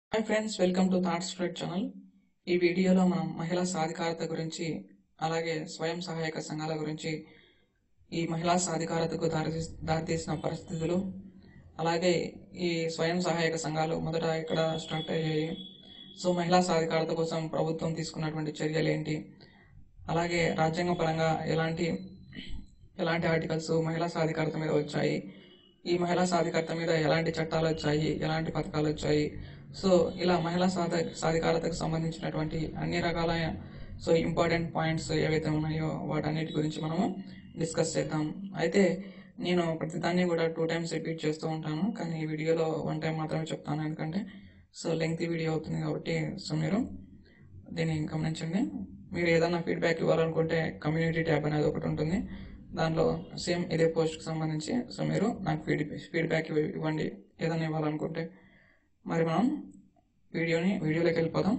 Hi friends welcome to thoughts Fred channel ఈ వీడియోలో మనం మహిళా సాధికారత గురించి అలాగే స్వయం సహాయక సంఘాల గురించి ఈ మహిళా సాధికారతకు దారి దారితీసిన పరిస్థితులు అలాగే ఈ స్వయం సహాయక సంఘాలు మొదట ఎక్కడ స్టార్ట్ అయ్యాయి సో మహిళా సాధికారత కోసం ప్రభుత్వం తీసుకున్నటువంటి చర్యలు ఏంటి అలాగే రాజ్యాంగ పరంగా ఎలాంటి ఎలాంటి ఆర్టికల్స్ మహిళా సాధికారత మీద వచ్చాయి ఈ మహిళా సాధికారత మీద ఎలాంటి చట్టాలు వచ్చాయి ఎలాంటి పథకాలు వచ్చాయి సో ఇలా మహిళా సాధ సాధికారతకు సంబంధించినటువంటి అన్ని రకాల సో ఇంపార్టెంట్ పాయింట్స్ ఏవైతే ఉన్నాయో వాటన్నిటి గురించి మనము డిస్కస్ చేద్దాం అయితే నేను ప్రతిదాన్ని కూడా టూ టైమ్స్ రిపీట్ చేస్తూ ఉంటాను కానీ ఈ వీడియోలో వన్ టైం మాత్రమే చెప్తాను ఎందుకంటే సో లెంగ్త్ వీడియో అవుతుంది కాబట్టి సో మీరు దీన్ని గమనించండి మీరు ఏదైనా ఫీడ్బ్యాక్ ఇవ్వాలనుకుంటే కమ్యూనిటీ ట్యాబ్ అనేది ఒకటి ఉంటుంది దానిలో సేమ్ ఇదే పోస్ట్కి సంబంధించి సో మీరు నాకు ఫీడ్ ఫీడ్బ్యాక్ ఇవ్వ- ఇవ్వండి ఏదైనా ఇవ్వాలనుకుంటే మరి మనం వీడియోని వీడియోలోకి వెళ్ళిపోదాం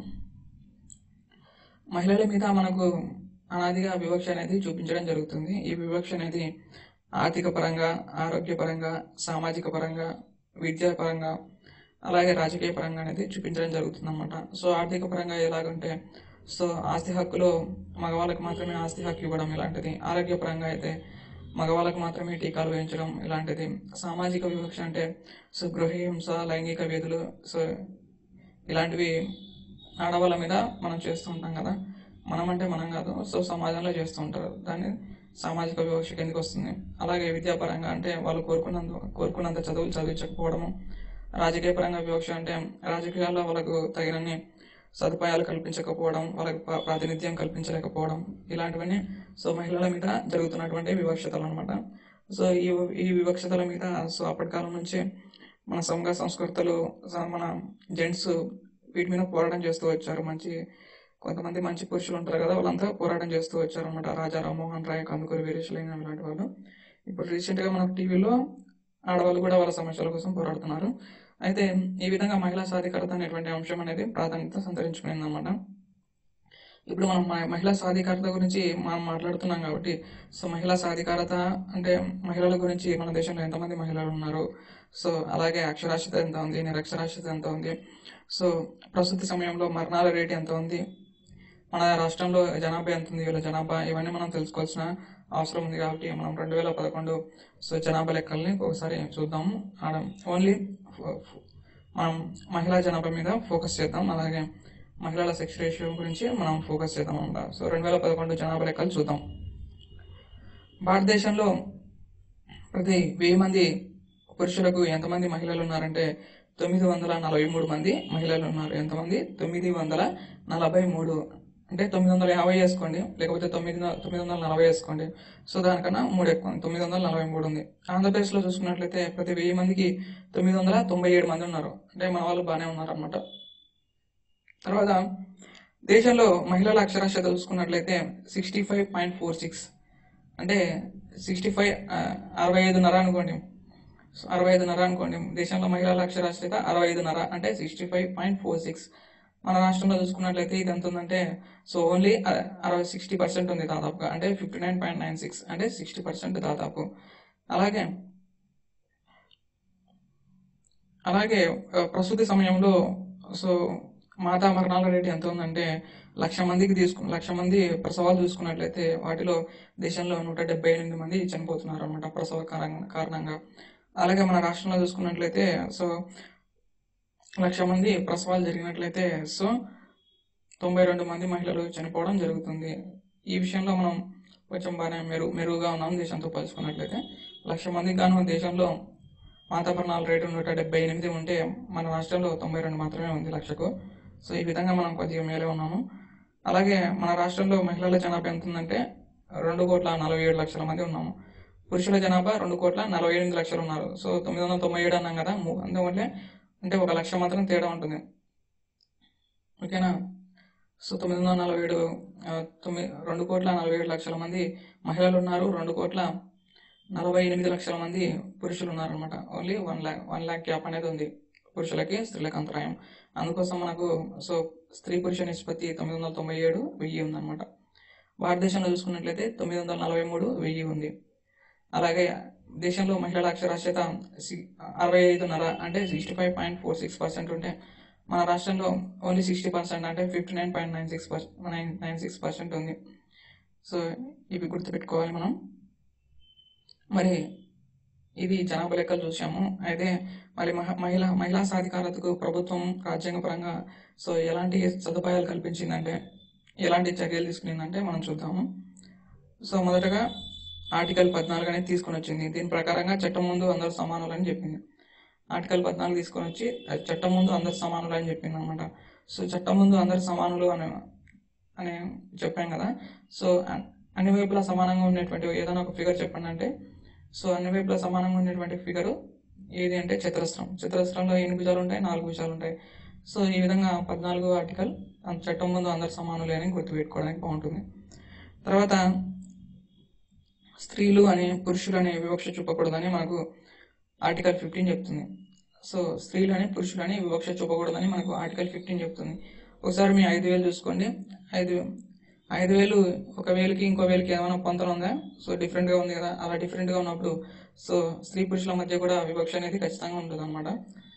మహిళల మీద మనకు అనాదిగా వివక్ష అనేది చూపించడం జరుగుతుంది ఈ వివక్ష అనేది ఆర్థిక పరంగా ఆరోగ్య పరంగా సామాజిక పరంగా విద్యా పరంగా అలాగే రాజకీయ పరంగా అనేది చూపించడం జరుగుతుంది అనమాట సో ఆర్థిక పరంగా ఎలాగంటే సో ఆస్తి హక్కులో మగవాళ్ళకి మాత్రమే ఆస్తి హక్కు ఇవ్వడం ఇలాంటిది ఆరోగ్య పరంగా అయితే మగవాళ్ళకు మాత్రమే టీకాలు వేయించడం ఇలాంటిది సామాజిక వివక్ష అంటే సో గృహహింస లైంగిక వేధులు సో ఇలాంటివి ఆడవాళ్ళ మీద మనం చేస్తూ ఉంటాం కదా మనం అంటే మనం కాదు సో సమాజంలో చేస్తూ ఉంటారు దాన్ని సామాజిక వివక్ష కిందకి వస్తుంది అలాగే విద్యాపరంగా అంటే వాళ్ళు కోరుకున్నంత కోరుకున్నంత చదువులు చదివించకపోవడము రాజకీయ పరంగా వివక్ష అంటే రాజకీయాల్లో వాళ్ళకు తగినన్ని సదుపాయాలు కల్పించకపోవడం వాళ్ళకి ప్రా- ప్రాతినిధ్యం కల్పించలేకపోవడం ఇలాంటివన్నీ సో మహిళల మీద జరుగుతున్నటువంటి వివక్షతలు అనమాట సో ఈ ఈ వివక్షతల మీద సో అప్పటి కాలం నుంచి మన సంఘ సంస్కృతులు స- మన జెంట్స్ వీటి మీద పోరాటం చేస్తూ వచ్చారు మంచి కొంతమంది మంచి పురుషులు ఉంటారు కదా వాళ్ళంతా పోరాటం చేస్తూ వచ్చారు అనమాట రాజా రామ్మోహన్ రాయ్ కందుకూరి వీరేశలింగం ఇలాంటి వాళ్ళు ఇప్పుడు రీసెంట్గా మన టీవీలో ఆడవాళ్ళు కూడా వాళ్ళ సమస్యల కోసం పోరాడుతున్నారు అయితే ఈ విధంగా మహిళా సాధికారత అనేటువంటి అంశం అనేది ప్రాధాన్యత సంతరించుకునింది అనమాట ఇప్పుడు మనం మ- మహిళా సాధికారత గురించి మనం మాట్లాడుతున్నాం కాబట్టి సో మహిళా సాధికారత అంటే మహిళల గురించి మన దేశంలో ఎంతమంది మహిళలు ఉన్నారు సో అలాగే అక్షరాస్యత ఎంత ఉంది నిరక్షరాస్యత ఎంత ఉంది సో ప్రస్తుత సమయంలో మరణాల రేటు ఎంత ఉంది మన రాష్ట్రంలో జనాభా ఎంత ఉంది వీళ్ళ జనాభా ఇవన్నీ మనం తెలుసుకోవాల్సిన అవసరం ఉంది కాబట్టి మనం రెండు వేల పదకొండు సో జనాభా లెక్కల్ని ఒకసారి చూద్దాము ఆడ ఓన్లీ మనం మహిళా జనాభా మీద ఫోకస్ చేద్దాం అలాగే మహిళల సెక్స్ రేషియో గురించి మనం ఫోకస్ చేద్దాం అనమాట సో రెండు వేల పదకొండు జనాభా లెక్కలు చూద్దాం భారతదేశంలో ప్రతి వెయ్యి మంది పురుషులకు ఎంతమంది మహిళలు ఉన్నారంటే తొమ్మిది వందల నలభై మూడు మంది మహిళలు ఉన్నారు ఎంతమంది తొమ్మిది వందల నలభై మూడు అంటే తొమ్మిది వందల యాభై వేసుకోండి లేకపోతే తొమ్మిది న- తొమ్మిది వందల నలభై వేసుకోండి సో దానికన్నా మూడు ఎక్కువ ఉంది. తొమ్మిది వందల నలభై మూడు ఉంది ఆంధ్రప్రదేశ్లో చూసుకున్నట్లయితే ప్రతి వెయ్యి మందికి తొమ్మిది వందల తొంభై ఏడు మంది ఉన్నారు అంటే మన వాళ్ళు బాగానే ఉన్నారు అనమాట తర్వాత దేశంలో మహిళల అక్షరాస్యత చూసుకున్నట్లయితే sixty five point four six అంటే సిక్స్టీ ఫైవ్ అరవై ఐదున్నర అనుకోండి సో అరవై ఐదున్నర అనుకోండి దేశంలో మహిళల అక్షరాస్యత అరవై ఐదున్నర అంటే sixty five point four six మన రాష్ట్రంలో చూసుకున్నట్లయితే ఇది ఎంత ఉందంటే సో ఓన్లీ అరవై సిక్స్టీ పర్సెంట్ ఉంది దాదాపుగా అంటే fifty nine point nine six అంటే సిక్స్టీ పర్సెంట్ దాదాపు అలాగే అలాగే ఆ, ప్రస్తుత సమయంలో సో మాతా మరణాల రేటు ఎంత ఉందంటే లక్ష మందికి తీసుకు లక్ష మంది ప్రసవాలు చూసుకున్నట్లయితే వాటిలో దేశంలో నూట డెబ్బై ఎనిమిది మంది చనిపోతున్నారు అనమాట ప్రసవ కారణం- కారణంగా అలాగే మన రాష్ట్రంలో చూసుకున్నట్లయితే సో లక్ష మంది ప్రసవాలు జరిగినట్లయితే సో తొంభై రెండు మంది మహిళలు చనిపోవడం జరుగుతుంది ఈ విషయంలో మనం కొంచెం బాగానే మెరు మెరుగుగా ఉన్నాం దేశంతో పోల్చుకున్నట్లయితే లక్ష మందికి గాను దేశంలో మాతాపరణాల రేటు నూట డెబ్బై ఎనిమిది ఉంటే మన రాష్ట్రంలో తొంభై రెండు మాత్రమే ఉంది లక్షకు సో ఈ విధంగా మనం కొద్దిగా మేలే ఉన్నాము అలాగే మన రాష్ట్రంలో మహిళల జనాభా ఎంత ఉందంటే రెండు కోట్ల నలభై ఏడు లక్షల మంది ఉన్నాము పురుషుల జనాభా రెండు కోట్ల నలభై ఎనిమిది లక్షలు ఉన్నారు సో తొమ్మిది వందల తొంభై ఏడు అన్నాం కదా ము- అందువల్లే అంటే ఒక లక్ష మాత్రం తేడా ఉంటుంది ఓకేనా సో తొమ్మిది వందల నలభై ఏడు ఆ, తొమ్మిది రెండు కోట్ల నలభై ఏడు లక్షల మంది మహిళలు ఉన్నారు రెండు కోట్ల నలభై ఎనిమిది లక్షల మంది పురుషులు ఉన్నారనమాట only one lakh one lakh gap అనేది ఉంది పురుషులకి స్త్రీలకు అంతరాయం అందుకోసం మనకు సో స్త్రీ పురుష నిష్పత్తి తొమ్మిది వందల తొంభై ఏడు వెయ్యి ఉందన్నమాట భారతదేశంలో చూసుకున్నట్లయితే తొమ్మిది వందల నలభై మూడు వెయ్యి ఉంది అలాగే దేశంలో మహిళల అక్షరాస్యత సి- అరవై ఐదున్నర అంటే sixty five point four six percent ఉంటే మన రాష్ట్రంలో ఓన్లీ సిక్స్టీ పర్సెంట్ అంటే fifty nine point nine six percent nine nine six percent ఉంది సో ఇవి గుర్తుపెట్టుకోవాలి మనం మరి ఇది జనాభా లెక్కలు చూసాము అయితే మరి మహ మహిళా మహిళా సాధికారతకు ప్రభుత్వం రాజ్యాంగపరంగా సో ఎలాంటి సదుపాయాలు కల్పించిందంటే ఎలాంటి చర్యలు తీసుకునిందంటే మనం చూద్దాము సో మొదటగా ఆర్టికల్ పద్నాలుగు అనేది తీసుకొని వచ్చింది దీని ప్రకారంగా చట్టం ముందు అందరూ సమానులు అని చెప్పింది ఆర్టికల్ పద్నాలుగు తీసుకొని వచ్చి అది చట్టం ముందు అందరు సమానులు అని చెప్పింది అనమాట సో చట్టం ముందు అందరు సమానులు అని అని చెప్పాం కదా సో అ- అన్ని వైపులా సమానంగా ఉండేటువంటి ఏదైనా ఒక ఫిగర్ చెప్పండి అంటే సో అన్ని వైపులా సమానంగా ఉండేటువంటి ఫిగర్ ఏది అంటే చతురస్రం చతురస్రంలో ఎన్ని భుజాలు ఉంటాయి నాలుగు భుజాలు ఉంటాయి సో ఈ విధంగా పద్నాలుగు ఆర్టికల్ అం- చట్టం ముందు అందరు సమానులే అని గుర్తుపెట్టుకోవడానికి బాగుంటుంది తర్వాత స్త్రీలు అని పురుషులు అనే వివక్ష చూపకూడదని మనకు ఆర్టికల్ ఫిఫ్టీన్ చెప్తుంది సో స్త్రీలు అని పురుషులు అని వివక్ష చూపకూడదని మనకు ఆర్టికల్ ఫిఫ్టీన్ చెప్తుంది ఒకసారి మీ ఐదు వేలు చూసుకోండి ఐదు ఐదు వేలు ఒక వేలుకి ఇంకో వేలుకి ఏమైనా పొంతన ఉందా సో డిఫరెంట్గా ఉంది కదా అలా డిఫరెంట్గా ఉన్నప్పుడు సో స్త్రీ పురుషుల మధ్య కూడా వివక్ష అనేది ఖచ్చితంగా ఉంటుంది అనమాట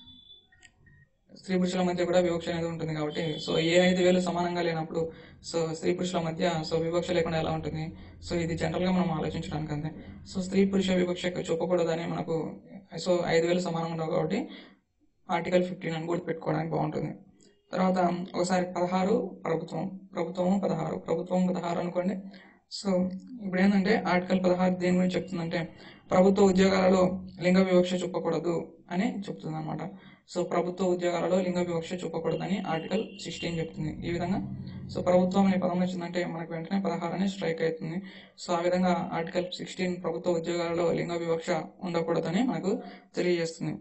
స్త్రీ పురుషుల మధ్య కూడా వివక్ష అనేది ఉంటుంది కాబట్టి సో ఏ ఐదు వేలు సమానంగా లేనప్పుడు సో స్త్రీ పురుషుల మధ్య సో వివక్ష లేకుండా ఎలా ఉంటుంది సో ఇది జనరల్గా మనం ఆలోచించడానికి అంతే సో స్త్రీ పురుష వివక్ష చూపకూడదని మనకు సో ఐదు వేలు సమానంగా ఉండవు కాబట్టి ఆర్టికల్ ఫిఫ్టీన్ అని కూడా పెట్టుకోవడానికి బాగుంటుంది తర్వాత ఒకసారి పదహారు ప్రభుత్వం ప్రభుత్వము పదహారు ప్రభుత్వం పదహారు అనుకోండి సో ఇప్పుడు ఏంటంటే ఆర్టికల్ పదహారు దేని గురించి చెప్తుందంటే ప్రభుత్వ ఉద్యోగాలలో లింగ వివక్ష చూపకూడదు అని చెప్తుంది అనమాట సో ప్రభుత్వ ఉద్యోగాలలో లింగ వివక్ష చూపకూడదని ఆర్టికల్ సిక్స్టీన్ చెప్తుంది ఈ విధంగా సో ప్రభుత్వం అనే పదం వచ్చిందంటే మనకు వెంటనే పదహారు అనే స్ట్రైక్ అవుతుంది సో ఆ విధంగా ఆర్టికల్ సిక్స్టీన్ ప్రభుత్వ ఉద్యోగాలలో లింగ వివక్ష ఉండకూడదని మనకు తెలియజేస్తుంది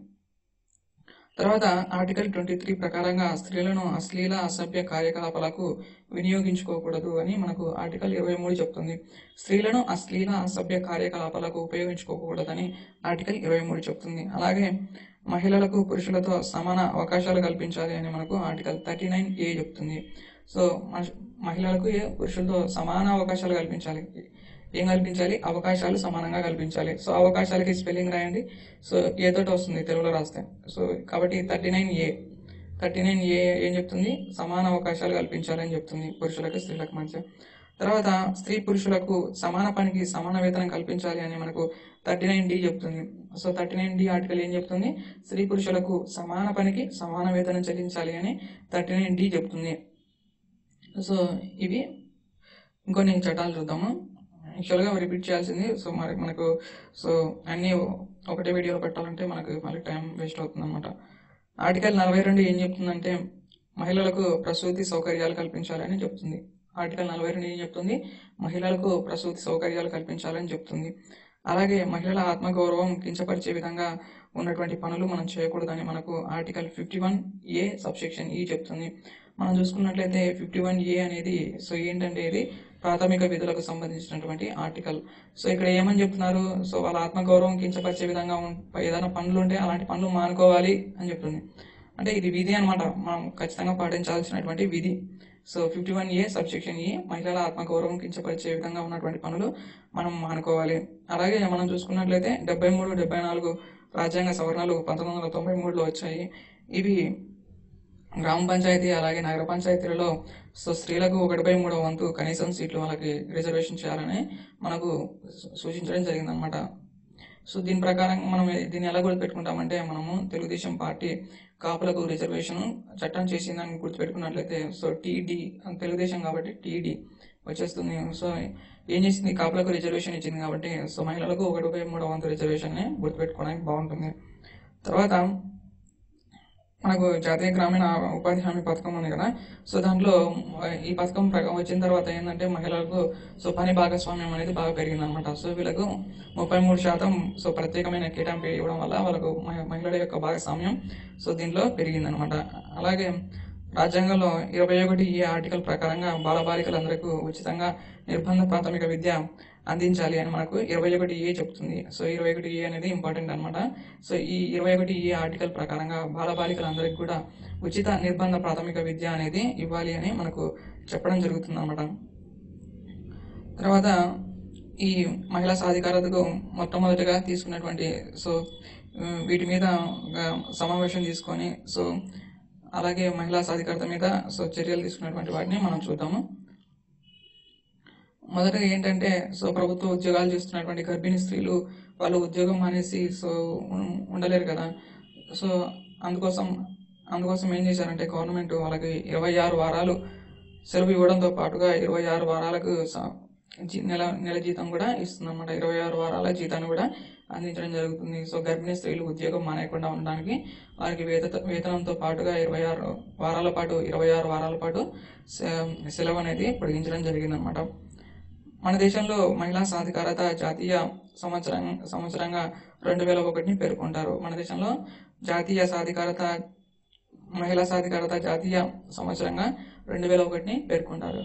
తర్వాత ఆర్టికల్ ట్వంటీ త్రీ ప్రకారంగా స్త్రీలను అశ్లీల అసభ్య కార్యకలాపాలకు వినియోగించుకోకూడదు అని మనకు ఆర్టికల్ ఇరవై మూడు చెప్తుంది స్త్రీలను అశ్లీల అసభ్య కార్యకలాపాలకు ఉపయోగించుకోకూడదని ఆర్టికల్ ఇరవై మూడు చెప్తుంది అలాగే మహిళలకు పురుషులతో సమాన అవకాశాలు కల్పించాలి అని మనకు ఆర్టికల్ థర్టీ నైన్ ఏ చెప్తుంది సో మహి- మహిళలకు ఏ పురుషులతో సమాన అవకాశాలు కల్పించాలి ఏం కల్పించాలి అవకాశాలు సమానంగా కల్పించాలి సో అవకాశాలకి స్పెల్లింగ్ రాయండి సో ఏ తోటి వస్తుంది తెలుగులో రాస్తే సో కాబట్టి thirty nine A thirty nine A ఏం చెప్తుంది సమాన అవకాశాలు కల్పించాలని చెప్తుంది పురుషులకు స్త్రీలకు మధ్య తర్వాత స్త్రీ పురుషులకు సమాన పనికి సమాన వేతనం కల్పించాలి అని మనకు థర్టీ నైన్ డి చెప్తుంది so thirty nine D article ఏం చెప్తుంది స్త్రీ పురుషులకు సమాన పనికి సమాన వేతనం చెల్లించాలి అని థర్టీ నైన్ డి చెప్తుంది సో ఇవి ఇంకొన్ని చట్టాలు చూద్దాము యాక్చువల్గా రిపీట్ చేయాల్సింది సో మరి మనకు సో అన్నీ ఒకటే వీడియోలో పెట్టాలంటే మనకు మళ్ళీ టైం వేస్ట్ అవుతుంది అనమాట ఆర్టికల్ నలభై రెండు ఏం చెప్తుందంటే మహిళలకు ప్రసూతి సౌకర్యాలు కల్పించాలని చెప్తుంది ఆర్టికల్ నలభై రెండు ఏం చెప్తుంది మహిళలకు ప్రసూతి సౌకర్యాలు కల్పించాలని చెప్తుంది అలాగే మహిళల ఆత్మగౌరవం కించపరిచే విధంగా ఉన్నటువంటి పనులు మనం చేయకూడదని మనకు article fifty one A subsection ఈ చెప్తుంది మనం చూసుకున్నట్లయితే ఫిఫ్టీ వన్ ఏ అనేది సో ఏంటంటే ఇది ప్రాథమిక విధులకు సంబంధించినటువంటి ఆర్టికల్ సో ఇక్కడ ఏమని చెప్తున్నారు సో వాళ్ళ ఆత్మగౌరవం కించపరిచే విధంగా ఉం- ఏదైనా పనులు ఉంటే అలాంటి పనులు మానుకోవాలి అని చెప్తుంది అంటే ఇది విధి అన్నమాట మనం ఖచ్చితంగా పాటించాల్సినటువంటి విధి so fifty one A subsection A మహిళల ఆత్మగౌరవం కించపరిచే విధంగా ఉన్నటువంటి పనులు మనం మానుకోవాలి అలాగే మనం చూసుకున్నట్లయితే డెబ్బై మూడు డెబ్బై నాలుగు రాజ్యాంగ సవరణలు పంతొమ్మిది వందల తొంభై మూడులో వచ్చాయి ఇవి గ్రామ పంచాయతీ అలాగే నగర పంచాయతీలలో సో స్త్రీలకు ఒకటి బై మూడవ వంతు కనీసం సీట్లు వాళ్ళకి రిజర్వేషన్ చేయాలని మనకు సూ- సూచించడం జరిగిందనమాట సో దీని ప్రకారం మనం దీన్ని ఎలా గుర్తుపెట్టుకుంటామంటే మనము తెలుగుదేశం పార్టీ కాపులకు రిజర్వేషన్ చట్టం చేసిందని గుర్తుపెట్టుకున్నట్లయితే సో టీడీ తెలుగుదేశం కాబట్టి టీడీ వచ్చేస్తుంది సో ఏం చేసింది కాపులకు రిజర్వేషన్ ఇచ్చింది కాబట్టి సో మహిళలకు ఒకటి బై మూడవ వంతు రిజర్వేషన్ గుర్తుపెట్టుకోవడానికి బాగుంటుంది తర్వాత మనకు జాతీయ గ్రామీణ ఉపాధి హామీ పథకం ఉంది కదా సో దాంట్లో ఆ, ఈ పథకం ప్రకారం వచ్చిన తర్వాత ఏంటంటే మహిళలకు సో పని భాగస్వామ్యం అనేది బాగా పెరిగింది అనమాట సో వీళ్ళకు ముప్పై మూడు శాతం సో ప్రత్యేకమైన కేటాయింపు ఇవ్వడం వల్ల వాళ్ళకు మహి- మహిళల యొక్క భాగస్వామ్యం సో దీంట్లో పెరిగింది అనమాట అలాగే రాజ్యాంగంలో ఇరవై ఒకటి ఈ ఆర్టికల్ ప్రకారంగా బాలబాలికలందరికీ ఉచితంగా నిర్బంధ ప్రాథమిక విద్య అందించాలి అని మనకు ఇరవై ఒకటి ఏ చెప్తుంది సో ఇరవై ఒకటి ఏ అనేది ఇంపార్టెంట్ అనమాట సో ఈ ఇరవై ఒకటి ఏ ఆర్టికల్ ప్రకారంగా బాలబాలికలందరికీ కూడా ఉచిత నిర్బంధ ప్రాథమిక విద్య అనేది ఇవ్వాలి అని మనకు చెప్పడం జరుగుతుంది అనమాట తర్వాత ఈ మహిళా సాధికారతకు మొట్టమొదటిగా తీసుకున్నటువంటి సో ఉమ్, వీటి మీద ఒక సమావేశం తీసుకొని సో అలాగే మహిళా సాధికారత మీద సో చర్యలు తీసుకున్నటువంటి వాటిని మనం చూద్దాము మొదటగా ఏంటంటే సో ప్రభుత్వ ఉద్యోగాలు చేస్తున్నటువంటి గర్భిణీ స్త్రీలు వాళ్ళు ఉద్యోగం మానేసి సో ఉం- ఉండలేరు కదా సో అందుకోసం అందుకోసం ఏం చేశారంటే గవర్నమెంట్ వాళ్ళకి ఇరవై ఆరు వారాలు సెలవు ఇవ్వడంతో పాటుగా ఇరవై ఆరు వారాలకు స- జీ- నెల నెల జీతం కూడా ఇస్తుందన్నమాట ఇరవై ఆరు వారాల జీతాన్ని కూడా అందించడం జరుగుతుంది సో గర్భిణీ స్త్రీలు ఉద్యోగం మానేయకుండా ఉండడానికి వారికి వేత వేతనంతో పాటుగా ఇరవై ఆరు వారాల పాటు ఇరవై ఆరు వారాల పాటు సె- సెలవు అనేది పొడిగించడం జరిగిందనమాట మన దేశంలో మహిళా సాధికారత జాతీయ సంవత్సరం సంవత్సరంగా రెండు వేల ఒకటిని పేర్కొంటారు మన దేశంలో జాతీయ సాధికారత మహిళా సాధికారత జాతీయ సంవత్సరంగా రెండు వేల ఒకటిని పేర్కొంటారు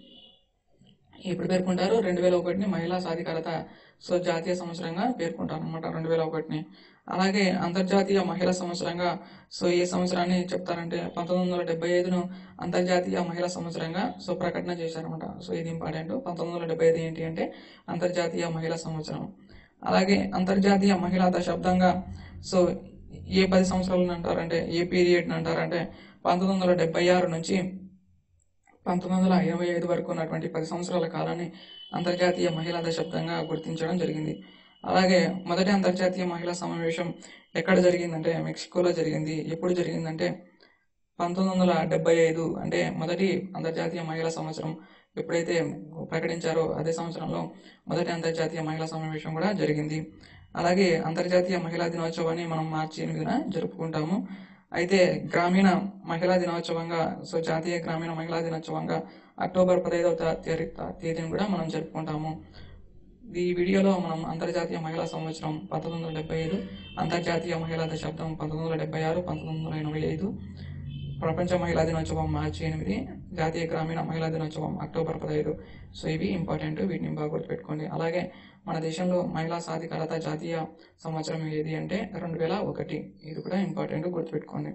ఇప్పుడు పేర్కొంటారు రెండు వేల ఒకటిని మహిళా సాధికారత సో జాతీయ సంవత్సరంగా పేర్కొంటారు అనమాట రెండు వేల ఒకటిని అలాగే అంతర్జాతీయ మహిళా సంవత్సరంగా సో ఏ సంవత్సరాన్ని చెప్తారంటే పంతొమ్మిది వందల డెబ్బై ఐదును అంతర్జాతీయ మహిళా సంవత్సరంగా సో ప్రకటన చేశారనమాట సో ఇది ఇంపార్టెంట్ పంతొమ్మిది వందల డెబ్బై ఐదు ఏంటి అంటే అంతర్జాతీయ మహిళా సంవత్సరం అలాగే అంతర్జాతీయ మహిళా దశాబ్దంగా సో ఏ పది సంవత్సరాలను అంటారంటే ఏ పీరియడ్ అంటారంటే పంతొమ్మిది వందల డెబ్బై ఆరు నుంచి పంతొమ్మిది వందల ఇరవై ఐదు వరకు ఉన్నటువంటి పది సంవత్సరాల కాలాన్ని అంతర్జాతీయ మహిళా దశాబ్దంగా గుర్తించడం జరిగింది అలాగే మొదటి అంతర్జాతీయ మహిళా సమావేశం ఎక్కడ జరిగిందంటే మెక్సికోలో జరిగింది ఎప్పుడు జరిగిందంటే పంతొమ్మిది వందల డెబ్బై ఐదు అంటే మొదటి అంతర్జాతీయ మహిళా సంవత్సరం ఎప్పుడైతే ప్రకటించారో అదే సంవత్సరంలో మొదటి అంతర్జాతీయ మహిళా సమావేశం కూడా జరిగింది అలాగే అంతర్జాతీయ మహిళా దినోత్సవాన్ని మనం మార్చి ఎనిమిదిన జరుపుకుంటాము అయితే గ్రామీణ మహిళా దినోత్సవంగా సో జాతీయ గ్రామీణ మహిళా దినోత్సవంగా అక్టోబర్ పదహైదవ తా- తేదీని కూడా మనం జరుపుకుంటాము ఈ వీడియోలో మనం అంతర్జాతీయ మహిళా సంవత్సరం పంతొమ్మిది వందల డెబ్బై ఐదు అంతర్జాతీయ మహిళా దశాబ్దం పంతొమ్మిది వందల డెబ్బై ఆరు పంతొమ్మిది వందల ఎనభై ఐదు ప్రపంచ మహిళా దినోత్సవం మార్చి ఎనిమిది జాతీయ గ్రామీణ మహిళా దినోత్సవం అక్టోబర్ పదహైదు సో ఇవి ఇంపార్టెంట్ వీటిని బాగా గుర్తుపెట్టుకోండి అలాగే మన దేశంలో మహిళా సాధికారత జాతీయ సంవత్సరం ఏది అంటే రెండు వేల ఒకటి ఇది కూడా ఇంపార్టెంట్ గుర్తుపెట్టుకోండి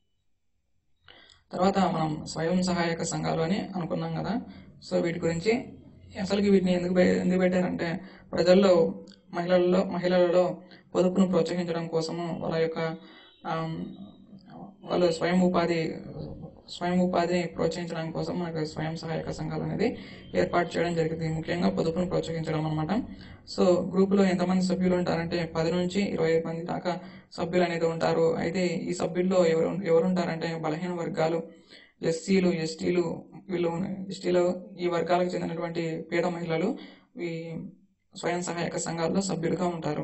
తర్వాత మనం స్వయం సహాయక సంఘాలు అని అనుకున్నాం కదా సో వీటి గురించి అసలుకి వీటిని ఎందుకు పె- ఎందుకు పెట్టారంటే ప్రజల్లో మహిళల్లో మహిళలలో పొదుపును ప్రోత్సహించడం కోసము వాళ్ళ యొక్క ఆమ్, వాళ్ళు స్వయం ఉపాధి స్వయం ఉపాధిని ప్రోత్సహించడం కోసం మనకు స్వయం సహాయక సంఘాలు అనేది ఏర్పాటు చేయడం జరిగింది ముఖ్యంగా పొదుపును ప్రోత్సహించడం అనమాట సో గ్రూపులో ఎంతమంది సభ్యులు ఉంటారంటే పది నుంచి ఇరవై ఐదు మంది దాకా సభ్యులు అనేది ఉంటారు అయితే ఈ సభ్యుల్లో ఎవరు ఎవరు ఉంటారంటే బలహీన వర్గాలు ఎస్సీలు ఎస్టీలు వీళ్ళు ఎస్టీలు ఈ వర్గాలకు చెందినటువంటి పేద మహిళలు ఈ స్వయం సహాయక సంఘాల్లో సభ్యులుగా ఉంటారు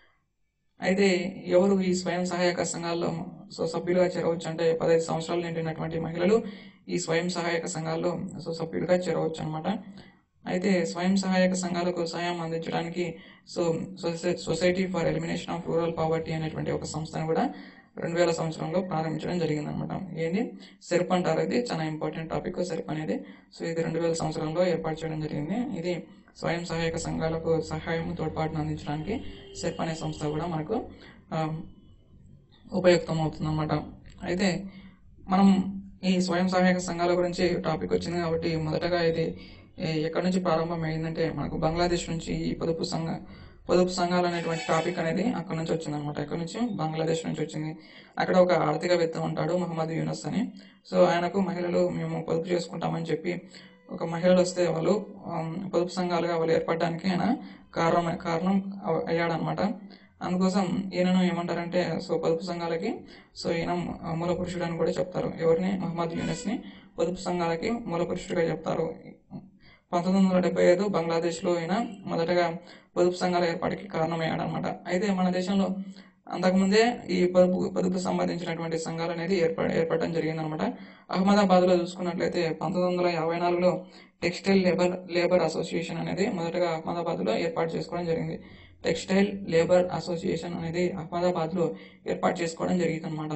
అయితే ఎవరు ఈ స్వయం సహాయక సంఘాల్లో సో సభ్యులుగా చేరవచ్చు అంటే పదహైదు సంవత్సరాలు నిండినటువంటి మహిళలు ఈ స్వయం సహాయక సంఘాల్లో సో సభ్యులుగా చేరవచ్చు అనమాట అయితే స్వయం సహాయక సంఘాలకు సహాయం అందించడానికి సో సొసై- society for elimination of rural poverty అనేటువంటి ఒక సంస్థను కూడా రెండు వేల సంవత్సరంలో ప్రారంభించడం జరిగిందనమాట ఏంది సెర్ప్ అంటారు ఇది చాలా ఇంపార్టెంట్ టాపిక్ సెర్ప్ అనేది సో ఇది రెండు వేల సంవత్సరంలో ఏర్పాటు చేయడం జరిగింది ఇది స్వయం సహాయక సంఘాలకు సహాయం తోడ్పాటును అందించడానికి సెర్ప్ అనే సంస్థ కూడా మనకు ఆ, ఉపయుక్తం అవుతుందన్నమాట అయితే మనం ఈ స్వయం సహాయక సంఘాల గురించి టాపిక్ వచ్చింది కాబట్టి మొదటగా ఇది ఏ- ఎక్కడి నుంచి ప్రారంభం అయిందంటే మనకు బంగ్లాదేశ్ నుంచి ఈ పొదుపు సంఘ పొదుపు సంఘాలు అనేటువంటి టాపిక్ అనేది అక్కడ నుంచి వచ్చింది అనమాట ఎక్కడి నుంచి బంగ్లాదేశ్ నుంచి వచ్చింది అక్కడ ఒక ఆర్థికవేత్త ఉంటాడు మహమ్మద్ యూనస్ అని సో ఆయనకు మహిళలు మేము పొదుపు చేసుకుంటామని చెప్పి ఒక మహిళలు వస్తే వాళ్ళు ఆమ్, పొదుపు సంఘాలుగా వాళ్ళు ఏర్పడడానికి ఆయన కారణం కారణం అవ- అయ్యాడనమాట అందుకోసం ఈయనను ఏమంటారంటే సో పొదుపు సంఘాలకి సో ఈయన మూల పురుషుడు అని కూడా చెప్తారు ఎవరిని మహమ్మద్ యూనస్ని పొదుపు సంఘాలకి మూల పురుషుడిగా చెప్తారు పంతొమ్మిది వందల డెబ్బై ఐదు బంగ్లాదేశ్లో ఈయన మొదటగా పొదుపు సంఘాల ఏర్పాటుకి కారణమయ్యాడనమాట అయితే మన దేశంలో అంతకుముందే ఈ పొదుపు పొదుపు సంబంధించినటువంటి సంఘాలు అనేది ఏర్పడ ఏర్పడడం జరిగిందనమాట అహ్మదాబాద్లో చూసుకున్నట్లయితే పంతొమ్మిది వందల యాభై నాలుగులో టెక్స్టైల్ లేబర్ లేబర్ అసోసియేషన్ అనేది మొదటగా అహ్మదాబాద్లో ఏర్పాటు చేసుకోవడం జరిగింది టెక్స్టైల్ లేబర్ అసోసియేషన్ అనేది అహ్మదాబాద్లో ఏర్పాటు చేసుకోవడం జరిగింది అనమాట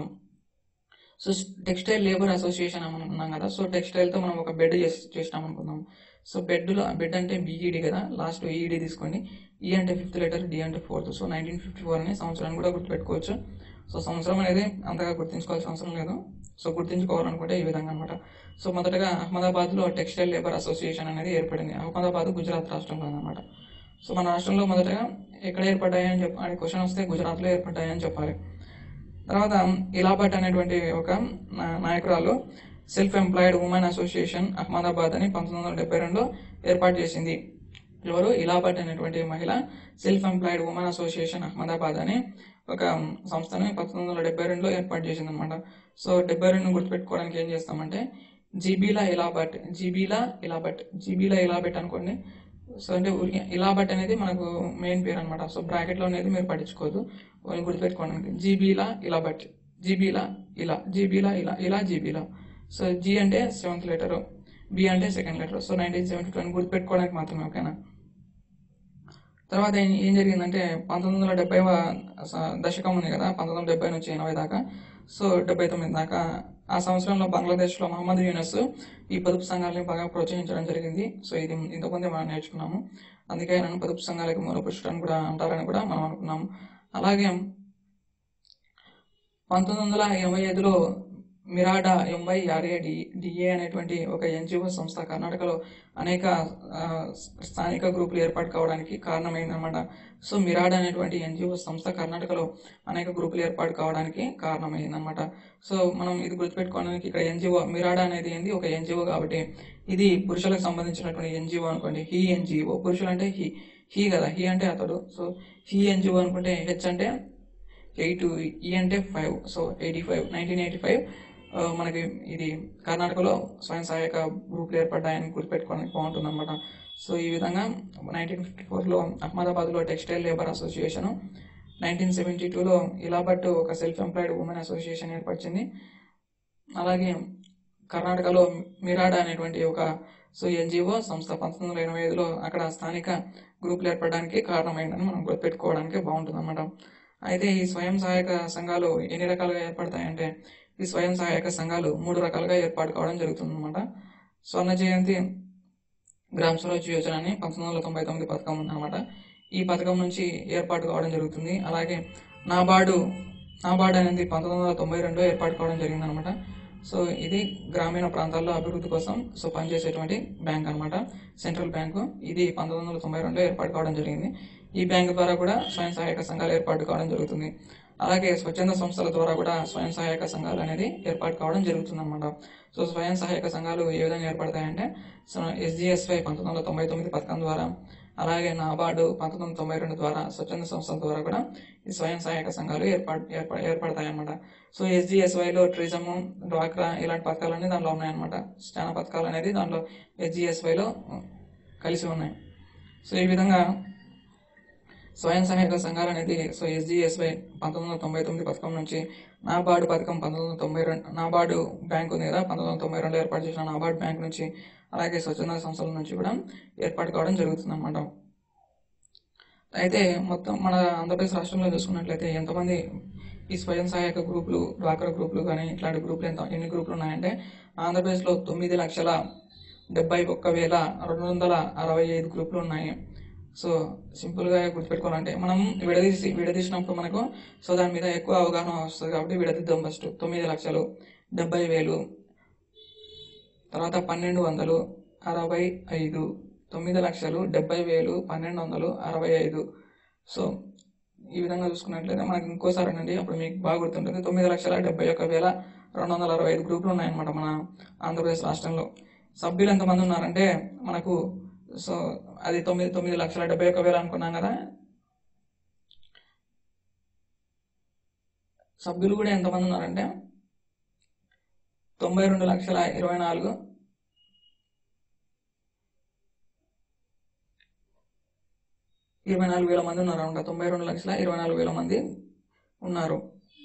సో టెక్స్టైల్ లేబర్ అసోసియేషన్ అని అనుకున్నాం కదా సో టెక్స్టైల్తో మనం ఒక బెడ్ చేసి చేసినాం అనుకుందాం సో బెడ్లో బెడ్ అంటే బీఈడి కదా లాస్ట్ ఈఈడి తీసుకోండి ఈ అంటే ఫిఫ్త్ లెటర్ డి అంటే fourth so nineteen fifty four అనే సంవత్సరాన్ని కూడా గుర్తుపెట్టుకోవచ్చు సో సంవత్సరం అనేది అంతగా గుర్తుంచుకోవాల్సిన అవసరం లేదు సో గుర్తుంచుకోవాలనుకుంటే ఈ విధంగా అనమాట సో మొదటగా అహ్మదాబాద్లో టెక్స్టైల్ లేబర్ అసోసియేషన్ అనేది ఏర్పడింది అహ్మదాబాద్ గుజరాత్ రాష్ట్రంలో అనమాట సో మన రాష్ట్రంలో మొదటగా ఎక్కడ ఏర్పడ్డాయని చెప్పి అనే క్వశ్చన్ వస్తే గుజరాత్లో ఏర్పడ్డాయని చెప్పాలి తర్వాత ఇలాబట్ అనేటువంటి ఒక నా- నాయకురాలు self employed women association Ahmedabad అని పంతొమ్మిది వందల డెబ్బై రెండులో ఏర్పాటు చేసింది ఎవరు ఇలాబట్ అనేటువంటి మహిళ self employed women association Ahmedabad అని ఒక సంస్థని పంతొమ్మిది వందల డెబ్బై రెండులో ఏర్పాటు చేసింది అనమాట సో డెబ్బై రెండు గుర్తుపెట్టుకోవడానికి ఏం చేస్తామంటే జీబీలా ఇలాబట్ జీబీలా ఇలాబట్ జీబీలా ఇలాబట్ అనుకోండి సో అంటే ఊరికే ఇలాబట్ అనేది మనకు మెయిన్ పేరు అనమాట సో బ్రాకెట్లో అనేది మీరు పట్టించుకోవద్దు ఓన్లీ గుర్తుపెట్టుకోవడానికి జీబీలా ఇలాబట్ జీబీలా ఇలా జీబీలా ఇలా ఇలా జీబీలా సో జీ అంటే సెవెంత్ లెటర్ బి అంటే second letter so nineteen seventy two అని గుర్తుపెట్టుకోవడానికి మాత్రమే ఓకేనా తర్వాత ఏం ఏం జరిగిందంటే పంతొమ్మిది వందల డెబ్బై దశకం ఉంది కదా పంతొమ్మిది వందల డెబ్బై నుంచి ఎనభై దాకా సో డెబ్బై తొమ్మిది దాకా ఆ సంవత్సరంలో బంగ్లాదేశ్లో మహమ్మద్ యూనస్ ఈ పొదుపు సంఘాలని బాగా ప్రోత్సహించడం జరిగింది సో ఇది ఇంతకుముందే మనం నేర్చుకున్నాము అందుకే నన్ను పొదుపు సంఘాలకు మూల పురుషుడని కూడా అంటారని కూడా మనం అనుకున్నాము అలాగే పంతొమ్మిది వందల ఎనభై ఐదులో Myrada MY RA D DA అనేటువంటి ఒక ఎన్జిఓ సంస్థ కర్ణాటకలో అనేక ఆ, స్థానిక గ్రూపులు ఏర్పాటు కావడానికి కారణమైందన్నమాట సో మిరాడా అనేటువంటి ఎన్జిఓ సంస్థ కర్ణాటకలో అనేక గ్రూపులు ఏర్పాటు కావడానికి కారణమైందన్నమాట సో మనం ఇది గుర్తుపెట్టుకోవడానికి ఇక్కడ ఎన్జిఓ మిరాడా అనేది ఏంది ఒక ఎన్జిఓ కాబట్టి ఇది పురుషులకు సంబంధించినటువంటి ఎన్జిఓ అనుకోండి హీ ఎన్జిఓ పురుషులు అంటే హీ హీ కదా హీ అంటే అతడు సో హీ ఎన్జిఓ అనుకుంటే హెచ్ అంటే ఎయిట్ ఈ అంటే five so eighty five nineteen eighty five మనకి ఇది కర్ణాటకలో స్వయం సహాయక గ్రూపులు ఏర్పడ్డాయని గుర్తుపెట్టుకోవడానికి బాగుంటుంది అనమాట సో ఈ విధంగా నైన్టీన్ ఫిఫ్టీ ఫోర్లో అహ్మదాబాద్లో textile labour association nineteen seventy టూలో ఇలాబట్ ఒక సెల్ఫ్ ఎంప్లాయిడ్ ఉమెన్ అసోసియేషన్ ఏర్పరిచింది అలాగే కర్ణాటకలో మిరాడా అనేటువంటి ఒక సో ఎన్జిఓ సంస్థ పంతొమ్మిది వందల ఎనభై ఐదులో అక్కడ స్థానిక గ్రూపులు ఏర్పడడానికి కారణమైందని మనం గుర్తుపెట్టుకోవడానికి బాగుంటుంది అనమాట అయితే ఈ స్వయం సహాయక సంఘాలు ఎన్ని రకాలుగా ఏర్పడతాయంటే ఈ స్వయం సహాయక సంఘాలు మూడు రకాలుగా ఏర్పాటు కావడం జరుగుతుంది అనమాట స్వర్ణ జయంతి గ్రామ స్వరాజ్ యోజన అని పంతొమ్మిది వందల తొంభై తొమ్మిది పథకం ఉందన్నమాట ఈ పథకం నుంచి ఏర్పాటు కావడం జరుగుతుంది అలాగే నాబార్డు నాబార్డు అనేది పంతొమ్మిది వందల తొంభై రెండులో ఏర్పాటు కావడం జరిగింది అనమాట సో ఇది గ్రామీణ ప్రాంతాల్లో అభివృద్ధి కోసం సో పనిచేసేటువంటి బ్యాంక్ అన్నమాట సెంట్రల్ బ్యాంకు ఇది పంతొమ్మిది వందల తొంభై రెండులో ఏర్పాటు కావడం జరిగింది ఈ బ్యాంక్ ద్వారా కూడా స్వయం సహాయక సంఘాలు ఏర్పాటు కావడం జరుగుతుంది అలాగే స్వచ్ఛంద సంస్థల ద్వారా కూడా స్వయం సహాయక సంఘాలు అనేది ఏర్పాటు కావడం జరుగుతుంది అనమాట సో స్వయం సహాయక సంఘాలు ఏ విధంగా ఏర్పడతాయంటే సో ఎస్జిఎస్వై పంతొమ్మిది వందల తొంభై తొమ్మిది పథకం ద్వారా అలాగే నాబార్డు పంతొమ్మిది వందల తొంభై రెండు ద్వారా స్వచ్ఛంద సంస్థల ద్వారా కూడా ఈ స్వయం సహాయక సంఘాలు ఏర్పాటు ఏర్ప ఏర్పడతాయి అన్నమాట సో ఎస్జిఎస్వైలో టూరిజం డ్వాక్రా ఇలాంటి పథకాలన్నీ దాంట్లో ఉన్నాయన్నమాట చాలా పథకాలు అనేది దాంట్లో ఎస్జిఎస్వైలో కలిసి ఉన్నాయి సో ఈ విధంగా స్వయం సహాయక సంఘాలు అనేది సో ఎస్జిఎస్వై పంతొమ్మిది వందల తొంభై తొమ్మిది పథకం నుంచి నాబార్డు పథకం పంతొమ్మిది వందల తొంభై రెండు నాబార్డు బ్యాంక్ ఉంది కదా పంతొమ్మిది వందల తొంభై రెండులో ఏర్పాటు చేసిన నాబార్డు బ్యాంక్ నుంచి అలాగే స్వచ్ఛంద సంస్థల నుంచి కూడా ఏర్పాటు కావడం జరుగుతుంది అన్నమాట అయితే మొత్తం మన ఆంధ్రప్రదేశ్ రాష్ట్రంలో చూసుకున్నట్లయితే ఎంతమంది ఈ స్వయం సహాయక గ్రూపులు డ్వాక్రా గ్రూపులు కానీ ఇట్లాంటి గ్రూపులు ఎంత ఎన్ని గ్రూపులు ఉన్నాయంటే ఆంధ్రప్రదేశ్లో తొమ్మిది లక్షల డెబ్బై ఒక్క వేల రెండు వందల అరవై ఐదు గ్రూపులు ఉన్నాయి సో సింపుల్గా గుర్తుపెట్టుకోవాలంటే మనం విడదీసి విడదీసినప్పుడు మనకు సో దాని మీద ఎక్కువ అవగాహన వస్తుంది కాబట్టి విడదీద్దాం ఫస్ట్ తొమ్మిది లక్షలు డెబ్బై వేలు తర్వాత పన్నెండు వందలు అరవై ఐదు తొమ్మిది లక్షలు డెబ్బై వేలు పన్నెండు వందలు అరవై ఐదు సో ఈ విధంగా చూసుకున్నట్లయితే మనకి ఇంకోసారి అండి అప్పుడు మీకు బాగా గుర్తుంటుంది తొమ్మిది లక్షల డెబ్బై ఒక్క వేల రెండు వందల అరవై ఐదు గ్రూపులు ఉన్నాయన్నమాట మన ఆంధ్రప్రదేశ్ రాష్ట్రంలో సభ్యులు ఎంతమంది ఉన్నారంటే మనకు సో అది తొమ్మిది తొమ్మిది లక్షల డెబ్బై ఒక్క వేలు అనుకున్నాం కదా సభ్యులు కూడా ఎంతమంది ఉన్నారంటే తొంభై రెండు లక్షల ఇరవై నాలుగు ఇరవై నాలుగు వేల మంది ఉన్నారు అనమాట తొంభై రెండు లక్షల ఇరవై నాలుగు వేల మంది ఉన్నారు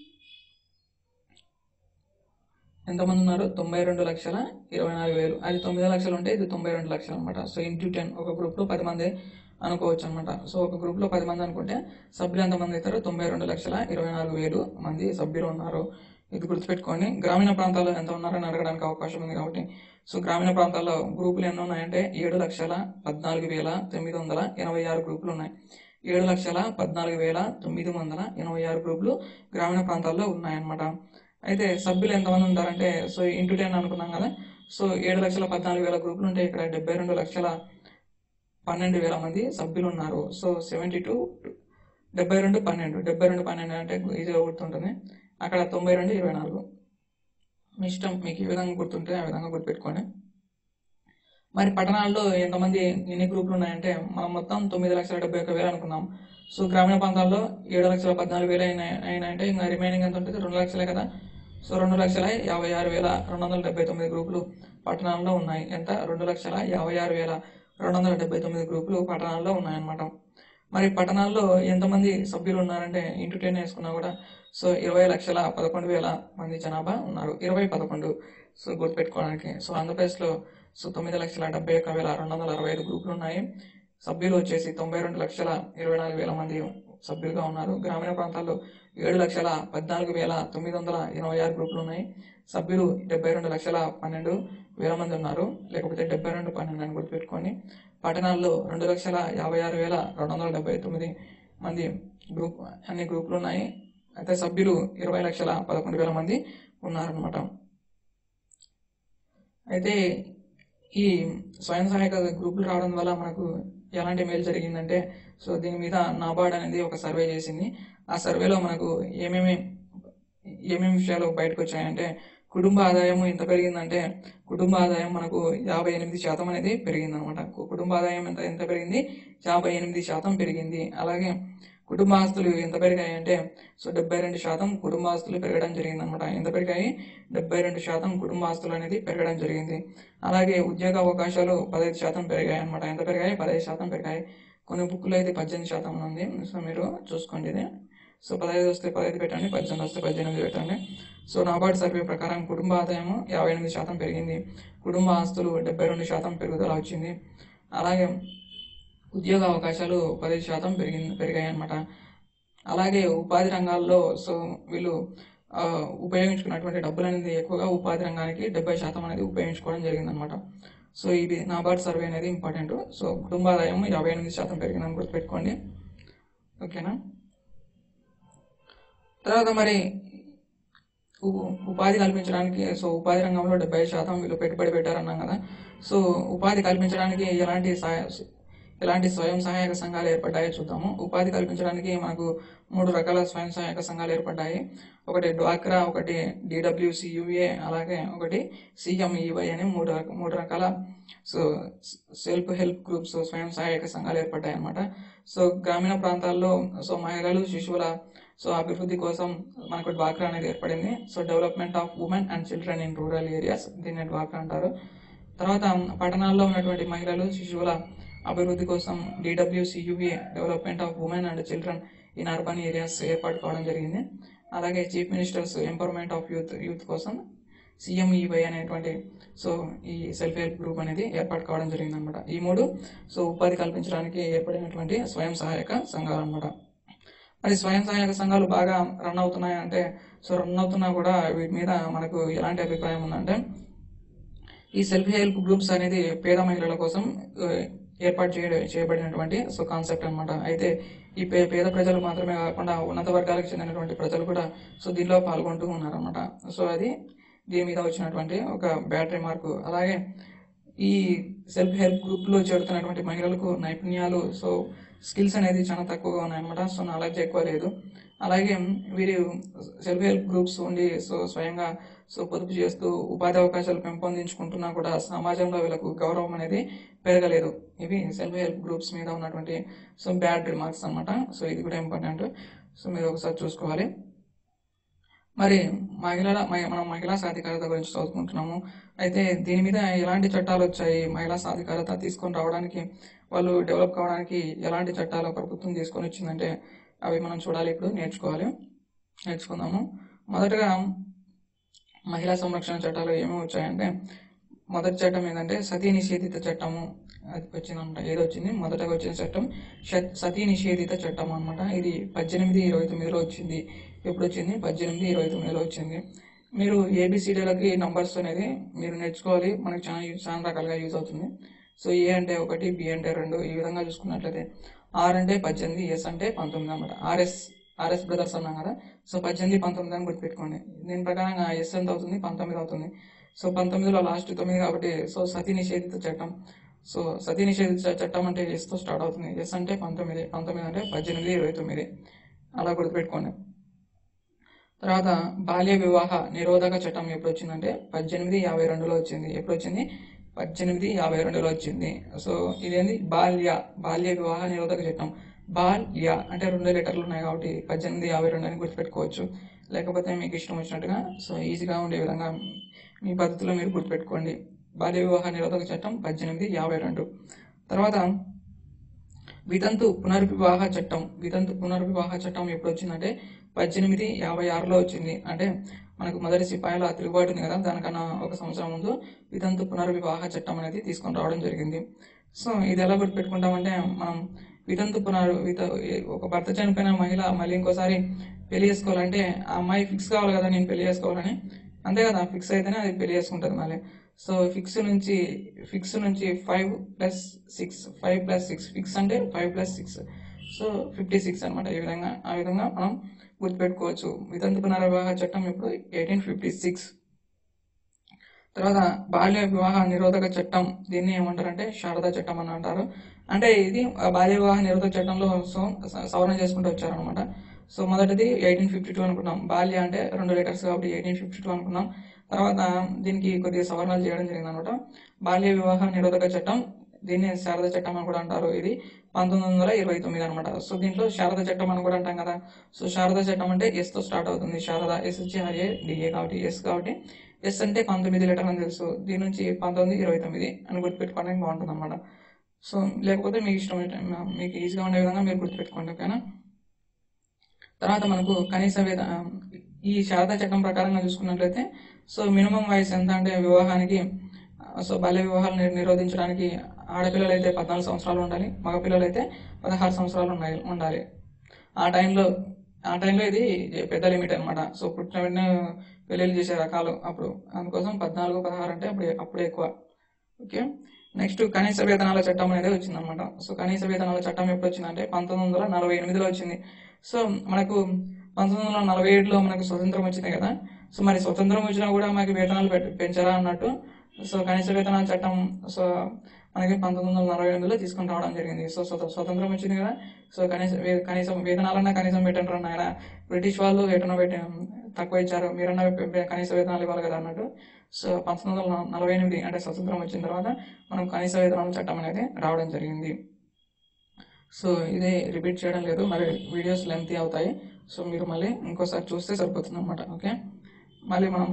ఎంతమంది ఉన్నారు తొంభై రెండు లక్షల ఇరవై నాలుగు వేలు అది తొమ్మిది లక్షలు ఉంటే ఇది తొంభై రెండు లక్షలు అనమాట సో ఇంటూ టెన్ ఒక గ్రూప్లో పది మంది అనుకోవచ్చు అనమాట సో ఒక గ్రూప్లో పది మంది అనుకుంటే సభ్యులు ఎంతమంది అవుతారు తొంభై రెండు లక్షల ఇరవై నాలుగు వేలు మంది సభ్యులు ఉన్నారు ఇది గుర్తుపెట్టుకోండి గ్రామీణ ప్రాంతాల్లో ఎంత ఉన్నారని అడగడానికి అవకాశం ఉంది కాబట్టి సో గ్రామీణ ప్రాంతాల్లో గ్రూపులు ఎన్ని ఉన్నాయంటే ఏడు లక్షల పద్నాలుగు వేల తొమ్మిది వందల ఎనభై ఆరు గ్రూపులు ఉన్నాయి ఏడు లక్షల పద్నాలుగు వేల తొమ్మిది వందల ఎనభై ఆరు గ్రూపులు గ్రామీణ ప్రాంతాల్లో ఉన్నాయన్నమాట అయితే సభ్యులు ఎంతమంది ఉంటారంటే సో ఇంటూ టెన్ అనుకున్నాం కదా సో ఏడు లక్షల పద్నాలుగు వేల గ్రూపులు ఉంటే ఇక్కడ డెబ్బై రెండు లక్షల పన్నెండు వేల మంది సభ్యులు ఉన్నారు సో సెవెంటీ టూ డెబ్బై రెండు పన్నెండు డెబ్బై రెండు పన్నెండు అంటే ఈజీగా గుర్తుంటుంది అక్కడ తొంభై రెండు ఇరవై నాలుగు మీ ఇష్టం మీకు ఏ విధంగా గుర్తుంటే ఆ విధంగా గుర్తుపెట్టుకోండి మరి పట్టణాల్లో ఎంతమంది ఎన్ని గ్రూపులు ఉన్నాయంటే మనం మొత్తం తొమ్మిది లక్షల డెబ్బై ఒక్క వేలు అనుకున్నాం సో గ్రామీణ ప్రాంతాల్లో ఏడు లక్షల పద్నాలుగు వేలు అయినా అయినాయంటే ఇంకా రిమైనింగ్ ఎంత ఉంటుంది రెండు లక్షలే కదా సో రెండు లక్షల యాభై ఆరు వేల రెండు వందల డెబ్బై తొమ్మిది గ్రూపులు పట్టణాల్లో ఉన్నాయి ఎంత రెండు లక్షల యాభై ఆరు వేల రెండు వందల డెబ్బై తొమ్మిది గ్రూపులు పట్టణాల్లో ఉన్నాయన్నమాట మరి పట్టణాల్లో ఎంతమంది సభ్యులు ఉన్నారంటే ఇంటూ టెన్ వేసుకున్నా కూడా సో ఇరవై లక్షల పదకొండు వేల మంది జనాభా ఉన్నారు ఇరవై పదకొండు సో గుర్తుపెట్టుకోవడానికి సో ఆంధ్రప్రదేశ్లో సో తొమ్మిది లక్షల డెబ్బై ఒక్క వేల రెండు వందల అరవై ఐదు గ్రూపులు ఉన్నాయి సభ్యులు వచ్చేసి తొంభై రెండు లక్షల ఇరవై నాలుగు వేల మంది సభ్యులుగా ఉన్నారు గ్రామీణ ప్రాంతాల్లో ఏడు లక్షల పద్నాలుగు వేల తొమ్మిది వందల ఎనభై ఆరు గ్రూపులు ఉన్నాయి సభ్యులు డెబ్బై రెండు లక్షల పన్నెండు వేల మంది ఉన్నారు లేకపోతే డెబ్బై రెండు పన్నెండు అని గుర్తుపెట్టుకొని పట్టణాల్లో రెండు లక్షల యాభై ఆరు వేల రెండు వందల డెబ్బై తొమ్మిది మంది గ్రూప్ అన్ని గ్రూపులు ఉన్నాయి అయితే సభ్యులు ఇరవై లక్షల పదకొండు వేల మంది ఉన్నారనమాట అయితే ఈ స్వయం సహాయక గ్రూపులు రావడం వల్ల మనకు ఎలాంటి మేలు జరిగిందంటే సో దీని మీద నాబార్డ్ అనేది ఒక సర్వే చేసింది ఆ సర్వేలో మనకు ఏమేమి ఏమేమి విషయాలు బయటకు వచ్చాయంటే కుటుంబ ఆదాయం ఎంత పెరిగిందంటే కుటుంబ ఆదాయం మనకు యాభై ఎనిమిది శాతం అనేది పెరిగింది అనమాట కుటుంబ ఆదాయం ఎంత ఎంత పెరిగింది యాభై ఎనిమిది శాతం పెరిగింది అలాగే కుటుంబ ఆస్తులు ఎంత పెరిగాయి అంటే సో డెబ్బై రెండు శాతం కుటుంబ ఆస్తులు పెరగడం జరిగింది అనమాట ఎంత పెరిగాయి డెబ్బై రెండు శాతం కుటుంబ ఆస్తులు అనేది పెరగడం జరిగింది అలాగే ఉద్యోగ అవకాశాలు పదహైదు శాతం పెరిగాయి అనమాట ఎంత పెరిగాయి పదహైదు శాతం పెరిగాయి కొన్ని బుక్లో అయితే పద్దెనిమిది శాతం ఉంది సో మీరు చూసుకోండి ఇది సో పదహైదు వస్తే పదహైదు పెట్టండి పద్దెనిమిది వస్తే పద్దెనిమిది పెట్టండి సో నాబార్డ్ సర్వే ప్రకారం కుటుంబ ఆదాయం యాభై ఎనిమిది శాతం పెరిగింది కుటుంబ ఆస్తులు డెబ్బై రెండు శాతం పెరుగుదల వచ్చింది అలాగే ఉద్యోగ అవకాశాలు పదిహేను శాతం పెరిగింది పెరిగాయి అనమాట అలాగే ఉపాధి రంగాల్లో సో వీళ్ళు ఆ, ఉపయోగించుకున్నటువంటి డబ్బులు అనేది ఎక్కువగా ఉపాధి రంగానికి డెబ్బై శాతం అనేది ఉపయోగించుకోవడం జరిగింది అనమాట సో ఇది నాబార్డ్ సర్వే అనేది ఇంపార్టెంట్ సో కుటుంబ ఆదాయం యాభై ఎనిమిది శాతం పెరిగిందని గుర్తుపెట్టుకోండి ఓకేనా తర్వాత మరి ఉ- ఉపాధి కల్పించడానికి సో ఉపాధి రంగంలో డెబ్బై శాతం వీళ్ళు పెట్టుబడి పెట్టారన్నాం కదా సో ఉపాధి కల్పించడానికి ఎలాంటి సహాయ ఎలాంటి స్వయం సహాయక సంఘాలు ఏర్పడ్డాయో చూద్దాము ఉపాధి కల్పించడానికి మనకు మూడు రకాల స్వయం సహాయక సంఘాలు ఏర్పడ్డాయి ఒకటి డ్వాక్రా ఒకటి డిడబ్ల్యూసియుఏ అలాగే ఒకటి సిఎంఈవై అని మూడు రక- మూడు రకాల సో సెల్ఫ్ హెల్ప్ గ్రూప్స్ స్వయం సహాయక సంఘాలు ఏర్పడ్డాయి అన్నమాట సో గ్రామీణ ప్రాంతాల్లో సో మహిళలు శిశువుల సో అభివృద్ధి కోసం మనకు డ్వాక్రా అనేది ఏర్పడింది so development of women and children in rural areas దీన్ని డ్వాక్రా అంటారు తర్వాత పట్టణాల్లో ఉన్నటువంటి మహిళలు శిశువుల అభివృద్ధి కోసం DWCUA development of women and children in urban areas ఏర్పాటు కావడం జరిగింది అలాగే chief ministers empowerment of youth youth కోసం సిఎంఈవై అనేటువంటి సో ఈ సెల్ఫ్ హెల్ప్ గ్రూప్ అనేది ఏర్పాటు కావడం జరిగింది అనమాట ఈ మూడు సో ఉపాధి కల్పించడానికి ఏర్పడినటువంటి స్వయం సహాయక సంఘాలు అనమాట మరి స్వయం సహాయక సంఘాలు బాగా రన్ అవుతున్నాయి అంటే సో రన్ అవుతున్నా కూడా వీటి మీద మనకు ఎలాంటి అభిప్రాయం ఉందంటే ఈ సెల్ఫ్ హెల్ప్ గ్రూప్స్ అనేది పేద మహిళల కోసం ఆ, ఏర్పాటు చేయ చేయబడినటువంటి సో కాన్సెప్ట్ అన్నమాట అయితే ఈ పే పేద ప్రజలు మాత్రమే కాకుండా ఉన్నత వర్గాలకు చెందినటువంటి ప్రజలు కూడా సో దీనిలో పాల్గొంటూ ఉన్నారన్నమాట సో అది దీని మీద వచ్చినటువంటి ఒక బ్యాడ్ రిమార్క్ అలాగే ఈ సెల్ఫ్ హెల్ప్ గ్రూప్లో చేరుతున్నటువంటి మహిళలకు నైపుణ్యాలు సో స్కిల్స్ అనేది చాలా తక్కువగా ఉన్నాయన్నమాట సో నాలెడ్జ్ ఎక్కువ లేదు అలాగే వీరు సెల్ఫ్ హెల్ప్ గ్రూప్స్ ఉండి సో స్వయంగా సో పొదుపు చేస్తూ ఉపాధి అవకాశాలు పెంపొందించుకుంటున్నా కూడా సమాజంలో వీళ్ళకు గౌరవం అనేది పెరగలేదు ఇవి సెల్ఫ్ హెల్ప్ గ్రూప్స్ మీద ఉన్నటువంటి సో బ్యాడ్ రిమార్క్స్ అన్నమాట సో ఇది కూడా ఇంపార్టెంట్ సో మీరు ఒకసారి చూసుకోవాలి మరి మహిళల మహి- మనం మహిళా సాధికారత గురించి చదువుకుంటున్నాము అయితే దీని మీద ఎలాంటి చట్టాలు వచ్చాయి మహిళా సాధికారత తీసుకొని రావడానికి వాళ్ళు డెవలప్ కావడానికి ఎలాంటి చట్టాలు ప్రభుత్వం తీసుకొని వచ్చిందంటే అవి మనం చూడాలి ఇప్పుడు నేర్చుకోవాలి నేర్చుకుందాము మొదటగా మహిళా సంరక్షణ చట్టాలు ఏమేమి వచ్చాయంటే మొదటి చట్టం ఏంటంటే సతీ నిషేధిత చట్టము అది వచ్చిందన్నమాట ఏది వచ్చింది మొదటగా వచ్చిన చట్టం ష- సతీ నిషేధిత చట్టం అన్నమాట ఇది పద్దెనిమిది ఇరవై తొమ్మిదిలో వచ్చింది ఎప్పుడు వచ్చింది పద్దెనిమిది ఇరవై తొమ్మిదిలో వచ్చింది మీరు ఏబిసిడీలకి నంబర్స్ అనేది మీరు నేర్చుకోవాలి మనకి చాలా యూజ్- చాలా రకాలుగా యూజ్ అవుతుంది సో ఏ అంటే ఒకటి బి అంటే రెండు ఈ విధంగా చూసుకున్నట్లయితే ఆర్ అంటే పద్దెనిమిది ఎస్ అంటే పంతొమ్మిది అనమాట ఆర్ఎస్ ఆర్ఎస్ బ్రదర్స్ అన్నాం కదా సో పద్దెనిమిది పంతొమ్మిది అని గుర్తుపెట్టుకోండి దీని ప్రకారంగా ఎస్ ఎంత అవుతుంది పంతొమ్మిది అవుతుంది సో పంతొమ్మిదిలో లాస్ట్ తొమ్మిది కాబట్టి సో సతీ నిషేధిత చట్టం సో సతీ నిషేధిత చట్టం అంటే ఎస్తో స్టార్ట్ అవుతుంది ఎస్ అంటే పంతొమ్మిది పంతొమ్మిది అంటే పద్దెనిమిది ఇరవై తొమ్మిది అలా గుర్తుపెట్టుకోండి తర్వాత బాల్య వివాహ నిరోధక చట్టం ఎప్పుడు వచ్చిందంటే పద్దెనిమిది యాభై రెండులో వచ్చింది ఎప్పుడు వచ్చింది పద్దెనిమిది యాభై రెండులో వచ్చింది సో ఇదేంది బాల్య బాల్య వివాహ నిరోధక చట్టం బాల్య అంటే రెండు లెటర్లు ఉన్నాయి కాబట్టి పద్దెనిమిది యాభై రెండు అని గుర్తుపెట్టుకోవచ్చు లేకపోతే మీకు ఇష్టం వచ్చినట్టుగా సో ఈజీగా ఉండే విధంగా మీ పద్ధతిలో మీరు గుర్తుపెట్టుకోండి బాల్య వివాహ నిరోధక చట్టం పద్దెనిమిది యాభై రెండు తర్వాత వితంతు పునర్వివాహ చట్టం వితంతు పునర్వివాహ చట్టం ఎప్పుడు వచ్చిందంటే పద్దెనిమిది యాభై ఆరులో వచ్చింది అంటే మనకు మొదటి సిపాయిల తిరుగుబాటు ఉంది కదా దానికన్నా ఒక సంవత్సరం ముందు వితంతు పునర్వివాహ చట్టం అనేది తీసుకొని రావడం జరిగింది సో ఇది ఎలా గుర్తుపెట్టుకుంటామంటే మనం వితంతు పునర్ విత ఒక భర్త చనిపోయిన మహిళ మళ్ళీ ఇంకోసారి పెళ్లి చేసుకోవాలంటే ఆ అమ్మాయి ఫిక్స్ కావాలి కదా నేను పెళ్లి చేసుకోవాలని అంతే కదా ఫిక్స్ అయితేనే అది పెళ్లి చేసుకుంటుంది మళ్ళీ సో ఫిక్స్ నుంచి ఫిక్స్ నుంచి five plus six five plus six fix అంటే five plus six so fifty six అనమాట ఈ విధంగా ఆ విధంగా మనం గుర్తుపెట్టుకోవచ్చు వితంతు పునర్వివాహ చట్టం ఇప్పుడు ఎయిటీన్ ఫిఫ్టీ సిక్స్ తర్వాత బాల్య వివాహ నిరోధక చట్టం దీన్ని ఏమంటారంటే శారదా చట్టం అని అంటారు అంటే ఇది ఆ బాల్య వివాహ నిరోధక చట్టంలో సో స- సవరణ చేసుకుంటూ వచ్చారనమాట సో మొదటిది ఎయిటీన్ ఫిఫ్టీ టూ అనుకున్నాం బాల్య అంటే రెండు లెటర్స్ కాబట్టి ఎయిటీన్ ఫిఫ్టీ టూ అనుకున్నాం తర్వాత దీనికి కొద్దిగా సవరణలు చేయడం జరిగింది అనమాట బాల్య వివాహ నిరోధక చట్టం దీన్ని శారద చట్టం అని కూడా అంటారు ఇది పంతొమ్మిది వందల ఇరవై తొమ్మిది అనమాట సో దీంట్లో శారద చట్టం అని కూడా అంటాం కదా సో శారద చట్టం అంటే ఎస్ తో స్టార్ట్ అవుతుంది శారద ఎస్ వచ్చి హరియే డిఏ కాబట్టి ఎస్ కాబట్టి ఎస్ అంటే పంతొమ్మిది లెటర్ అని తెలుసు దీని నుంచి పంతొమ్మిది ఇరవై తొమ్మిది అని గుర్తుపెట్టుకోవడానికి బాగుంటుంది అనమాట సో లేకపోతే మీకు ఇష్టం మీకు ఈజీగా ఉండే విధంగా మీరు గుర్తుపెట్టుకోండి ఓకేనా తర్వాత మనకు కనీస వేద ఈ శారదా చట్టం ప్రకారంగా చూసుకున్నట్లయితే సో మినిమం వయసు ఎంత అంటే వివాహానికి ఆ, సో బాల్య వివాహాలు నిర్- నిరోధించడానికి ఆడపిల్లలు అయితే పద్నాలుగు సంవత్సరాలు ఉండాలి మగపిల్లలు అయితే పదహారు సంవత్సరాలు ఉన్నాయి ఉండాలి ఆ టైంలో ఆ టైంలో ఇది పెద్ద లిమిట్ అనమాట సో పుట్టిన వెంటనే పెళ్ళిళ్ళు చేసే రకాలు అప్పుడు అందుకోసం పద్నాలుగు పదహారు అంటే అప్పుడు అప్పుడే ఎక్కువ ఓకే నెక్స్ట్ కనీస వేతనాల చట్టం అనేది వచ్చిందనమాట సో కనీస వేతనాల చట్టం ఎప్పుడు వచ్చిందంటే పంతొమ్మిది వందల నలభై ఎనిమిదిలో వచ్చింది సో మనకు పంతొమ్మిది వందల నలభై ఏడులో మనకు స్వతంత్రం వచ్చింది కదా సో మరి స్వతంత్రం వచ్చినా కూడా మనకి వేతనాలు పెట్- పెంచరా అన్నట్టు సో కనీస వేతనాల చట్టం సో మనకి పంతొమ్మిది వందల నలభై ఎనిమిదిలో తీసుకొని రావడం జరిగింది సో స్వత- స్వతంత్రం వచ్చింది కదా సో కనీస వే- కనీసం వేతనాలన్నా కనీసం పెట్టండి రా నాయన బ్రిటిష్ వాళ్ళు వేతనం పెట్టి తక్కువ ఇచ్చారు మీరన్నా పె- పె- కనీస వేతనాలు ఇవ్వాలి కదా అన్నట్టు సో పంతొమ్మిది వందల నలభై ఎనిమిది అంటే స్వతంత్రం వచ్చిన తర్వాత మనం కనీస వేతనాల చట్టం అనేది రావడం జరిగింది సో ఇదే రిపీట్ చేయడం లేదు మరి వీడియోస్ లెంతీ అవుతాయి సో మీరు మళ్ళీ ఇంకోసారి చూస్తే సరిపోతుంది అనమాట ఓకే మళ్ళీ మనం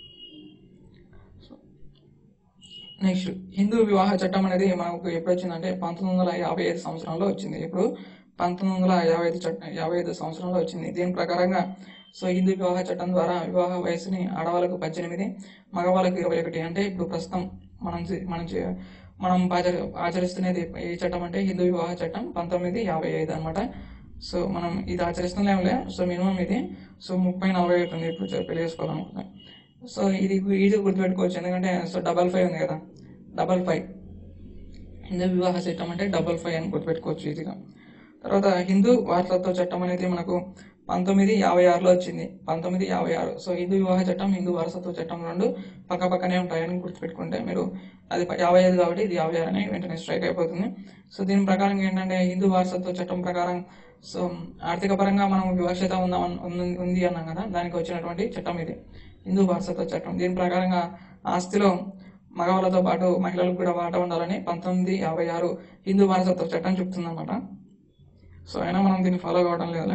నెక్స్ట్ హిందూ వివాహ చట్టం అనేది మనకు ఎప్పుడు వచ్చిందంటే పంతొమ్మిది వందల యాభై ఐదు సంవత్సరంలో వచ్చింది ఇప్పుడు పంతొమ్మిది వందల యాభై ఐదు చట్టం యాభై ఐదు సంవత్సరంలో వచ్చింది దీని ప్రకారంగా సో హిందూ వివాహ చట్టం ద్వారా వివాహ వయసుని ఆడవాళ్ళకు పద్దెనిమిది మగవాళ్ళకు ఇరవై ఒకటి అంటే ఇప్పుడు ప్రస్తుతం మనం చే- మనం చే- మనం ఆచరి ఆచరిస్తున్నది ఏ చట్టం అంటే హిందూ వివాహ చట్టం పంతొమ్మిది యాభై ఐదు అనమాట సో మనం ఇది ఆచరిస్తున్నాంలే సో మినిమం ఇది సో ముప్పై నలభై అవుతుంది ఇప్పుడు చే- పెళ్లి చేసుకోవాలనుకుంటున్నాం సో ఇది ఈజీ గుర్తుపెట్టుకోవచ్చు ఎందుకంటే సో డబల్ ఫైవ్ ఉంది కదా డబల్ ఫైవ్ హిందూ వివాహ చట్టం అంటే డబల్ ఫైవ్ అని గుర్తుపెట్టుకోవచ్చు ఈజీగా తర్వాత హిందూ వారసత్వ చట్టం అనేది మనకు పంతొమ్మిది యాభై ఆరులో వచ్చింది పంతొమ్మిది యాభై ఆరు సో హిందూ వివాహ చట్టం హిందూ వారసత్వ చట్టం రెండు పక్క పక్కనే ఉంటాయని గుర్తుపెట్టుకుంటే మీరు అది ప- యాభై ఐదు కాబట్టి ఇది యాభై ఆరు అని వెంటనే స్ట్రైక్ అయిపోతుంది సో దీని ప్రకారం ఏంటంటే హిందూ వారసత్వ చట్టం ప్రకారం సో ఆర్థిక పరంగా మనం వివక్షత ఉందాం ఉంది- ఉంది అన్నాం కదా దానికి వచ్చినటువంటి చట్టం ఇది హిందూ వారసత్వ చట్టం దీని ప్రకారంగా ఆస్తిలో మగవాళ్ళతో పాటు మహిళలకు కూడా వాటా ఉండాలని పంతొమ్మిది యాభై ఆరు హిందూ వారసత్వ చట్టం చెప్తుందన్నమాట సో అయినా మనం దీన్ని ఫాలో కావడం లేదులే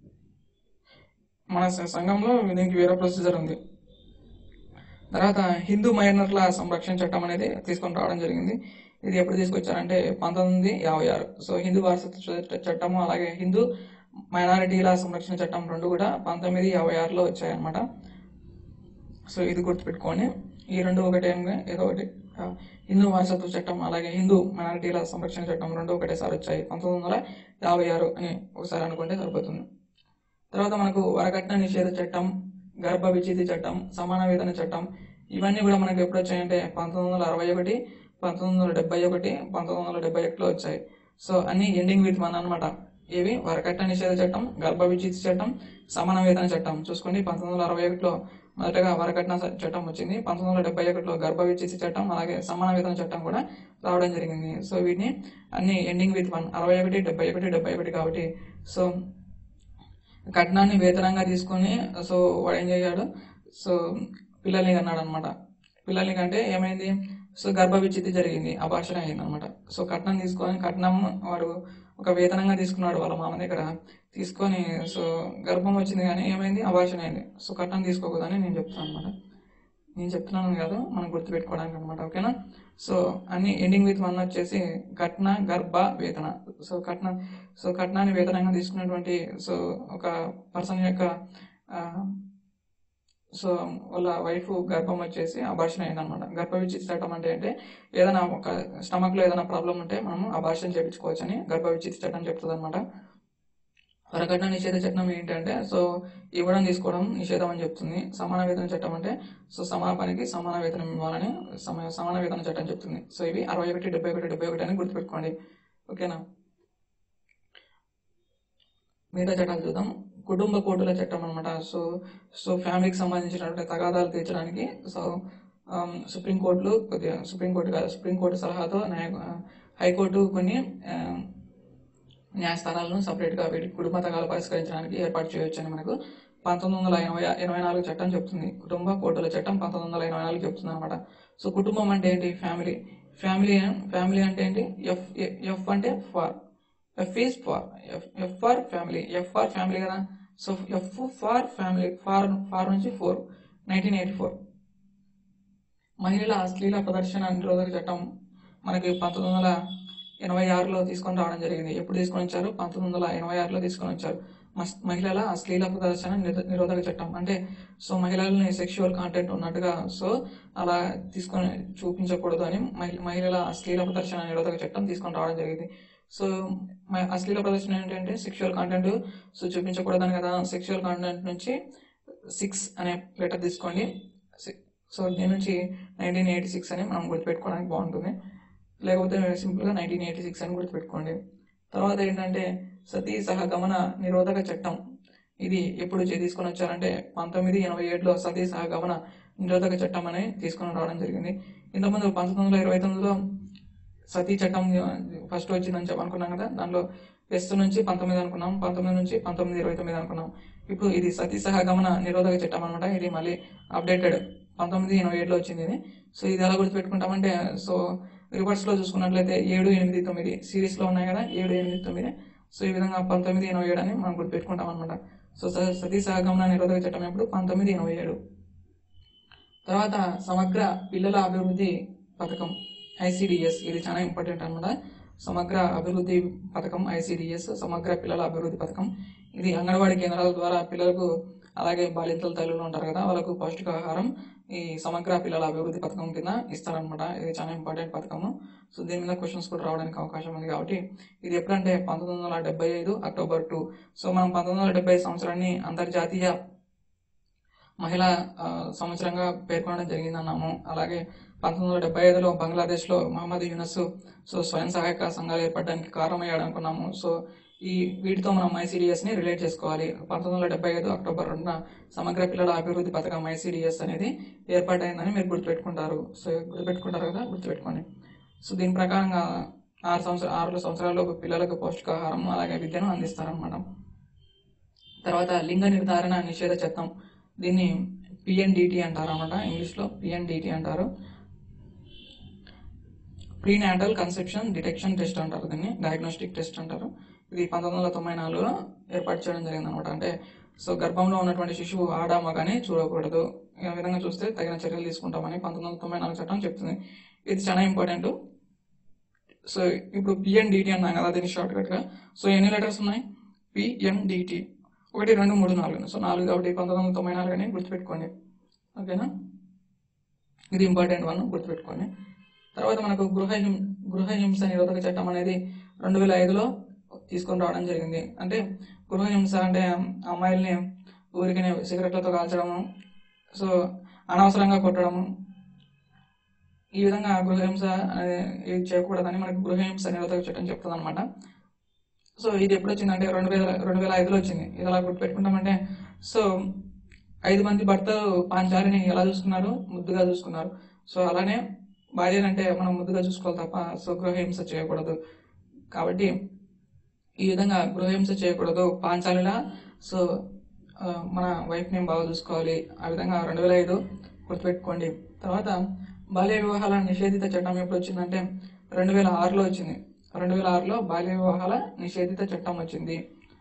మన స- సంఘంలో దీనికి వేరే ప్రొసీజర్ ఉంది తర్వాత హిందూ మైనర్ల సంరక్షణ చట్టం అనేది తీసుకొని రావడం జరిగింది ఇది ఎప్పుడు తీసుకొచ్చారంటే పంతొమ్మిది యాభై ఆరు సో హిందూ వారసత్వ చట్ట- చట్టము అలాగే హిందూ మైనారిటీల సంరక్షణ చట్టం రెండు కూడా పంతొమ్మిది యాభై ఆరులో వచ్చాయన్నమాట సో ఇది గుర్తుపెట్టుకోండి ఈ రెండు ఒకటే ఏమో ఏదో ఒకటి ఆ, హిందూ వారసత్వ చట్టం అలాగే హిందూ మైనారిటీల సంరక్షణ చట్టం రెండు ఒకటేసారి వచ్చాయి పంతొమ్మిది వందల యాభై ఆరు అని ఒకసారి అనుకుంటే సరిపోతుంది తర్వాత మనకు వరకట్న నిషేధ చట్టం గర్భ విచ్ఛితి చట్టం సమాన వేతన చట్టం ఇవన్నీ కూడా మనకు ఎప్పుడు వచ్చాయంటే పంతొమ్మిది వందల అరవై ఒకటి పంతొమ్మిది వందల డెబ్బై ఒకటి పంతొమ్మిది వందల డెబ్బై ఒకటిలో వచ్చాయి సో అన్ని ఎండింగ్ విత్ వన్ అనమాట ఇవి వరకట్న నిషేధ చట్టం గర్భ విచ్ఛితి చట్టం సమాన వేతన చట్టం చూసుకోండి పంతొమ్మిది వందల అరవై ఒకటిలో మొదటగా వరకట్న స- చట్టం వచ్చింది పంతొమ్మిది వందల డెబ్బై ఒకటిలో గర్భ విచ్ఛితి చట్టం అలాగే సమాన వేతన చట్టం కూడా రావడం జరిగింది సో వీటిని అన్ని ఎండింగ్ విత్ వన్ అరవై ఒకటి డెబ్బై ఒకటి డెబ్బై ఒకటి కాబట్టి సో కట్నాన్ని వేతనంగా తీసుకొని సో వాడు ఏం చేశాడు సో పిల్లల్ని కన్నాడు అనమాట పిల్లల్ని కంటే ఏమైంది సో గర్భ విచ్ఛితి జరిగింది అభాషణ అయింది అనమాట సో కట్నం తీసుకొని కట్నం వాడు ఒక వేతనంగా తీసుకున్నాడు వాళ్ళ మామ దగ్గర తీసుకొని సో గర్భం వచ్చింది కానీ ఏమైంది అభాషణ అయింది సో కట్నం తీసుకోకూడదని నేను చెప్తాను అనమాట నేను చెప్తున్నాను కాదు మనం గుర్తుపెట్టుకోవడానికి అనమాట ఓకేనా సో అన్ని ఎండింగ్ విత్ వన్ వచ్చేసి కట్న గర్భ వేతన సో కట్న సో కట్నాన్ని వేతనంగా తీసుకున్నటువంటి సో ఒక పర్సన్ యొక్క ఆ, సో వాళ్ళ వైఫ్ గర్భం వచ్చేసి అభాషణ అయిందనమాట గర్భ విచ్ఛితి చట్టం అంటే అంటే ఏదైనా ఒక స్టమక్లో ఏదైనా ప్రాబ్లం ఉంటే మనము అభాషణ చేయించుకోవచ్చు అని గర్భ విచ్ఛితి చట్టం చెప్తుంది అనమాట వరకట్న నిషేధ చట్టం ఏంటంటే సో ఇవ్వడం తీసుకోవడం నిషేధం అని చెప్తుంది సమాన వేతన చట్టం అంటే సో సమాన పనికి సమాన వేతనం ఇవ్వాలని సమ సమాన వేతన చట్టం చెప్తుంది సో ఇవి అరవై ఒకటి డెబ్బై ఒకటి డెబ్బై ఒకటి అని గుర్తుపెట్టుకోండి ఓకేనా మిగతా చట్టాలు చూద్దాం కుటుంబ కోర్టుల చట్టం అనమాట సో సో ఫ్యామిలీకి సంబంధించినటువంటి తగాదాలు తీర్చడానికి సో ఆమ్, సుప్రీంకోర్టులు కొద్దిగా సుప్రీంకోర్టు కాదు సుప్రీంకోర్టు సలహాతో న్యాయ హైకోర్టు కొన్ని ఆ, న్యాయస్థానాలను సపరేట్గా వీటి కుటుంబ తగాదాలు పరిష్కరించడానికి ఏర్పాటు చేయొచ్చు అని మనకు పంతొమ్మిది వందల ఎనభై ఎనభై నాలుగు చట్టం చెప్తుంది కుటుంబ కోర్టుల చట్టం పంతొమ్మిది వందల ఎనభై నాలుగు చెప్తుంది అనమాట సో కుటుంబం అంటే ఏంటి ఫ్యామిలీ ఫ్యామిలీ ఫ్యామిలీ అంటే ఏంటి ఎఫ్ ఎఫ్ అంటే for F is for F F for family F for family కదా so F for family for for నుంచి ఫోర్ నైన్టీన్ ఎయిటీ ఫోర్ మహిళల అశ్లీల ప్రదర్శన నిరోధక చట్టం మనకి పంతొమ్మిది వందల ఎనభై ఆరులో తీసుకొని రావడం జరిగింది ఎప్పుడు తీసుకొని వచ్చారు పంతొమ్మిది వందల ఎనభై ఆరులో తీసుకొని వచ్చారు మస్- మహిళల అశ్లీల ప్రదర్శన నిరో- నిరోధక చట్టం అంటే సో మహిళలని సెక్షువల్ కాంటెంట్ ఉన్నట్టుగా సో అలా తీసుకొని చూపించకూడదు అని మహి- మహిళల అశ్లీల ప్రదర్శన నిరోధక చట్టం తీసుకొని రావడం జరిగింది సో మ- అశ్లీల ప్రదర్శన ఏంటంటే సెక్షువల్ కాంటెంట్ సో చూపించకూడదని కదా సెక్షువల్ కాంటెంట్ నుంచి సిక్స్ అనే లెటర్ తీసుకోండి సి- సో దీని నుంచి నైన్టీన్ ఎయిటీ సిక్స్ అని మనం గుర్తుపెట్టుకోవడానికి బాగుంటుంది లేకపోతే సింపుల్గా నైన్టీన్ ఎయిటీ సిక్స్ అని గుర్తుపెట్టుకోండి తర్వాత ఏంటంటే సతీ సహగమన నిరోధక చట్టం ఇది ఎప్పుడు చే- తీసుకొని వచ్చారంటే పంతొమ్మిది ఎనభై ఏడులో సతీ సహగమన నిరోధక చట్టం అని తీసుకొని రావడం జరిగింది ఇంతకుముందు పంతొమ్మిది వందల ఇరవై తొమ్మిదిలో సతీ చట్టం ఫస్ట్ వచ్చిందని చెప్పి అనుకున్నాం కదా దానిలో ఎస్ నుంచి పంతొమ్మిది అనుకున్నాం పంతొమ్మిది నుంచి పంతొమ్మిది ఇరవై తొమ్మిది అనుకున్నాం ఇప్పుడు ఇది సతీ సహగమన నిరోధక చట్టం అనమాట ఇది మళ్ళీ అప్డేటెడ్ పంతొమ్మిది ఎనభై ఏడులో వచ్చింది ఇది సో ఇది ఎలా గుర్తుపెట్టుకుంటామంటే సో రివర్స్లో చూసుకున్నట్లయితే ఏడు ఎనిమిది తొమ్మిది సిరీస్లో ఉన్నాయి కదా ఏడు ఎనిమిది తొమ్మిది సో ఈ విధంగా పంతొమ్మిది ఎనభై ఏడు అని మనం గుర్తుపెట్టుకుంటాం అనమాట సో స- సతీ సహగమన నిరోధక చట్టం ఎప్పుడు పంతొమ్మిది ఎనభై ఏడు తర్వాత సమగ్ర పిల్లల అభివృద్ధి పథకం ఐసిడిఎస్ ఇది చాలా ఇంపార్టెంట్ అన్నమాట సమగ్ర అభివృద్ధి పథకం ఐసిడిఎస్ సమగ్ర పిల్లల అభివృద్ధి పథకం ఇది అంగన్వాడీ కేంద్రాల ద్వారా పిల్లలకు అలాగే బాలింతల తల్లులు ఉంటారు కదా వాళ్ళకు పౌష్టికాహారం ఈ సమగ్ర పిల్లల అభివృద్ధి పథకం కింద ఇస్తారనమాట ఇది చాలా ఇంపార్టెంట్ పథకము సో దీని మీద క్వశ్చన్స్ కూడా రావడానికి అవకాశం ఉంది కాబట్టి ఇది ఎప్పుడంటే పంతొమ్మిది వందల డెబ్బై ఐదు అక్టోబర్ టూ సో మనం పంతొమ్మిది వందల డెబ్బై సంవత్సరాన్ని అంతర్జాతీయ మహిళా ఆ, సంవత్సరంగా పేర్కొనడం జరిగిందన్నాము అలాగే పంతొమ్మిది వందల డెబ్బై ఐదులో బంగ్లాదేశ్లో మహమ్మద్ యూనస్ సో స్వయం సహాయక సంఘాలు ఏర్పడడానికి కారణమయ్యాడు అనుకున్నాము సో ఈ వీటితో మనం ఐసీడిఎస్ని రిలేట్ చేసుకోవాలి పంతొమ్మిది వందల డెబ్బై ఐదు అక్టోబర్ రెండున సమగ్ర పిల్లల అభివృద్ధి పథకం ఐసీడిఎస్ అనేది ఏర్పాటైందని మీరు గుర్తుపెట్టుకుంటారు సో గుర్తుపెట్టుకుంటారు కదా గుర్తుపెట్టుకోండి సో దీని ప్రకారంగా ఆరు సంవత్సరాలు ఆరు సంవత్సరాల్లో పిల్లలకు పౌష్టికాహారం అలాగే విద్యను అందిస్తారనమాట తర్వాత లింగ నిర్ధారణ నిషేధ చట్టం దీన్ని పిఎన్డిటి అంటారు అనమాట ఇంగ్లీష్లో పిఎన్డిటి అంటారు ప్రీనాటల్ కన్సెప్షన్ డిటెక్షన్ టెస్ట్ అంటారు దీన్ని డయాగ్నోస్టిక్ టెస్ట్ అంటారు ఇది పంతొమ్మిది వందల తొంభై నాలుగులో ఏర్పాటు చేయడం జరిగింది అనమాట అంటే సో గర్భంలో ఉన్నటువంటి శిశువు ఆడ మగని చూడకూడదు ఈ విధంగా చూస్తే తగిన చర్యలు తీసుకుంటామని పంతొమ్మిది వందల తొంభై నాలుగు చట్టం చెప్తుంది ఇది చాలా ఇంపార్టెంట్ సో ఇప్పుడు పిఎన్డిటి అన్నాం కదా దీని షార్ట్ కట్గా సో ఎన్ని లెటర్స్ ఉన్నాయి పిఎన్డిటి ఒకటి రెండు మూడు నాలుగు సో నాలుగు కాబట్టి పంతొమ్మిది వందల తొంభై నాలుగు అని గుర్తుపెట్టుకోండి ఓకేనా ఇది ఇంపార్టెంట్ వన్ గుర్తుపెట్టుకోండి తర్వాత మనకు గృహ హిం గృహ హింస నిరోధక చట్టం అనేది రెండు వేల ఐదులో తీసుకొని రావడం జరిగింది అంటే గృహ హింస అంటే అమ్మాయిల్ని ఊరికనే సిగరెట్లతో కాల్చడము సో అనవసరంగా కొట్టడము ఈ విధంగా గృహహింస అనేది ఇది చేయకూడదని మనకు గృహహింస నిరోధక చట్టం చెప్తుంది అనమాట సో ఇది ఎప్పుడు వచ్చిందంటే రెండు వేల రెండు వేల ఐదులో వచ్చింది ఇది ఎలా గుర్తుపెట్టుకుంటామంటే సో ఐదు మంది భర్తలు పాంచాలిని ఎలా చూసుకున్నారు ముద్దుగా చూసుకున్నారు సో అలానే భార్యను అంటే మనం ముద్దుగా చూసుకోవాలి తప్ప సో గృహహింస చేయకూడదు కాబట్టి ఈ విధంగా గృహహింస చేయకూడదు పాంచాలిలా సో ఆ, మన వైఫ్ని బాగా చూసుకోవాలి ఆ విధంగా రెండు వేల ఐదు గుర్తుపెట్టుకోండి తర్వాత బాల్య వివాహాల నిషేధిత చట్టం ఎప్పుడు వచ్చిందంటే రెండు వేల ఆరులో వచ్చింది రెండు వేల ఆరులో బాల్య వివాహాల నిషేధిత చట్టం వచ్చింది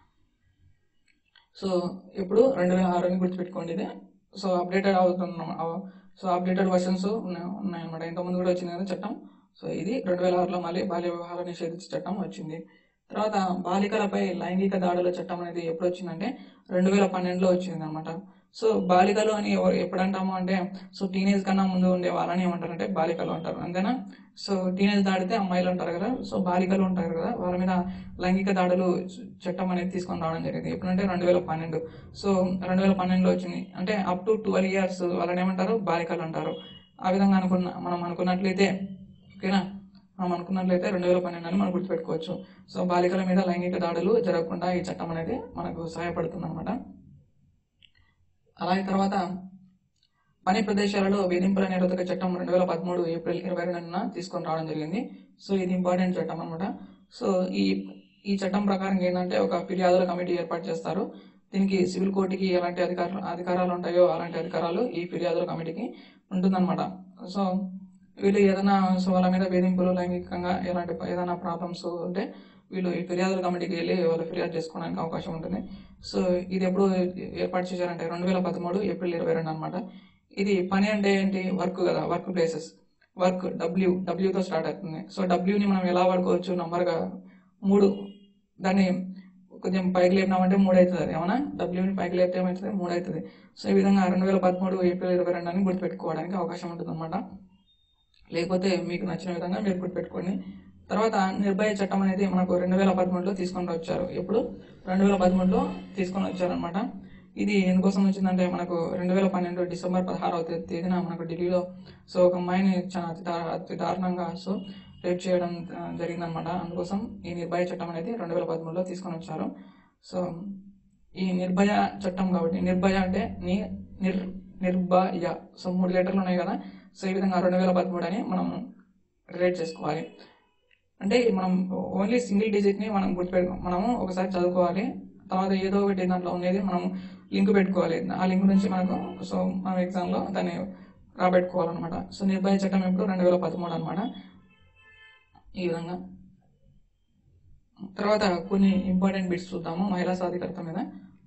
సో ఇప్పుడు రెండు వేల ఆరు అని గుర్తుపెట్టుకోండి ఇది సో అప్డేటెడ్ అవుతున్నాం అవ- సో అప్డేటెడ్ వర్షన్స్ ఉన్నాయి ఉన్నాయన్నమాట ఇంతకుముందు కూడా వచ్చింది కదా చట్టం సో ఇది రెండు వేల ఆరులో మళ్ళీ బాల్య వివాహాల నిషేధించే చట్టం వచ్చింది తర్వాత బాలికలపై లైంగిక దాడుల చట్టం అనేది ఎప్పుడు వచ్చిందంటే రెండు వేల పన్నెండులో వచ్చింది అనమాట సో బాలికలు అని ఎవరు ఎప్పుడు అంటాము అంటే సో టీనేజ్ కన్నా ముందు ఉండే వాళ్ళని ఏమంటారంటే బాలికలు అంటారు అంతేనా సో టీనేజ్ దాడితే అమ్మాయిలు ఉంటారు కదా సో బాలికలు ఉంటారు కదా వాళ్ళ మీద లైంగిక దాడులు చట్టం అనేది తీసుకొని రావడం జరిగింది ఎప్పుడంటే రెండు వేల పన్నెండు సో రెండు వేల పన్నెండులో వచ్చింది అంటే అప్ టు ట్వెల్వ్ ఇయర్స్ వాళ్ళని ఏమంటారు బాలికలు అంటారు ఆ విధంగా అనుకున్న మనం అనుకున్నట్లయితే ఓకేనా మనం అనుకున్నట్లయితే రెండు వేల పన్నెండు అని మనం గుర్తుపెట్టుకోవచ్చు సో బాలికల మీద లైంగిక దాడులు జరగకుండా ఈ చట్టం అనేది మనకు సహాయపడుతుంది అనమాట అలాగే తర్వాత పని ప్రదేశాలలో వేధింపుల నిరోధక చట్టం రెండు వేల పదమూడు ఏప్రిల్ ఇరవై రెండున తీసుకొని రావడం జరిగింది సో ఇది ఇంపార్టెంట్ చట్టం అనమాట సో ఈ ఈ చట్టం ప్రకారం ఏంటంటే ఒక ఫిర్యాదుల కమిటీ ఏర్పాటు చేస్తారు దీనికి సివిల్ కోర్టుకి ఎలాంటి అధికారాలు అధికారాలు ఉంటాయో అలాంటి అధికారాలు ఈ ఫిర్యాదుల కమిటీకి ఉంటుందన్నమాట సో వీళ్ళు ఏదైనా సో వాళ్ళ మీద వేధింపులు లైంగికంగా ఎలాంటి ఏదైనా ప్రాబ్లమ్స్ ఉంటే వీళ్ళు ఈ ఫిర్యాదుల కమిటీకి వెళ్ళి వాళ్ళు ఫిర్యాదు చేసుకోవడానికి అవకాశం ఉంటుంది సో ఇది ఎప్పుడు ఏర్పాటు చేశారంటే రెండు వేల పదమూడు ఏప్రిల్ ఇరవై రెండు అనమాట ఇది పని అంటే ఏంటి వర్క్ కదా వర్క్ ప్లేసెస్ వర్క్ డబ్ల్యూ డబ్ల్యూతో స్టార్ట్ అవుతుంది సో డబ్ల్యూని మనం ఎలా వాడుకోవచ్చు నంబర్గా మూడు దాన్ని కొంచెం పైకి లేపినామంటే మూడు అవుతుంది అది ఏమన్నా డబ్ల్యూని పైకి లేపితే ఏమవుతుంది మూడు అవుతుంది సో ఈ విధంగా రెండు వేల పదమూడు ఏప్రిల్ ఇరవై రెండు అని గుర్తుపెట్టుకోవడానికి అవకాశం ఉంటుంది అనమాట లేకపోతే మీకు నచ్చిన విధంగా మీరు గుర్తుపెట్టుకోండి తర్వాత నిర్భయ చట్టం అనేది మనకు రెండు వేల పదమూడులో తీసుకొని వచ్చారు ఎప్పుడు రెండు వేల పదమూడులో తీసుకొని వచ్చారనమాట ఇది ఎందుకోసం వచ్చిందంటే మనకు రెండు వేల పన్నెండు డిసెంబర్ పదహారవ తే- తేదీన మనకు ఢిల్లీలో సో ఒక అమ్మాయిని చాలా అతి దా- అతి దారుణంగా సో రేప్ చేయడం ఆ, జరిగిందనమాట అందుకోసం ఈ నిర్భయ చట్టం అనేది రెండు వేల పదమూడులో తీసుకొని వచ్చారు సో ఈ నిర్భయ చట్టం కాబట్టి నిర్భయ అంటే ని నిర్ నిర్భయ సో మూడు లెటర్లు ఉన్నాయి కదా సో ఈ విధంగా రెండు వేల పదమూడు అని మనం రిలేట్ చేసుకోవాలి అంటే మనం ఓన్లీ సింగిల్ డిజిట్ని మనం గుర్తుపెట్టుకో మనము ఒకసారి చదువుకోవాలి తర్వాత ఏదో ఒకటి దాంట్లో ఉండేది మనం లింక్ పెట్టుకోవాలి ఆ లింక్ నుంచి మనకు సో మనం ఎగ్జామ్లో దాన్ని రాబెట్టుకోవాలన్నమాట సో నిర్భయ చట్టం ఎప్పుడు రెండు వేల పదమూడు అనమాట ఈ విధంగా తర్వాత కొన్ని ఇంపార్టెంట్ బిట్స్ చూద్దాము మహిళా సాధికారత మీద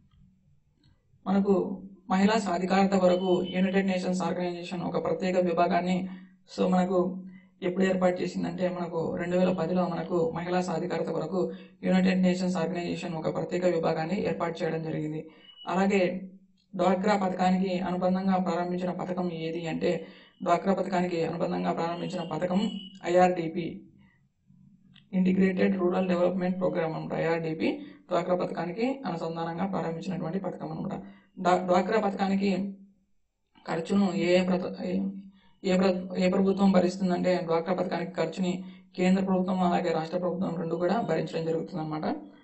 మనకు మహిళా సాధికారత వరకు యునైటెడ్ నేషన్స్ ఆర్గనైజేషన్ ఒక ప్రత్యేక విభాగాన్ని సో మనకు ఎప్పుడు ఏర్పాటు చేసిందంటే మనకు రెండు వేల పదిలో మనకు మహిళా సాధికారత వరకు యునైటెడ్ నేషన్స్ ఆర్గనైజేషన్ ఒక ప్రత్యేక విభాగాన్ని ఏర్పాటు చేయడం జరిగింది అలాగే డ్వాక్రా పథకానికి అనుబంధంగా ప్రారంభించిన పథకం ఏది అంటే డ్వాక్రా పథకానికి అనుబంధంగా ప్రారంభించిన పథకం IRDP integrated rural development programme అనమాట ఐఆర్డిపి డ్వాక్రా పథకానికి అనుసంధానంగా ప్రారంభించినటువంటి పథకం అనమాట డ్వాక్రా పథకానికి ఖర్చును ఏ ఏ ప్రత ఏ- ఏ ప్ర ఏ ప్రభుత్వం భరిస్తుందంటే డ్వాక్రా పథకానికి ఖర్చుని కేంద్ర ప్రభుత్వం అలాగే రాష్ట్ర ప్రభుత్వం రెండు కూడా భరించడం జరుగుతుంది అనమాట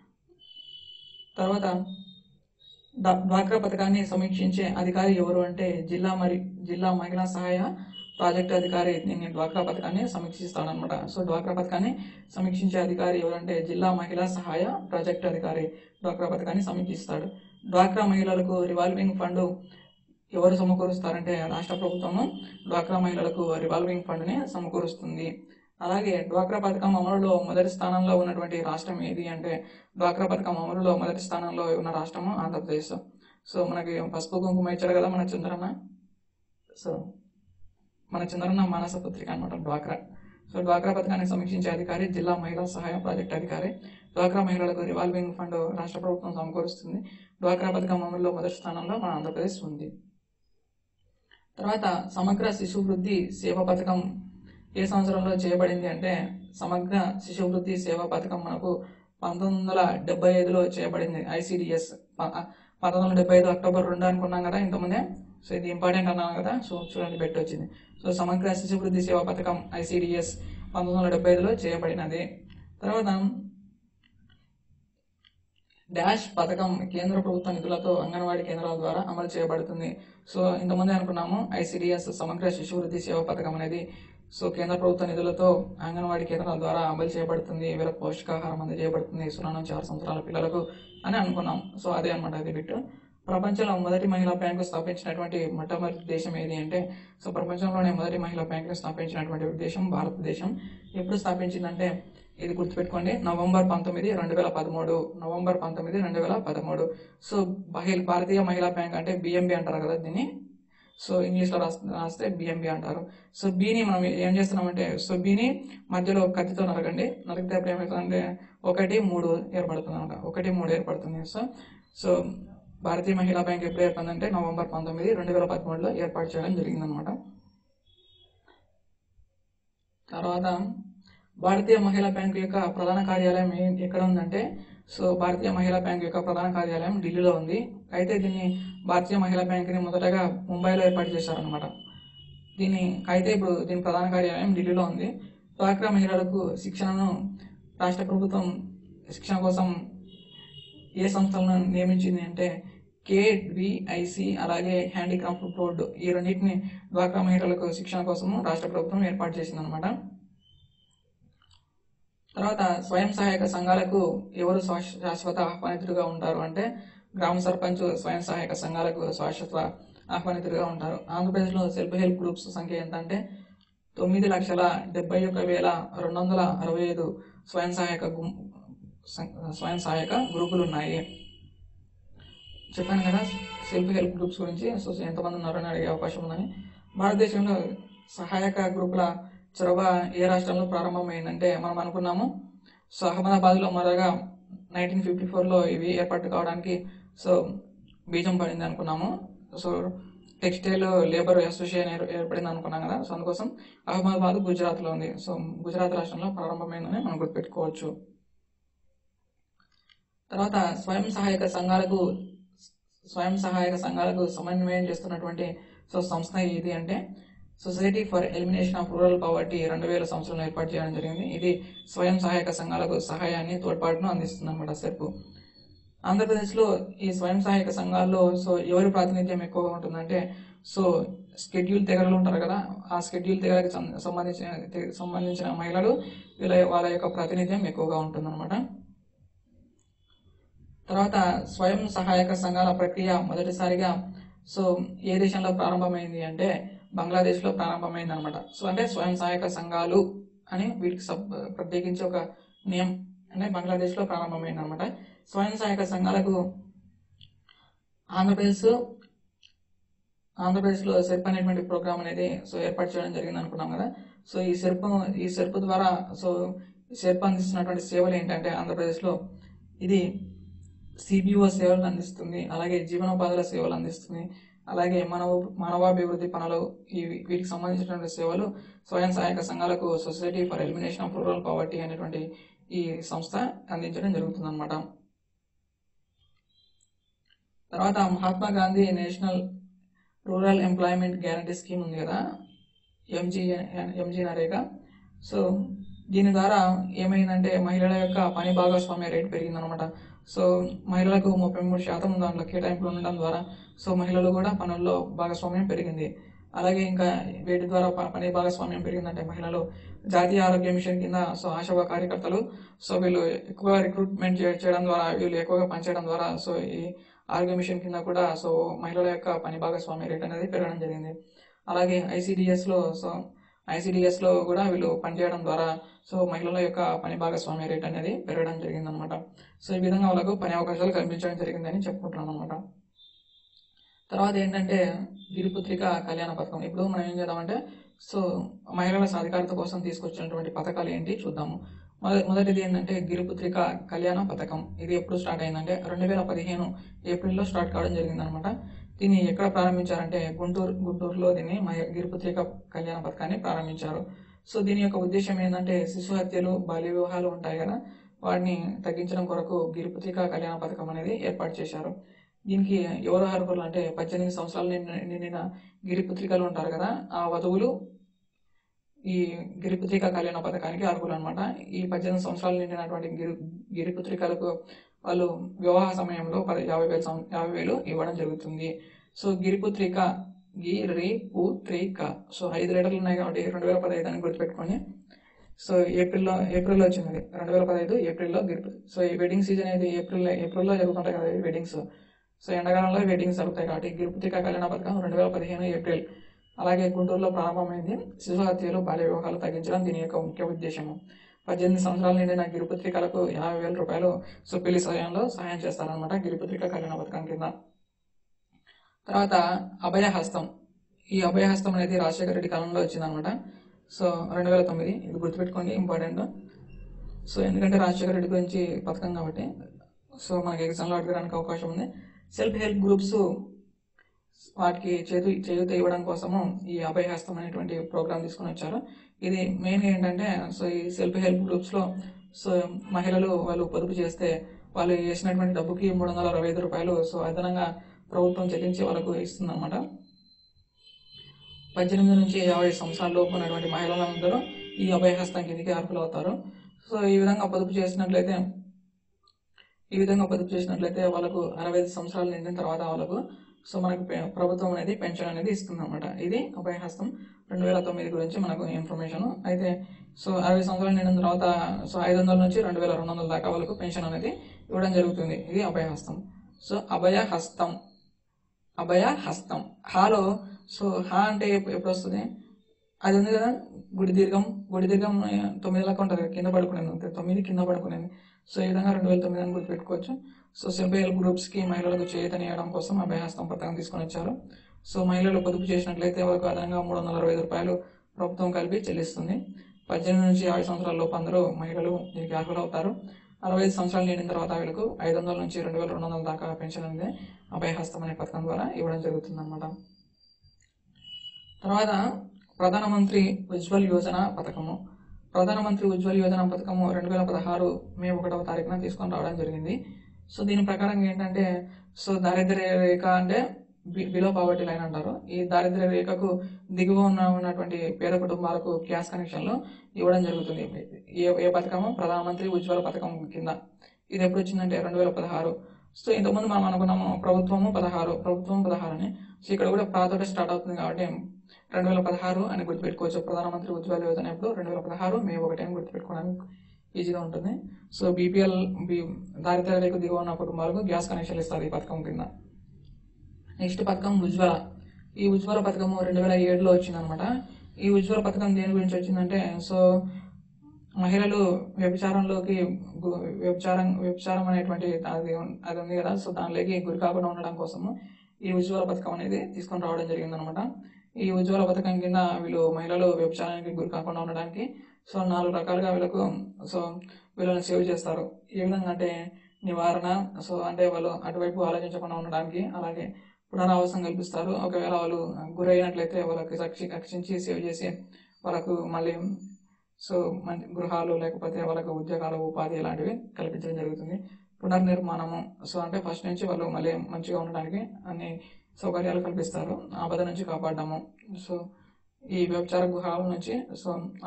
తర్వాత డా- డ్వాక్రా పథకాన్ని సమీక్షించే అధికారి ఎవరు అంటే జిల్లా మరి జిల్లా మహిళా సహాయ ప్రాజెక్టు అధికారి దీన్ని డ్వాక్రా పథకాన్ని సమీక్షిస్తాడనమాట సో డ్వాక్రా పథకాన్ని సమీక్షించే అధికారి ఎవరంటే జిల్లా మహిళా సహాయ ప్రాజెక్టు అధికారి డ్వాక్రా పథకాన్ని సమీక్షిస్తాడు డ్వాక్రా మహిళలకు రివాల్వింగ్ ఫండ్ ఎవరు సమకూరుస్తారంటే రాష్ట్ర ప్రభుత్వము డ్వాక్రా మహిళలకు రివాల్వింగ్ ఫండ్ని సమకూరుస్తుంది అలాగే డ్వాక్రా పథకం అమలులో మొదటి స్థానంలో ఉన్నటువంటి రాష్ట్రం ఏది అంటే డ్వాక్రా పథకం అమలులో మొదటి స్థానంలో ఉన్న రాష్ట్రము ఆంధ్రప్రదేశ్ సో మనకి పసుపు కుంకుమ ఇచ్చాడు కదా మన చంద్రన్న సో మన చంద్రన్న మానస పుత్రిక అనమాట డ్వాక్రా సో డ్వాక్రా పథకాన్ని సమీక్షించే అధికారి జిల్లా మహిళా సహాయ ప్రాజెక్ట్ అధికారి డ్వాక్రా మహిళలకు రివాల్వింగ్ ఫండ్ రాష్ట్ర ప్రభుత్వం సమకూరుస్తుంది డ్వాక్రా పథకం అమలులో మొదటి స్థానంలో మన ఆంధ్రప్రదేశ్ ఉంది తర్వాత సమగ్ర శిశు వృద్ధి సేవ పథకం ఏ సంవత్సరంలో చేయబడింది అంటే సమగ్ర శిశు వృద్ధి సేవ పథకం మనకు పంతొమ్మిది వందల డెబ్బై ఐదులో చేయబడింది ఐసిడిఎస్ పంతొమ్మిది వందల డెబ్బై ఐదు అక్టోబర్ రెండు అనుకున్నాం కదా ఇంతకుముందే సో ఇది ఇంపార్టెంట్ అన్నాను కదా సో చూడండి పెట్టి వచ్చింది సో సమగ్ర శిశు వృద్ధి సేవ పథకం ఐసిడిఎస్ పంతొమ్మిది వందల డెబ్బై ఐదులో చేయబడినది తర్వాత డాష్ పథకం కేంద్ర ప్రభుత్వ నిధులతో అంగన్వాడీ కేంద్రాల ద్వారా అమలు చేయబడుతుంది సో ఇంతకుముందే అనుకున్నాము ఐసిడిఎస్ సమగ్ర శిశు వృద్ధి సేవ పథకం అనేది సో కేంద్ర ప్రభుత్వ నిధులతో అంగన్వాడీ కేంద్రాల ద్వారా అమలు చేయబడుతుంది వీళ్ళ పౌష్టికాహారం అందజేయబడుతుంది సున్నా నుంచి ఆరు సంవత్సరాల పిల్లలకు అని అనుకున్నాం సో అదే అనమాట అది బిట్ ప్రపంచంలో మొదటి మహిళా బ్యాంకు స్థాపించినటువంటి మొట్టమొదటి దేశం ఏది అంటే సో ప్రపంచంలోనే మొదటి మహిళా బ్యాంకును స్థాపించినటువంటి దేశం భారతదేశం ఎప్పుడు స్థాపించిందంటే ఇది గుర్తుపెట్టుకోండి నవంబర్ పంతొమ్మిది రెండు వేల పదమూడు నవంబర్ పంతొమ్మిది రెండు వేల పదమూడు సో బహిల్ భారతీయ మహిళా బ్యాంక్ అంటే బిఎంబి అంటారు కదా దీన్ని సో ఇంగ్లీష్లో రాస్తే రాస్తే బిఎంబి అంటారు సో బీని మనం ఏం చేస్తున్నామంటే సో బీని మధ్యలో కత్తితో నరకండి నరికితే అప్పుడు ఏమవుతుందంటే ఒకటి మూడు ఏర్పడుతుంది అనమాట ఒకటి మూడు ఏర్పడుతుంది సో సో భారతీయ మహిళా బ్యాంక్ ఎప్పుడు ఏర్పడిందంటే నవంబర్ పంతొమ్మిది రెండు వేల పదమూడులో ఏర్పాటు చేయడం జరిగిందనమాట తర్వాత భారతీయ మహిళా బ్యాంక్ యొక్క ప్రధాన కార్యాలయం ఏ- ఎక్కడ ఉందంటే సో భారతీయ మహిళా బ్యాంక్ యొక్క ప్రధాన కార్యాలయం ఢిల్లీలో ఉంది అయితే దీన్ని భారతీయ మహిళా బ్యాంక్ని మొదటగా ముంబైలో ఏర్పాటు చేశారనమాట దీని అయితే ఇప్పుడు దీని ప్రధాన కార్యాలయం ఢిల్లీలో ఉంది డ్వాక్రా మహిళలకు శిక్షణను రాష్ట్ర ప్రభుత్వం శిక్షణ కోసం ఏ సంస్థలను నియమించింది అంటే కేవిఐసి అలాగే హ్యాండీక్రాఫ్ట్ బోర్డు ఈ రెండింటిని డ్వాక్రా మహిళలకు శిక్షణ కోసము రాష్ట్ర ప్రభుత్వం ఏర్పాటు చేసిందనమాట తర్వాత స్వయం సహాయక సంఘాలకు ఎవరు శాశ్వ- శాశ్వత ఆహ్వానితులుగా ఉంటారు అంటే గ్రామ సర్పంచ్ స్వయం సహాయక సంఘాలకు శాశ్వత ఆహ్వానితులుగా ఉంటారు ఆంధ్రప్రదేశ్లో సెల్ఫ్ హెల్ప్ గ్రూప్స్ సంఖ్య ఎంత అంటే తొమ్మిది లక్షల డెబ్బై ఒక వేల రెండు వందల అరవై ఐదు స్వయం సహాయక గుం- సం- స్వయం సహాయక గ్రూపులు ఉన్నాయి చెప్పాను కదా సెల్ఫ్ హెల్ప్ గ్రూప్స్ గురించి సో ఎంతమంది ఉన్నారని అడిగే అవకాశం ఉందని భారతదేశంలో సహాయక గ్రూపుల చొరవ ఏ రాష్ట్రంలో ప్రారంభమైందంటే మనం అనుకున్నాము సో అహ్మదాబాద్లో మొదటగా నైన్టీన్ ఫిఫ్టీ ఫోర్లో ఇవి ఏర్పాటు కావడానికి సో బీజం పడింది అనుకున్నాము సో టెక్స్టైల్ లేబర్ అసోసియేషన్ ఏర్- ఏర్పడింది అనుకున్నాం కదా సో అందుకోసం అహ్మదాబాద్ గుజరాత్లో ఉంది సో గుజరాత్ రాష్ట్రంలో ప్రారంభమైందని మనం గుర్తుపెట్టుకోవచ్చు తర్వాత స్వయం సహాయక సంఘాలకు స్వయం సహాయక సంఘాలకు సమన్వయం చేస్తున్నటువంటి సో సంస్థ ఏది అంటే society for elimination of rural poverty రెండు వేల సంవత్సరంలో ఏర్పాటు చేయడం జరిగింది ఇది స్వయం సహాయక సంఘాలకు సహాయాన్ని తోడ్పాటును అందిస్తుంది అనమాట సెర్పు ఆంధ్రప్రదేశ్లో ఈ స్వయం సహాయక సంఘాల్లో సో ఎవరి ప్రాతినిధ్యం ఎక్కువగా ఉంటుందంటే సో స్కెడ్యూల్ తెగలు ఉంటారు కదా ఆ స్కెడ్యూల్ తెగలకు సం- సంబంధించిన తె- సంబంధించిన మహిళలు వీళ్ళ వాళ్ళ యొక్క ప్రాతినిధ్యం ఎక్కువగా ఉంటుందన్నమాట తర్వాత స్వయం సహాయక సంఘాల ప్రక్రియ మొదటిసారిగా సో ఏ దేశంలో ప్రారంభమైంది అంటే బంగ్లాదేశ్లో ప్రారంభమైంది అనమాట సో అంటే స్వయం సహాయక సంఘాలు అని వీటికి సబ్ ప్రత్యేకించి ఒక నియం అంటే బంగ్లాదేశ్లో ప్రారంభమైంది అనమాట స్వయం సహాయక సంఘాలకు ఆంధ్రప్రదేశ్ ఆంధ్రప్రదేశ్లో సెర్ప్ అనేటువంటి ప్రోగ్రామ్ అనేది సో ఏర్పాటు చేయడం జరిగింది అనుకున్నాం కదా సో ఈ సెర్ప్ ఈ సెర్ప్ ద్వారా సో సెర్ప్ అందిస్తున్నటువంటి సేవలు ఏంటంటే ఆంధ్రప్రదేశ్లో ఇది సిబిఓ సేవలను అందిస్తుంది అలాగే జీవనోపాధుల సేవలు అందిస్తుంది అలాగే మానవ మానవాభివృద్ధి పనులు ఈ వీటికి సంబంధించినటువంటి సేవలు స్వయం సహాయక సంఘాలకు society for elimination of rural poverty అనేటువంటి ఈ సంస్థ అందించడం జరుగుతుంది అనమాట తర్వాత Mahatma Gandhi national rural employment guarantee scheme ఉంది కదా ఎంజీ ఎంజీ నరేగా సో దీని ద్వారా ఏమైందంటే మహిళల యొక్క పని భాగస్వామ్య రేటు పెరిగిందనమాట సో మహిళలకు ముప్పై మూడు శాతం దాంట్లో కేటాయింపులు ఉండడం ద్వారా సో మహిళలు కూడా పనుల్లో భాగస్వామ్యం పెరిగింది అలాగే ఇంకా వీటి ద్వారా ప- పని భాగస్వామ్యం పెరిగిందంటే మహిళలు జాతీయ ఆరోగ్య మిషన్ కింద సో ఆశా కార్యకర్తలు సో వీళ్ళు ఎక్కువ రిక్రూట్మెంట్ చే- చేయడం ద్వారా వీళ్ళు ఎక్కువగా పనిచేయడం ద్వారా సో ఈ ఆరోగ్య మిషన్ కింద కూడా సో మహిళల యొక్క పని భాగస్వామ్య రేట్ అనేది పెరగడం జరిగింది అలాగే ఐసిడిఎస్ లో సో ఐసిడిఎస్ లో కూడా వీళ్ళు పనిచేయడం ద్వారా సో మహిళల యొక్క పని భాగస్వామ్య రేట్ అనేది పెరగడం జరిగింది అనమాట సో ఈ విధంగా వాళ్ళకు పని అవకాశాలు కల్పించడం జరిగిందని చెప్పుకుంటున్నాం అనమాట తర్వాత ఏంటంటే గిరిపుత్రిక కళ్యాణ పథకం ఇప్పుడు మనం ఏం చేద్దామంటే సో మహిళల సాధికారత కోసం తీసుకొచ్చినటువంటి పథకాలు ఏంటి చూద్దాము మొద- మొదటిది ఏంటంటే గిరిపుత్రిక కళ్యాణ పథకం ఇది ఎప్పుడు స్టార్ట్ అయిందంటే రెండు వేల పదిహేను ఏప్రిల్లో స్టార్ట్ కావడం జరిగిందనమాట దీన్ని ఎక్కడ ప్రారంభించారంటే గుంటూరు గుంటూరులో దీన్ని మహి- గిరిపుత్రిక కళ్యాణ పథకాన్ని ప్రారంభించారు సో దీని యొక్క ఉద్దేశం ఏంటంటే శిశు హత్యలు బాల్య వివాహాలు ఉంటాయి కదా వాటిని తగ్గించడం కొరకు గిరిపుత్రిక కళ్యాణ పథకం అనేది ఏర్పాటు చేశారు దీనికి ఎవరు అర్హులు అంటే పద్దెనిమిది సంవత్సరాలు నిండిన- నిండిన గిరిపుత్రికలు ఉంటారు కదా ఆ వధువులు ఈ గిరిపుత్రిక కళ్యాణ పథకానికి అర్హులు అనమాట ఈ పద్దెనిమిది సంవత్సరాలు నిండినటువంటి గిరి గిరిపుత్రికలకు వాళ్ళు వివాహ సమయంలో పది యాభై వేలు సం- యాభై వేలు ఇవ్వడం జరుగుతుంది సో గిరిపుత్రిక గి రి పు త్రి క సో ఐదు లెటర్లు ఉన్నాయి కాబట్టి రెండు వేల పదహైదు అని గుర్తుపెట్టుకోండి సో ఏప్రిల్లో ఏప్రిల్లో వచ్చింది ఇది రెండు వేల పదహైదు ఏప్రిల్లో గిరి సో ఈ వెడ్డింగ్ సీజన్ అనేది ఏప్రిల్ ఏప్రిల్లో జరుగుతుంటాయి కదా ఈ వెడ్డింగ్స్ సో ఎండాకాలంలో వెడ్డింగ్స్ జరుగుతాయి కాబట్టి గిరుపతిక కళ్యాణ పథకం రెండు వేల పదిహేను ఏప్రిల్ అలాగే గుంటూరులో ప్రారంభమైంది శిశు హత్యలు బాల్య వివాహాలు తగ్గించడం దీని యొక్క ముఖ్య ఉద్దేశము పద్దెనిమిది సంవత్సరాల నిండిన గిరిపుత్రికలకు యాభై వేల రూపాయలు సో పెళ్లి సమయంలో సహాయం చేస్తారనమాట గిరిపుత్రిక కళ్యాణ పథకం కింద తర్వాత అభయహస్తం ఈ అభయహస్తం అనేది రాజశేఖర రెడ్డి కాలంలో వచ్చిందనమాట సో రెండు వేల తొమ్మిది ఇది గుర్తుపెట్టుకోండి ఇంపార్టెంట్ సో ఎందుకంటే రాజశేఖర రెడ్డి గురించి పథకం కాబట్టి సో మనకి ఎగ్జామ్లో అడగడానికి అవకాశం ఉంది సెల్ఫ్ హెల్ప్ గ్రూప్స్ వాటికి చేతు చేయూత ఇవ్వడం కోసము ఈ అభయహస్తం అనేటువంటి ప్రోగ్రామ్ తీసుకుని వచ్చారు ఇది మెయిన్ ఏంటంటే సో ఈ సెల్ఫ్ హెల్ప్ గ్రూప్స్లో సో మహిళలు వాళ్ళు పొదుపు చేస్తే వాళ్ళు వేసినటువంటి డబ్బుకి మూడు వందల అరవై ఐదు రూపాయలు సో అదనంగా ప్రభుత్వం చెల్లించి వాళ్ళకు ఇస్తుందన్నమాట పద్దెనిమిది నుంచి యాభై సంవత్సరాల లోపు ఉన్నటువంటి మహిళలందరూ ఈ అభయహస్తం కిందకి అర్హులు అవుతారు సో ఈ విధంగా పొదుపు చేసినట్లయితే ఈ విధంగా పొదుపు చేసినట్లయితే వాళ్ళకు అరవై ఐదు సంవత్సరాలు నిండిన తర్వాత వాళ్ళకు సో మనకు పె- ప్రభుత్వం అనేది పెన్షన్ అనేది ఇస్తుంది అనమాట ఇది అభయహస్తం రెండు వేల తొమ్మిది గురించి మనకు ఇన్ఫర్మేషన్ అయితే సో అరవై సంవత్సరాలు నిండిన తర్వాత సో ఐదు వందల నుంచి రెండు వేల రెండు వందల దాకా వాళ్ళకు పెన్షన్ అనేది ఇవ్వడం జరుగుతుంది ఇది అభయహస్తం సో అభయహస్తం అభయ హస్తం హాలో సో హా అంటే ఎప్పు- ఎప్పుడు వస్తుంది అది ఉంది కదా గుడి దీర్ఘం గుడి దీర్ఘం ఆ, తొమ్మిది లెక్క ఉంటుంది కదా, కింద పడుకునేది అంతే తొమ్మిది కింద పడుకునేది సో ఈ విధంగా రెండు వేల తొమ్మిది అని గుర్తుపెట్టుకోవచ్చు సో సెల్ఫ్ హెల్ప్ గ్రూప్స్కి మహిళలకు చేతనియడం కోసం అభయహస్తం పథకం తీసుకొని వచ్చారు సో మహిళలు పొదుపు చేసినట్లయితే వాళ్ళకు అదనంగా మూడు వందల అరవై ఐదు రూపాయలు ప్రభుత్వం కలిపి చెల్లిస్తుంది పద్దెనిమిది నుంచి యాభై సంవత్సరాల లోపు అందరూ మహిళలు దీనికి అర్హులు అవుతారు అరవై ఐదు సంవత్సరాలు నిండిన తర్వాత వీళ్ళకు ఐదు వందల నుంచి రెండు వేల రెండు వందల దాకా పెన్షన్ అనేది అభయహస్తం అనే పథకం ద్వారా ఇవ్వడం జరుగుతుంది అనమాట తర్వాత ప్రధానమంత్రి ఉజ్వల్ యోజన పథకము ప్రధానమంత్రి ఉజ్వల్ యోజన పథకము రెండు వేల పదహారు మే ఒకటవ తారీఖున తీసుకొని రావడం జరిగింది సో దీని ప్రకారం ఏంటంటే సో దారిద్ర్య రేఖ అంటే బిలో పావర్టీ లైన్ అంటారు ఈ దారిద్ర్య రేఖకు దిగువ ఉన్న ఉన్నటువంటి పేద కుటుంబాలకు గ్యాస్ కనెక్షన్లు ఇవ్వడం జరుగుతుంది ఏ ఏ పథకము ప్రధానమంత్రి ఉజ్వల పథకం కింద ఇది ఎప్పుడు వచ్చిందంటే రెండు వేల పదహారు సో ఇంతకుముందు మనం అనుకున్నాము ప్రభుత్వము పదహారు ప్రభుత్వం పదహారు అని సో ఇక్కడ కూడా ప్రాతోటే స్టార్ట్ అవుతుంది కాబట్టి రెండు వేల పదహారు అని గుర్తుపెట్టుకోవచ్చు ప్రధానమంత్రి ఉజ్వల యోజన ఎప్పుడు రెండు వేల పదహారు మే ఒకటి అని గుర్తుపెట్టుకోవడానికి ఈజీగా ఉంటుంది సో బీపీఎల్ బి దారిద్ర్య రేఖ దిగువ ఉన్న కుటుంబాలకు గ్యాస్ కనెక్షన్ ఇస్తారు ఈ పథకం కింద నెక్స్ట్ పథకం ఉజ్వల ఈ ఉజ్వల పథకము రెండు వేల ఏడులో వచ్చిందనమాట ఈ ఉజ్వల పథకం దేని గురించి వచ్చిందంటే సో మహిళలు వ్యభిచారంలోకి గు- వ్యభిచారం వ్యభిచారం అనేటువంటి అది ఉన్- అది ఉంది కదా సో దానిలోకి గురి కాకుండా ఉండడం కోసము ఈ ఉజ్వల పథకం అనేది తీసుకొని రావడం జరిగింది అనమాట ఈ ఉజ్వల పథకం కింద వీళ్ళు మహిళలు వ్యభిచారానికి గురి కాకుండా ఉండడానికి సో నాలుగు రకాలుగా వీళ్ళకు సో వీళ్ళని సేవ్ చేస్తారు ఏ విధంగా అంటే నివారణ సో అంటే వాళ్ళు అటువైపు ఆలోచించకుండా ఉండడానికి అలాగే పునరావాసం కల్పిస్తారు ఒకవేళ వాళ్ళు గురైనట్లయితే వాళ్ళకి రక్షి రక్షించి సేవ్ చేసి వాళ్ళకు మళ్ళీ సో మంచి గృహాలు లేకపోతే వాళ్ళకు ఉద్యోగాలు ఉపాధి ఇలాంటివి కల్పించడం జరుగుతుంది పునర్నిర్మాణము సో అంటే ఫస్ట్ నుంచి వాళ్ళు మళ్ళీ మంచిగా ఉండడానికి అన్ని సౌకర్యాలు కల్పిస్తారు ఆపద నుంచి కాపాడము సో ఈ వ్యభిచార గృహాల నుంచి so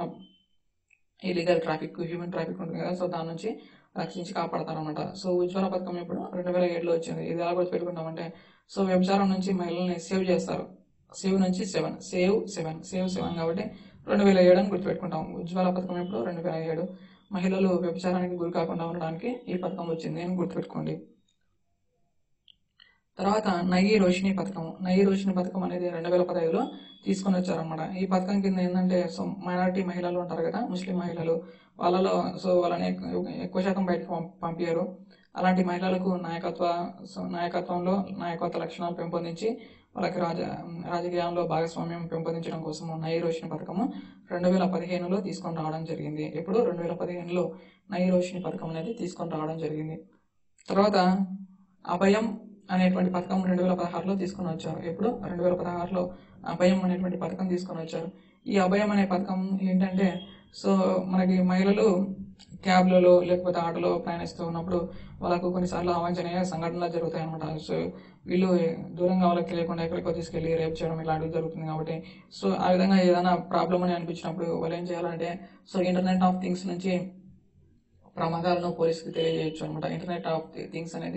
illegal traffic human traffic ఉంటుంది కదా సో దాని నుంచి రక్షించి కాపాడతారు అనమాట సో ఉజ్వల పథకం ఇప్పుడు రెండు వేల ఏడులో వచ్చింది ఇది ఎలా గుర్తు పెట్టుకుంటామంటే సో వ్యభిచారం నుంచి మహిళల్ని సేవ్ చేస్తారు సేవ్ నుంచి seven save seven save seven కాబట్టి రెండు వేల ఏడు అని గుర్తుపెట్టుకుంటాం ఉజ్వల పథకం ఇప్పుడు రెండు వేల ఏడు మహిళలు వ్యభిచారానికి గురి కాకుండా ఉండడానికి ఈ పథకం వచ్చింది అని గుర్తుపెట్టుకోండి తర్వాత నయి రోషిని పథకం నయి రోషిని పథకం అనేది రెండు వేల పదహైదులో తీసుకొని వచ్చారన్నమాట ఈ పథకం కింద ఏంటంటే సో మైనారిటీ మహిళలు ఉంటారు కదా ముస్లిం మహిళలు వాళ్ళలో సో వాళ్ళని ఎక్కు- ఎక్కువ శాతం బయటకు పం- పంపించారు అలాంటి మహిళలకు నాయకత్వ సో నాయకత్వంలో నాయకత్వ లక్షణాలు పెంపొందించి వాళ్ళకి రాజ రాజకీయాల్లో భాగస్వామ్యం పెంపొందించడం కోసం నయి రోషిని పథకము రెండు వేల పదిహేనులో తీసుకొని రావడం జరిగింది ఇప్పుడు రెండు వేల పదిహేనులో నయి రోషిని పథకం అనేది తీసుకొని రావడం జరిగింది తర్వాత అభయం అనేటువంటి పథకం రెండు వేల పదహారులో తీసుకొని వచ్చారు ఎప్పుడు రెండు వేల పదహారులో అభయం అనేటువంటి పథకం తీసుకొని వచ్చారు ఈ అభయం అనే పథకం ఏంటంటే సో మనకి మహిళలు క్యాబ్లలో లేకపోతే ఆటోలో ప్రయాణిస్తూ ఉన్నప్పుడు వాళ్ళకు కొన్నిసార్లు అవాంఛనీయ సంఘటనలు జరుగుతాయి అనమాట సో వీళ్ళు దూరంగా వాళ్ళకి తెలియకుండా ఎక్కడికో తీసుకెళ్ళి రేప్ చేయడం ఇలాంటివి జరుగుతుంది కాబట్టి సో ఆ విధంగా ఏదైనా ప్రాబ్లం అని అనిపించినప్పుడు వాళ్ళు ఏం చేయాలంటే సో ఇంటర్నెట్ ఆఫ్ థింగ్స్ నుంచి ప్రమాదాలను పోలీసుకి తెలియజేయచ్చు అనమాట ఇంటర్నెట్ ఆఫ్ థింగ్స్ అనేది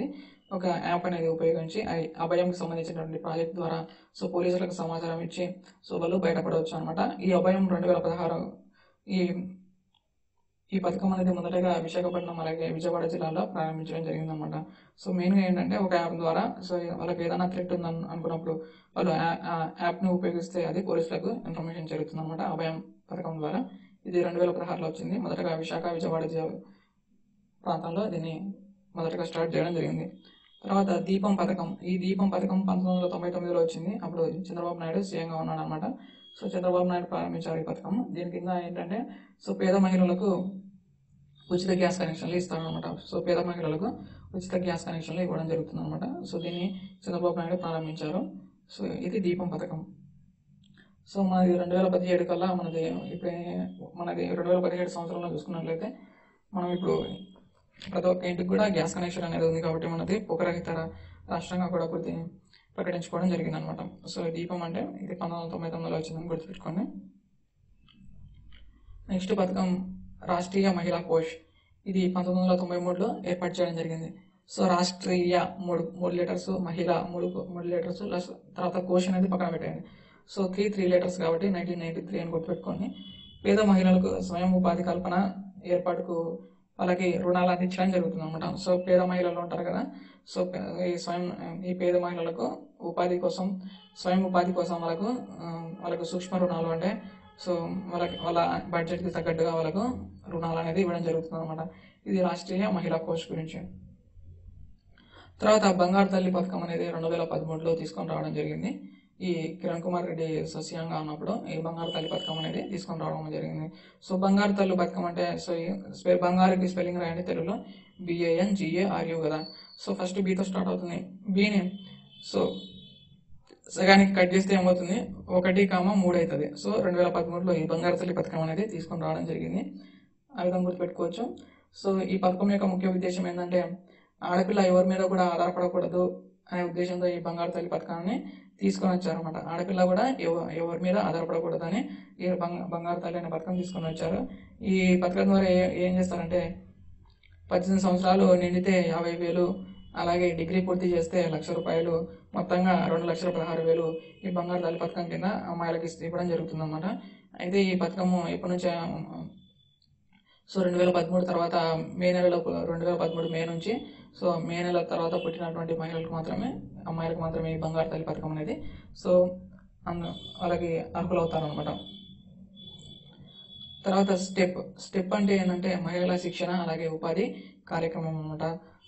ఒక యాప్ అనేది ఉపయోగించి ఆ అభయంకి సంబంధించినటువంటి ప్రాజెక్ట్ ద్వారా సో పోలీసులకు సమాచారం ఇచ్చి సో వాళ్ళు బయటపడవచ్చు అనమాట ఈ అభయం రెండు వేల పదహారు ఈ ఈ పథకం అనేది మొదటగా విశాఖపట్నం అలాగే విజయవాడ జిల్లాలో ప్రారంభించడం జరిగిందనమాట సో మెయిన్గా ఏంటంటే ఒక యాప్ ద్వారా సో వాళ్ళకి ఏదైనా థ్రెట్ ఉందని అనుకున్నప్పుడు వాళ్ళు ఆ- ఆ యాప్ని ఉపయోగిస్తే అది పోలీసులకు ఇన్ఫర్మేషన్ చేరుతుంది అనమాట అభయం పథకం ద్వారా ఇది రెండు వేల పదహారులో వచ్చింది మొదటగా విశాఖ విజయవాడ జిల్లా ప్రాంతంలో దీన్ని మొదటగా స్టార్ట్ చేయడం జరిగింది తర్వాత దీపం పథకం ఈ దీపం పథకం పంతొమ్మిది వందల తొంభై తొమ్మిదిలో వచ్చింది అప్పుడు చంద్రబాబు నాయుడు సీఎంగా ఉన్నాడు అనమాట సో చంద్రబాబు నాయుడు ప్రారంభించారు ఈ పథకం దీని కింద ఏంటంటే సో పేద మహిళలకు ఉచిత గ్యాస్ కనెక్షన్లు ఇస్తారనమాట సో పేద మహిళలకు ఉచిత గ్యాస్ కనెక్షన్లు ఇవ్వడం జరుగుతుంది అనమాట సో దీన్ని చంద్రబాబు నాయుడు ప్రారంభించారు సో ఇది దీపం పథకం సో మనది రెండు వేల పదిహేడు కల్లా మనది ఇప్పుడు మనది రెండు వేల పదిహేడు సంవత్సరంలో చూసుకున్నట్లయితే మనం ఇప్పుడు ప్రతి ఒక్క ఇంటికి కూడా గ్యాస్ కనెక్షన్ అనేది ఉంది కాబట్టి మనది పొగరహిత రా- రాష్ట్రంగా కూడా పూర్తి ప్రకటించుకోవడం జరిగింది అనమాట సో దీపం అంటే ఇది పంతొమ్మిది వందల తొంభై తొమ్మిదిలో వచ్చిందని గుర్తుపెట్టుకోండి నెక్స్ట్ పథకం రాష్ట్రీయ మహిళా కోష్ ఇది పంతొమ్మిది వందల తొంభై మూడులో ఏర్పాటు చేయడం జరిగింది సో రాష్ట్రీయ మూడు మూడు లీటర్స్ మహిళ మూడు మూడు లీటర్స్ ప్లస్ తర్వాత కోష్ అనేది పక్కన పెట్టండి సో త్రీ త్రీ లీటర్స్ కాబట్టి నైన్టీన్ నైన్టీ త్రీ అని గుర్తుపెట్టుకోండి పేద మహిళలకు స్వయం ఉపాధి కల్పన ఏర్పాటుకు వాళ్ళకి రుణాలు అందించడం జరుగుతుంది అనమాట సో పేద మహిళలు ఉంటారు కదా సో పే- ఈ స్వయం ఈ పేద మహిళలకు ఉపాధి కోసం స్వయం ఉపాధి కోసం వాళ్ళకు ఆ, వాళ్ళకు సూక్ష్మ రుణాలు అంటే సో వాళ్ళకి వాళ్ళ బడ్జెట్కి తగ్గట్టుగా వాళ్ళకు రుణాలు అనేది ఇవ్వడం జరుగుతుంది అనమాట ఇది రాష్ట్రీయ మహిళా కోష్ గురించి తర్వాత బంగారు తల్లి పథకం అనేది రెండు వేల పదమూడులో తీసుకొని రావడం జరిగింది ఈ కిరణ్ కుమార్ రెడ్డి సస్యంగా ఉన్నప్పుడు ఈ బంగారు తల్లి పథకం అనేది తీసుకొని రావడం జరిగింది సో బంగారు తల్లి పథకం అంటే సో ఈ స్పె- బంగారుకి స్పెల్లింగ్ రాయండి తెలుగులో బిఏఎన్ జిఏ ఆర్యు కదా సో ఫస్ట్ బీతో స్టార్ట్ అవుతుంది బీని సో సగానికి కట్ చేస్తే ఏమవుతుంది ఒకటి కామ మూడు అవుతుంది సో రెండు వేల పదమూడులో ఈ బంగారు తల్లి పథకం అనేది తీసుకొని రావడం జరిగింది ఆ విధంగా గుర్తుపెట్టుకోవచ్చు సో ఈ పథకం యొక్క ముఖ్య ఉద్దేశం ఏంటంటే ఆడపిల్ల ఎవరి మీద కూడా ఆధారపడకూడదు అనే ఉద్దేశంతో ఈ బంగారు తల్లి పథకాన్ని తీసుకొని వచ్చారన్నమాట ఆడపిల్ల కూడా ఎవ- ఎవరి మీద ఆధారపడకూడదని ఈ బంగ బంగారు తల్లి అనే పథకం తీసుకొని వచ్చారు ఈ పథకం ద్వారా ఏ- ఏం చేస్తారంటే పద్దెనిమిది సంవత్సరాలు నిండితే యాభై వేలు అలాగే డిగ్రీ పూర్తి చేస్తే లక్ష రూపాయలు మొత్తంగా రెండు లక్షల పదహారు వేలు ఈ బంగారు తల్లి పథకం కింద అమ్మాయిలకి ఇస్తే- ఇవ్వడం జరుగుతుంది అనమాట అయితే ఈ పథకము ఎప్పటి నుంచి ఆ, సో రెండు వేల పదమూడు తర్వాత మే నెలలో రెండు వేల పదమూడు మే నుంచి సో మే నెల తర్వాత పుట్టినటువంటి మహిళలకు మాత్రమే అమ్మాయిలకు మాత్రమే ఈ బంగారు తల్లి పథకం అనేది సో అంద వాళ్ళకి అర్హులు అవుతారనమాట తర్వాత స్టెప్ స్టెప్ అంటే ఏంటంటే మహిళల శిక్షణ అలాగే ఉపాధి కార్యక్రమం అనమాట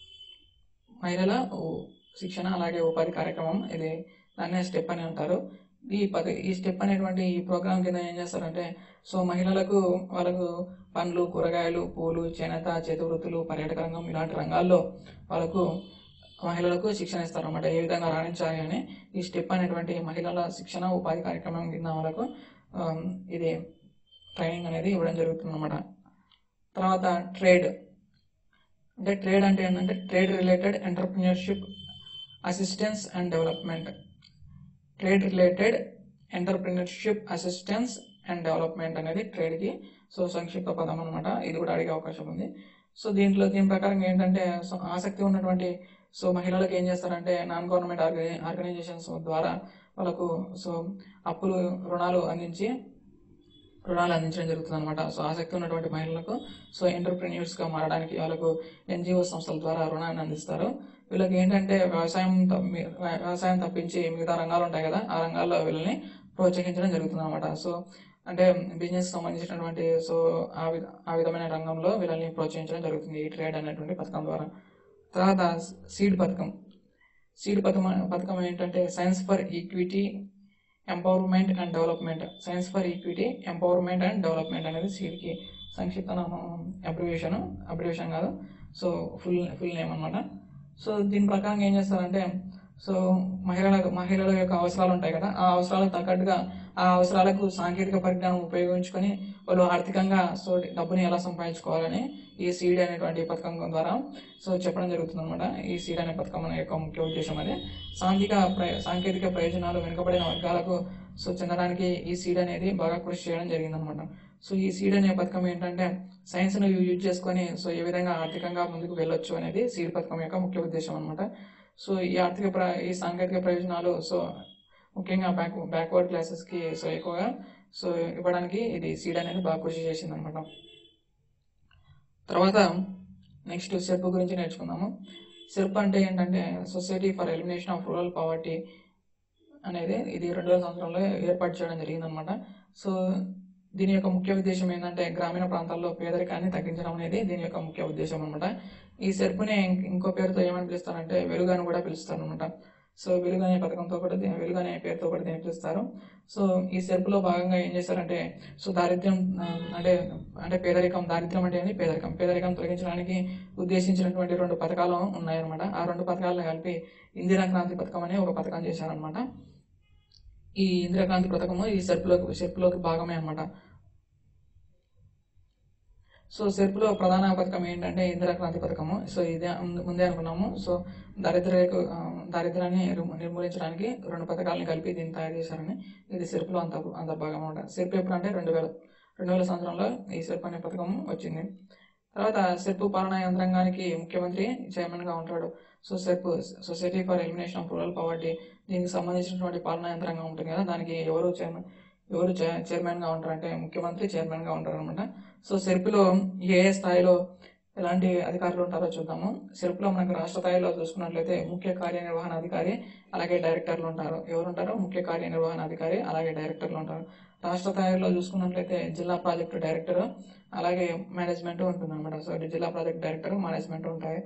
మహిళల ఉ- శిక్షణ అలాగే ఉపాధి కార్యక్రమం ఇది దాన్నే స్టెప్ అని అంటారు ఈ పద ఈ స్టెప్ అనేటువంటి ఈ ప్రోగ్రామ్ కింద ఏం చేస్తారంటే సో మహిళలకు వాళ్ళకు పండ్లు కూరగాయలు పూలు చేనేత చేతి వృత్తులు పర్యాటక రంగం ఇలాంటి రంగాల్లో వాళ్ళకు మహిళలకు శిక్షణ ఇస్తారన్నమాట ఏ విధంగా రాణించాలి అని ఈ స్టెప్ అనేటువంటి మహిళల శిక్షణ ఉపాధి కార్యక్రమం కింద వాళ్ళకు ఆమ్, ఇది ట్రైనింగ్ అనేది ఇవ్వడం జరుగుతుంది అనమాట తర్వాత ట్రేడ్ అంటే ట్రేడ్ అంటే ఏంటంటే trade related entrepreneurship assistance and development trade related entrepreneurship assistance and development అనేది ట్రేడ్కి సో సంక్షిప్త పదం అనమాట ఇది కూడా అడిగే అవకాశం ఉంది సో దీంట్లో దీని ప్రకారం ఏంటంటే సో ఆసక్తి ఉన్నటువంటి సో మహిళలకు ఏం చేస్తారంటే నాన్ గవర్నమెంట్ ఆర్గనై ఆర్గనైజేషన్స్ ద్వారా వాళ్ళకు సో అప్పులు రుణాలు అందించి రుణాలు అందించడం జరుగుతుంది అనమాట సో ఆసక్తి ఉన్నటువంటి మహిళలకు సో ఎంటర్ప్రెన్యూర్స్గా మారడానికి వాళ్ళకు ఎన్జిఓ సంస్థల ద్వారా రుణాన్ని అందిస్తారు వీళ్ళకి ఏంటంటే వ్యవసాయం త- మీ- వ్యవసాయం తప్పించి మిగతా రంగాలు ఉంటాయి కదా ఆ రంగాల్లో వీళ్ళని ప్రోత్సహించడం జరుగుతుంది అనమాట సో అంటే బిజినెస్ సంబంధించినటువంటి సో ఆ విధ ఆ విధమైన రంగంలో వీళ్ళని ప్రోత్సహించడం జరుగుతుంది ఈ ట్రేడ్ అనేటువంటి పథకం ద్వారా తర్వాత సీడ్ పథకం సీడ్ పథకం పథకం ఏంటంటే science for equity empowerment and development science for equity empowerment and development అనేది సీడ్కి సంక్షిప్త నామం అబ్రివేషన్ అబ్రివేషన్ కాదు సో ఫుల్ ఫుల్ నేమ్ అనమాట సో దీని ప్రకారం ఏం చేస్తారంటే సో మహిళల మహిళల యొక్క అవసరాలు ఉంటాయి కదా ఆ అవసరాలకు తగ్గట్టుగా ఆ అవసరాలకు సాంకేతిక పరిజ్ఞానం ఉపయోగించుకొని వాళ్ళు ఆర్థికంగా సో డబ్బుని ఎలా సంపాదించుకోవాలని ఈ సీడ్ అనేటువంటి పథకం ద్వారా సో చెప్పడం జరుగుతుంది అనమాట ఈ సీడ్ అనే పథకం అనే యొక్క ముఖ్య ఉద్దేశం అదే సాంఘిక ప్రయ సాంకేతిక ప్రయోజనాలు వెనుకబడిన వర్గాలకు సో చెందడానికి ఈ సీడ్ అనేది బాగా కృషి చేయడం జరిగిందనమాట సో ఈ సీడ్ అనే పథకం ఏంటంటే సైన్స్ను యూజ్ చేసుకొని సో ఏ విధంగా ఆర్థికంగా ముందుకు వెళ్ళొచ్చు అనేది సీడ్ పథకం యొక్క ముఖ్య ఉద్దేశం అనమాట సో ఈ ఆర్థిక ప్ర ఈ సాంకేతిక ప్రయోజనాలు సో ముఖ్యంగా బ్యాక్ బ్యాక్వర్డ్ క్లాసెస్కి సో ఎక్కువగా సో ఇవ్వడానికి ఇది సీడ్ అనేది బాగా కృషి చేసింది అనమాట తర్వాత నెక్స్ట్ సెర్ప్ గురించి నేర్చుకుందాము సెర్ప్ అంటే ఏంటంటే society for elimination of rural poverty అనేది ఇది రెండు వేల సంవత్సరంలో ఏర్పాటు చేయడం జరిగిందనమాట సో దీని యొక్క ముఖ్య ఉద్దేశం ఏంటంటే గ్రామీణ ప్రాంతాల్లో పేదరికాన్ని తగ్గించడం అనేది దీని యొక్క ముఖ్య ఉద్దేశం అనమాట ఈ సెర్పుని ఇంకో పేరుతో ఏమని పిలుస్తారంటే వెలుగాను కూడా పిలుస్తారు అనమాట సో వెలుగు అనే పథకంతో కూడా దీని వెలుగు అనే పేరుతో కూడా దీన్ని పిలుస్తారు సో ఈ సెర్పులో భాగంగా ఏం చేస్తారంటే సో దారిద్ర్యం ఆ, అంటే అంటే పేదరికం దారిద్ర్యం అంటే ఏంది పేదరికం పేదరికం తొలగించడానికి ఉద్దేశించినటువంటి రెండు పథకాలు ఉన్నాయన్నమాట ఆ రెండు పథకాలను కలిపి ఇందిరా క్రాంతి పథకం అనే ఒక పథకం చేశారనమాట ఈ ఇందిరాక్రాంతి పథకము ఈ సెర్పులోకి సెర్పులోకి భాగమే అన్నమాట సో సెర్పులో ప్రధాన పథకం ఏంటంటే ఇందిరాక్రాంతి పథకము సో ఇదే ముందు- ముందే అనుకున్నాము సో దారిద్ర్య దారిద్ర్యాన్ని నిర్మూ- నిర్మూలించడానికి రెండు పథకాలను కలిపి దీన్ని తయారు చేశారని ఇది సెర్పులో అంత అంతర్భాగం అనమాట సెర్పు ఎప్పుడు అంటే రెండు వేల రెండు వేల సంవత్సరంలో ఈ సెర్ప్ అనే పథకం వచ్చింది తర్వాత సెర్పు పాలనా యంత్రాంగానికి ముఖ్యమంత్రి చైర్మన్గా ఉంటాడు so SERP society for elimination of rural poverty దీనికి సంబంధించినటువంటి పాలనా యంత్రాంగం ఉంటుంది కదా దానికి ఎవరు చైర్మన్ ఎవరు చై- చైర్మన్గా ఉంటారంటే ముఖ్యమంత్రి చైర్మన్గా ఉంటారు అనమాట సో సెర్పులో ఏ ఏ స్థాయిలో ఎలాంటి అధికారులు ఉంటారో చూద్దాము సెర్పులో మనకు రాష్ట్ర స్థాయిలో చూసుకున్నట్లయితే ముఖ్య కార్యనిర్వహణ అధికారి అలాగే డైరెక్టర్లు ఉంటారు ఎవరు ఉంటారు ముఖ్య కార్యనిర్వహణ అధికారి అలాగే డైరెక్టర్లు ఉంటారు రాష్ట్ర స్థాయిలో చూసుకున్నట్లయితే జిల్లా ప్రాజెక్టు డైరెక్టర్ అలాగే మేనేజ్మెంట్ ఉంటుంది అనమాట సో జిల్లా ప్రాజెక్ట్ డైరెక్టర్ మేనేజ్మెంట్ ఉంటాయి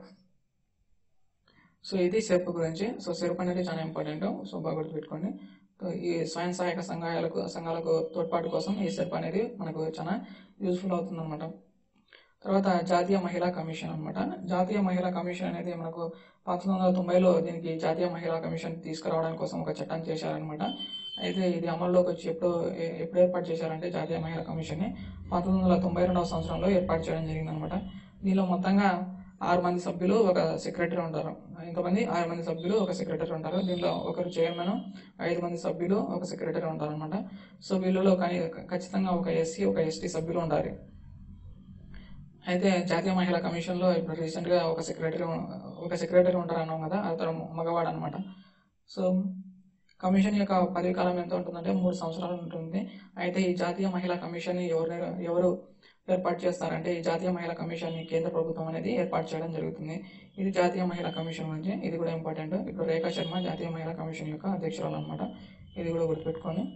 సో ఇది సెర్ప్ గురించి సో సెర్ప్ అనేది చాలా ఇంపార్టెంట్ సో బాగా గుర్తుపెట్టుకోండి సో ఈ స్వయం సహాయక సంఘాలకు సంఘాలకు తోడ్పాటు కోసం ఈ సెర్ప్ అనేది మనకు చాలా యూస్ఫుల్ అవుతుంది అనమాట తర్వాత జాతీయ మహిళా కమిషన్ అన్నమాట జాతీయ మహిళా కమిషన్ అనేది మనకు పంతొమ్మిది వందల తొంభైలో దీనికి జాతీయ మహిళా కమిషన్ తీసుకురావడానికి కోసం ఒక చట్టం చేశారనమాట అయితే ఇది అమల్లోకి వచ్చి ఎప్పుడు ఏ- ఎప్పుడు ఏర్పాటు చేశారంటే జాతీయ మహిళా కమిషన్ని పంతొమ్మిది వందల తొంభై రెండవ సంవత్సరంలో ఏర్పాటు చేయడం జరిగిందనమాట దీనిలో మొత్తంగా ఆరు మంది సభ్యులు ఒక సెక్రటరీ ఉంటారు ఇంతమంది ఆరు మంది సభ్యులు ఒక సెక్రటరీ ఉంటారు దీనిలో ఒకరు చైర్మన్ ఐదు మంది సభ్యులు ఒక సెక్రటరీ ఉంటారు అనమాట సో వీళ్ళలో కానీ ఖచ్చితంగా ఒక ఎస్సీ ఒక ఎస్టీ సభ్యులు ఉండాలి అయితే జాతీయ మహిళా కమిషన్లో ఇప్పుడు రీసెంట్గా ఒక సెక్రటరీ ఒక సెక్రటరీ ఉంటారు అన్నాం కదా అతను మగవాడు అనమాట సో కమిషన్ యొక్క పదవి కాలం ఎంత ఉంటుందంటే మూడు సంవత్సరాలు ఉంటుంది అయితే ఈ జాతీయ మహిళా కమిషన్ ఎవరు ఎవరు ఏర్పాటు చేస్తారంటే ఈ జాతీయ మహిళా కమిషన్ కేంద్ర ప్రభుత్వం అనేది ఏర్పాటు చేయడం జరుగుతుంది ఇది జాతీయ మహిళా కమిషన్ గురించి ఇది కూడా ఇంపార్టెంట్ ఇప్పుడు రేఖా శర్మ జాతీయ మహిళా కమిషన్ యొక్క అధ్యక్షురాలు అనమాట ఇది కూడా గుర్తుపెట్టుకొని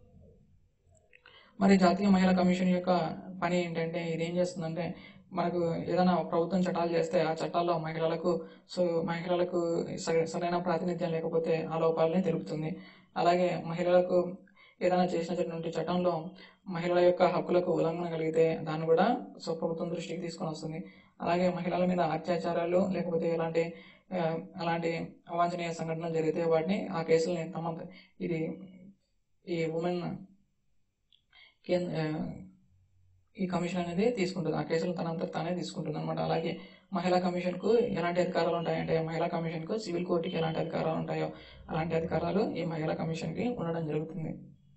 మరి జాతీయ మహిళా కమిషన్ యొక్క పని ఏంటంటే ఇది ఏం చేస్తుందంటే మనకు ఏదైనా ప్రభుత్వం చట్టాలు చేస్తే ఆ చట్టాల్లో మహిళలకు సో మహిళలకు సరి- సరైన ప్రాతినిధ్యం లేకపోతే ఆ లోపాలని తెలుపుతుంది అలాగే మహిళలకు ఏదైనా చేసినటువంటి చట్టంలో మహిళల యొక్క హక్కులకు ఉల్లంఘన కలిగితే దాన్ని కూడా సో ప్రభుత్వం దృష్టికి తీసుకొని వస్తుంది అలాగే మహిళల మీద అత్యాచారాలు లేకపోతే ఎలాంటి ఆ, అలాంటి అవాంఛనీయ సంఘటనలు జరిగితే వాటిని ఆ కేసుల్ని తమ ఇది ఈ ఉమెన్ కేంద్ర ఆ, ఈ కమిషన్ అనేది తీసుకుంటుంది ఆ కేసులు తనంతట తానే తీసుకుంటుంది అనమాట అలాగే మహిళా కమిషన్కు ఎలాంటి అధికారాలు ఉంటాయంటే మహిళా కమిషన్కు సివిల్ కోర్టుకి ఎలాంటి అధికారాలు ఉంటాయో అలాంటి అధికారాలు ఈ మహిళా కమిషన్కి ఉండడం జరుగుతుంది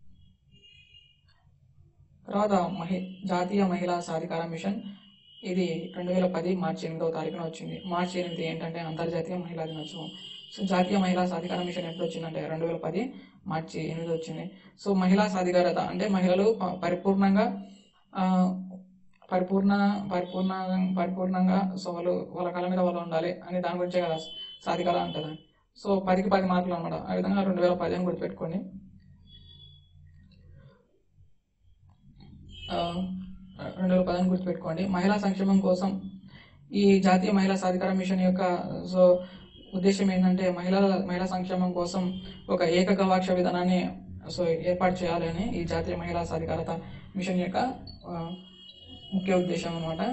తర్వాత మహి జాతీయ మహిళా సాధికార మిషన్ ఇది రెండు వేల పది మార్చి ఎనిమిదవ తారీఖున వచ్చింది మార్చి ఎనిమిది ఏంటంటే అంతర్జాతీయ మహిళా దినోత్సవం సో జాతీయ మహిళా సాధికార మిషన్ ఎప్పుడు వచ్చిందంటే రెండు వేల పది మార్చి ఎనిమిది వచ్చింది సో మహిళా సాధికారత అంటే మహిళలు ప- పరిపూర్ణంగా ఆ, పరిపూర్ణ పరిపూర్ణ పరిపూర్ణంగా సో వాళ్ళు వాళ్ళ కాళ్ళ మీద వాళ్ళు ఉండాలి అని దాని గురించే కదా సాధికార అంటుంది సో పదికి పది మార్కులు అనమాట ఆ విధంగా రెండు వేల పది అని గుర్తుపెట్టుకోండి ఆ, రెండు వేల పదిని గుర్తుపెట్టుకోండి మహిళా సంక్షేమం కోసం ఈ జాతీయ మహిళా సాధికార మిషన్ యొక్క సో ఉద్దేశం ఏంటంటే మహిళల మహిళా సంక్షేమం కోసం ఒక ఏక గవాక్ష విధానాన్ని సో ఏర్పాటు చేయాలి అని ఈ జాతీయ మహిళా సాధికారత మిషన్ యొక్క ఆ, ముఖ్య ఉద్దేశం అనమాట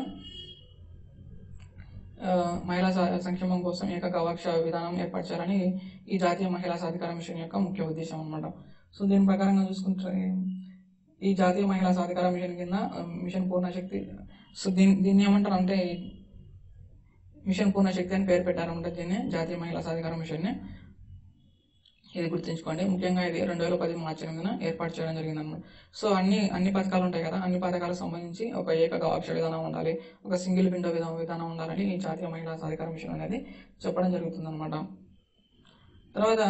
మహిళా స- సంక్షేమం కోసం ఏక గవాక్ష విధానం ఏర్పాటు చేయాలని ఈ జాతీయ మహిళా సాధికార మిషన్ యొక్క ముఖ్య ఉద్దేశం అనమాట సో దీని ప్రకారంగా చూసుకుంటే ఈ జాతీయ మహిళా సాధికార మిషన్ కింద ఆ, మిషన్ పూర్ణశక్తి సో దీన్ని దీన్ని ఏమంటారు అంటే మిషన్ పూర్ణశక్తి అని పేరు పెట్టారన్నమాట దీన్ని జాతీయ మహిళా సాధికార మిషన్ని ఇది గుర్తుంచుకోండి ముఖ్యంగా ఇది రెండు వేల పది మార్చి ఎనిమిదిన ఏర్పాటు చేయడం జరిగింది అనమాట సో అన్ని అన్ని పథకాలు ఉంటాయి కదా అన్ని పథకాలకు సంబంధించి ఒక ఏక గవాక్ష విధానం ఉండాలి ఒక సింగిల్ విండో విధానం విధానం ఉండాలని ఈ జాతీయ మహిళా సాధికార మిషన్ అనేది చెప్పడం జరుగుతుంది అనమాట తర్వాత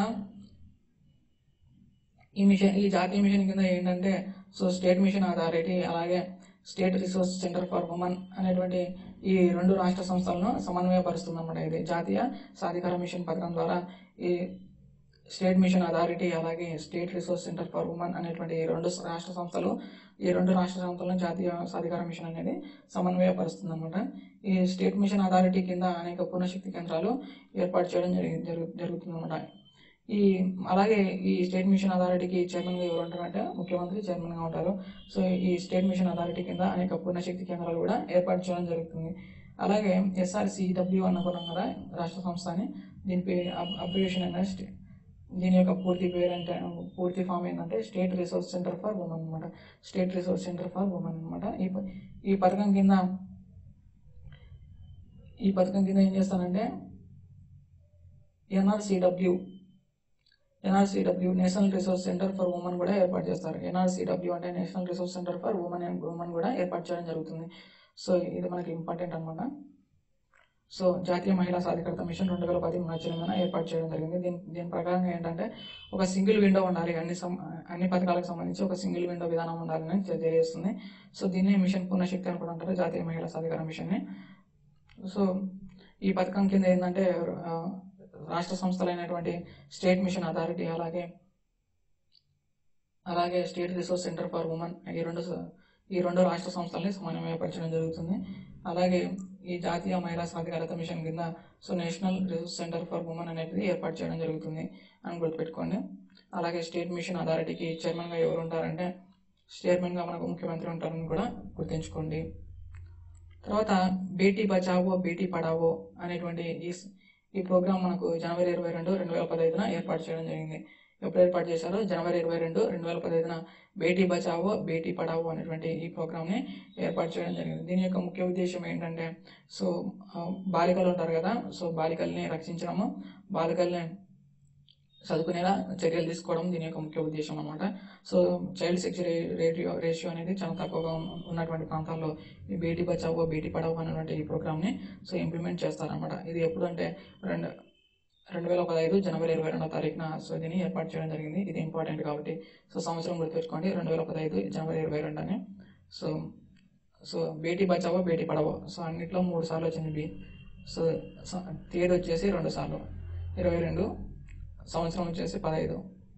ఈ మిషన్ ఈ జాతీయ మిషన్ కింద ఏంటంటే సో స్టేట్ మిషన్ అథారిటీ అలాగే state resource centre for women అనేటువంటి ఈ రెండు రాష్ట్ర సంస్థలను సమన్వయపరుస్తుంది అనమాట ఇది జాతీయ సాధికార మిషన్ పథకం ద్వారా ఈ స్టేట్ మిషన్ అథారిటీ అలాగే state resource centre for women అనేటువంటి ఈ రెండు రాష్ట్ర సంస్థలు ఈ రెండు రాష్ట్ర సంస్థలను జాతీయ సాధికార మిషన్ అనేది సమన్వయపరుస్తుంది అనమాట ఈ స్టేట్ మిషన్ అథారిటీ కింద అనేక పునఃశక్తి కేంద్రాలు ఏర్పాటు చేయడం జరిగి జరుగు జరుగుతుంది అనమాట ఈ అలాగే ఈ స్టేట్ మిషన్ అథారిటీకి చైర్మన్గా ఎవరు ఉంటారంటే ముఖ్యమంత్రి చైర్మన్గా ఉంటారు సో ఈ స్టేట్ మిషన్ అథారిటీ కింద అనేక పునఃశక్తి కేంద్రాలు కూడా ఏర్పాటు చేయడం జరుగుతుంది అలాగే ఎస్ఆర్సిడబ్ల్యూ అనుకున్నాం కదా రాష్ట్ర సంస్థ అని దీని పేరు అబ్రివేషన్ అనేది స్టే- దీని యొక్క పూర్తి పేరు అంటే పూర్తి ఫామ్ ఏంటంటే state resource centre for women అనమాట state resource centre for women అనమాట ఈ ప- ఈ పథకం కింద ఈ పథకం కింద ఏం చేస్తానంటే NRCW NRCW national resource centre for women కూడా ఏర్పాటు చేస్తారు ఎన్ఆర్సిడబ్ల్యూ అంటే national resource centre for women and women కూడా ఏర్పాటు చేయడం జరుగుతుంది సో ఇది మనకి ఇంపార్టెంట్ అనమాట సో జాతీయ మహిళా సాధికారత మిషన్ రెండు వేల పది మార్చి ఎనిమిదిన ఏర్పాటు చేయడం జరిగింది దీని దీని ప్రకారం ఏంటంటే ఒక సింగిల్ విండో ఉండాలి అన్ని సం అన్ని పథకాలకు సంబంధించి ఒక సింగిల్ విండో విధానం ఉండాలని తె- తెలియజేస్తుంది సో దీన్ని మిషన్ పునఃశక్తి అని కూడా అంటారు జాతీయ మహిళా సాధికార మిషన్ని సో ఈ పథకం కింద ఏంటంటే ఆ, రాష్ట్ర సంస్థలైనటువంటి స్టేట్ మిషన్ అథారిటీ అలాగే అలాగే state resource centre for women ఈ రెండు స- ఈ రెండు రాష్ట్ర సంస్థల్ని సమన్వయపరచడం జరుగుతుంది అలాగే ఈ జాతీయ మహిళా సాధికారత మిషన్ కింద so national resource centre for women అనేది ఏర్పాటు చేయడం జరుగుతుంది అని గుర్తుపెట్టుకోండి అలాగే స్టేట్ మిషన్ అథారిటీకి చైర్మన్గా ఎవరు ఉంటారంటే చైర్మన్గా మనకు ముఖ్యమంత్రి ఉంటారని కూడా గుర్తుంచుకోండి తర్వాత బేటీ బచావో బేటీ పడావో అనేటువంటి ఈ స్- ఈ ప్రోగ్రామ్ మనకు జనవరి ఇరవై రెండు రెండు వేల పదహైదున ఏర్పాటు చేయడం జరిగింది ఎప్పుడు ఏర్పాటు చేశారో జనవరి ఇరవై రెండు రెండు వేల పదహైదున బేటీ బచావో బేటీ పడావో అనేటువంటి ఈ ప్రోగ్రామ్ని ఏర్పాటు చేయడం జరిగింది దీని యొక్క ముఖ్య ఉద్దేశం ఏంటంటే సో ఆ, బాలికలు ఉంటారు కదా సో బాలికల్ని రక్షించడము బాలికల్ని చదువుకునేలా చర్యలు తీసుకోవడం దీని యొక్క ముఖ్య ఉద్దేశం అనమాట so child sex radio ratio అనేది చాలా తక్కువగా ఉన్న- ఉన్నటువంటి ప్రాంతాల్లో ఈ బేటీ బచావో బేటీ పడావో అనేటువంటి ఈ ప్రోగ్రామ్ని సో ఇంప్లిమెంట్ చేస్తారనమాట ఇది ఎప్పుడు అంటే రెండు రెండు వేల పదహైదు జనవరి ఇరవై రెండో తారీఖున సో దీన్ని ఏర్పాటు చేయడం జరిగింది ఇది ఇంపార్టెంట్ కాబట్టి సో సంవత్సరం గుర్తుపెట్టుకోండి రెండు వేల పదహైదు జనవరి ఇరవై రెండు అని so so Beti Bachao Beti Padhao so అన్నిట్లో మూడు సార్లు వచ్చింది బి సో స- తేదీ వచ్చేసి రెండు సార్లు ఇరవై రెండు సంవత్సరం వచ్చేసి పదహైదు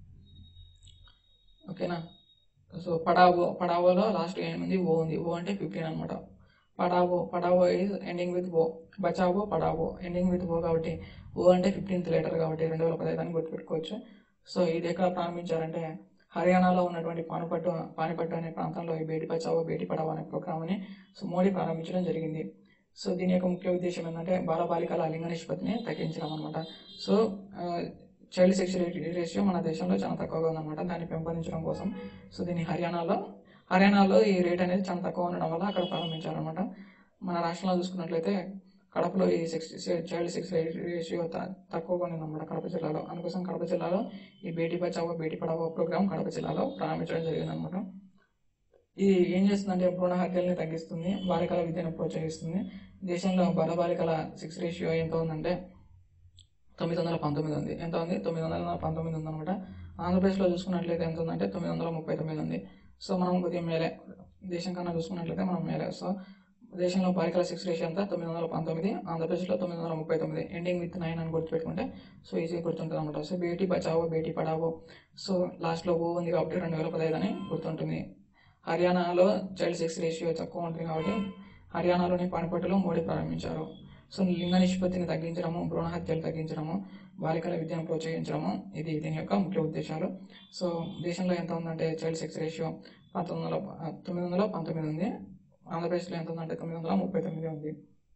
ఓకేనా సో పడావో పడావోలో లాస్ట్ ఏముంది ఓ ఉంది ఓ అంటే ఫిఫ్టీన్ అనమాట Padhao Padhao is ending with O Bachao Padhao ending with O కాబట్టి ఓ అంటే ఫిఫ్టీన్త్ లెటర్ కాబట్టి రెండు వేల పదహైదు అని గుర్తుపెట్టుకోవచ్చు సో ఇది ఎక్కడ ప్రారంభించారంటే హర్యానాలో ఉన్నటువంటి పానిపట్టు పానిపట్టు అనే ప్రాంతంలో ఈ బేటీ బచావో బేటీ పడావో అనే ప్రోగ్రామ్ని సో మోడీ ప్రారంభించడం జరిగింది సో దీని యొక్క ముఖ్య ఉద్దేశం ఏంటంటే బాలబాలికల లింగ నిష్పత్తిని తగ్గించడం అనమాట సో చైల్డ్ సెక్స్ రేషియో మన దేశంలో చాలా తక్కువగా ఉందన్నమాట దాన్ని పెంపొందించడం కోసం సో దీన్ని హర్యానాలో హర్యానాలో ఈ రేట్ అనేది చాలా తక్కువ ఉండడం వల్ల అక్కడ ప్రారంభించారనమాట మన రాష్ట్రంలో చూసుకున్నట్లయితే కడపలో ఈ సెక్స్ చైల్డ్ సెక్స్ రేషియో త- తక్కువగా ఉందన్నమాట కడప జిల్లాలో అందుకోసం కడప జిల్లాలో ఈ బేటీ బచావో బేటీ పడావో ప్రోగ్రామ్ కడప జిల్లాలో ప్రారంభించడం జరిగిందనమాట ఇది ఏం చేస్తుందంటే భ్రూణ హత్యల్ని తగ్గిస్తుంది బాలికల విద్యను ప్రోత్సహిస్తుంది దేశంలో బాల బాలికల సెక్స్ రేషియో ఎంత ఉందంటే తొమ్మిది వందల పంతొమ్మిది ఉంది ఎంత ఉంది తొమ్మిది వందల పంతొమ్మిది ఉందన్నమాట ఆంధ్రప్రదేశ్లో చూసుకున్నట్లయితే ఎంత ఉందంటే తొమ్మిది వందల ముప్పై తొమ్మిది ఉంది సో మనం కొద్దిగా మేలే దేశం కన్నా చూసుకున్నట్లయితే మనం మేలే సో దేశంలో బాలికల సెక్స్ రేషియో అంతా తొమ్మిది వందల పంతొమ్మిది ఆంధ్రప్రదేశ్లో తొమ్మిది వందల ముప్పై తొమ్మిది ఎండింగ్ విత్ నైన్ అని గుర్తుపెట్టుకుంటే సో ఈజీగా గుర్తుంటుంది అనమాట సో బేటీ బచావో బేటీ పడావో సో లాస్ట్లో ఓ ఉంది కాబట్టి రెండు వేల పదహైదు అని గుర్తుంటుంది హర్యానాలో చైల్డ్ సెక్స్ రేషియో తక్కువ ఉంటుంది కాబట్టి హర్యానాలోని పానిపట్టులో మోడీ ప్రారంభించారు సో లింగ నిష్పత్తిని తగ్గించడము భ్రూణ హత్యలు తగ్గించడము బాలికల విద్యను ప్రోత్సహించడము ఇది దీని యొక్క ముఖ్య ఉద్దేశాలు సో దేశంలో ఎంత ఉందంటే చైల్డ్ సెక్స్ రేషియో పంతొమ్మిది వందల తొమ్మిది వందల పంతొమ్మిది ఉంది ఆంధ్రప్రదేశ్లో ఎంత ఉందంటే తొమ్మిది వందల ముప్పై తొమ్మిది ఉంది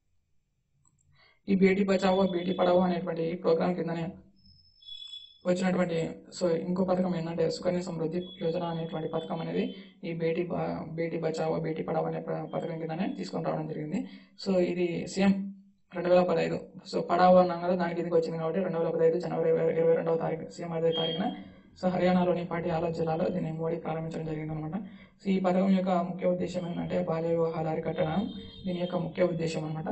ఈ బేటీ బచావో బేటీ పడావో అనేటువంటి ఈ ప్రోగ్రాం కిందనే వచ్చినటువంటి సో ఇంకో పథకం ఏంటంటే సుకన్య సమృద్ధి యోజన అనేటువంటి పథకం అనేది ఈ బేటీ బా- బేటీ బచావో బేటీ పడావో అనే ప్ర- పథకం కిందనే తీసుకొని రావడం జరిగింది సో ఇది సీఎం రెండు వేల పదహైదు సో పడావు అన్నాం కదా దానికి కిందకి వచ్చింది కాబట్టి రెండు వేల పదహైదు జనవరి ఇరవై ఇరవై రెండవ తారీఖు సీఎం అదే తారీఖున సో హర్యానాలోని పాటియాలా జిల్లాలో దీన్ని మోడీ ప్రారంభించడం జరిగిందనమాట సో ఈ పథకం యొక్క ముఖ్య ఉద్దేశం ఏంటంటే బాల్య వివాహాలు అరికట్టడం దీని యొక్క ముఖ్య ఉద్దేశం అనమాట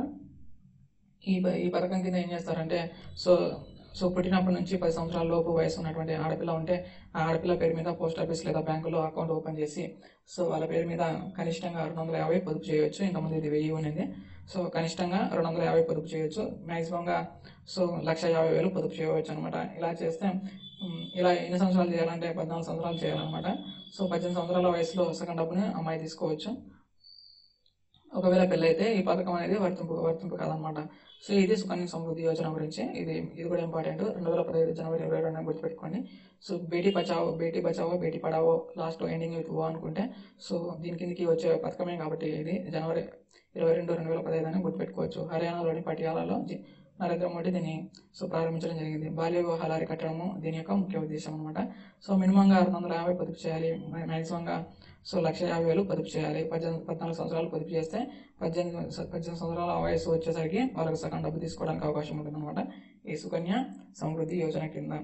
ఈ ప- ఈ పథకం కింద ఏం చేస్తారంటే సో సో పుట్టినప్పటి నుంచి పది సంవత్సరాల లోపు వయసు ఉన్నటువంటి ఆడపిల్ల ఉంటే ఆ ఆడపిల్ల పేరు మీద పోస్ట్ ఆఫీస్ లేదా బ్యాంకులో అకౌంట్ ఓపెన్ చేసి సో వాళ్ళ పేరు మీద కనిష్టంగా రెండు వందల యాభై పొదుపు చేయొచ్చు ఇంతకుముందు ఇది వెయ్యి ఉన్నది సో కనిష్టంగా రెండు వందల యాభై పొదుపు చేయొచ్చు మ్యాక్సిమంగా సో లక్ష యాభై వేలు పొదుపు చేయవచ్చు అనమాట ఇలా చేస్తే ఉమ్, ఇలా ఎన్ని సంవత్సరాలు చేయాలంటే పద్నాలుగు సంవత్సరాలు చేయాలన్నమాట సో పద్దెనిమిది సంవత్సరాల వయసులో సగం డబ్బుని అమ్మాయి తీసుకోవచ్చు ఒకవేళ పెళ్ళైతే ఈ పథకం అనేది వర్తింపు వర్తింపు కాదనమాట సో ఇది సుకన్య సమృద్ధి యోజన గురించి ఇది ఇది కూడా ఇంపార్టెంట్ రెండు వేల పదహైదు జనవరి ఇరవై రెండు గుర్తుపెట్టుకోండి so Beti Bachao Beti Bachao Beti Padhao last ending with O అనుకుంటే సో దీని కిందకి వచ్చే పథకమే కాబట్టి ఇది జనవరి ఇరవై రెండు రెండు వేల పదహైదు అని గుర్తుపెట్టుకోవచ్చు హర్యానాలోని పటియాలాలో జి- నరేంద్ర మోడీ దీన్ని సో ప్రారంభించడం జరిగింది బాల్య వివాహాలు అరికట్టడము దీని యొక్క ముఖ్య ఉద్దేశం అనమాట సో మినిమంగా ఆరు వందల యాభై పొదుపు చేయాలి మ్యాక్సిమంగా సో లక్ష యాభై వేలు పొదుపు చేయాలి పద్దెనిమిది పద్నాలుగు సంవత్సరాలు పొదుపు చేస్తే పద్దెనిమిది పద్దెనిమిది సంవత్సరాల వయసు వచ్చేసరికి వాళ్ళకి సగం డబ్బు తీసుకోవడానికి అవకాశం ఉంటుంది అనమాట ఈ సుకన్య సమృద్ధి యోజన కింద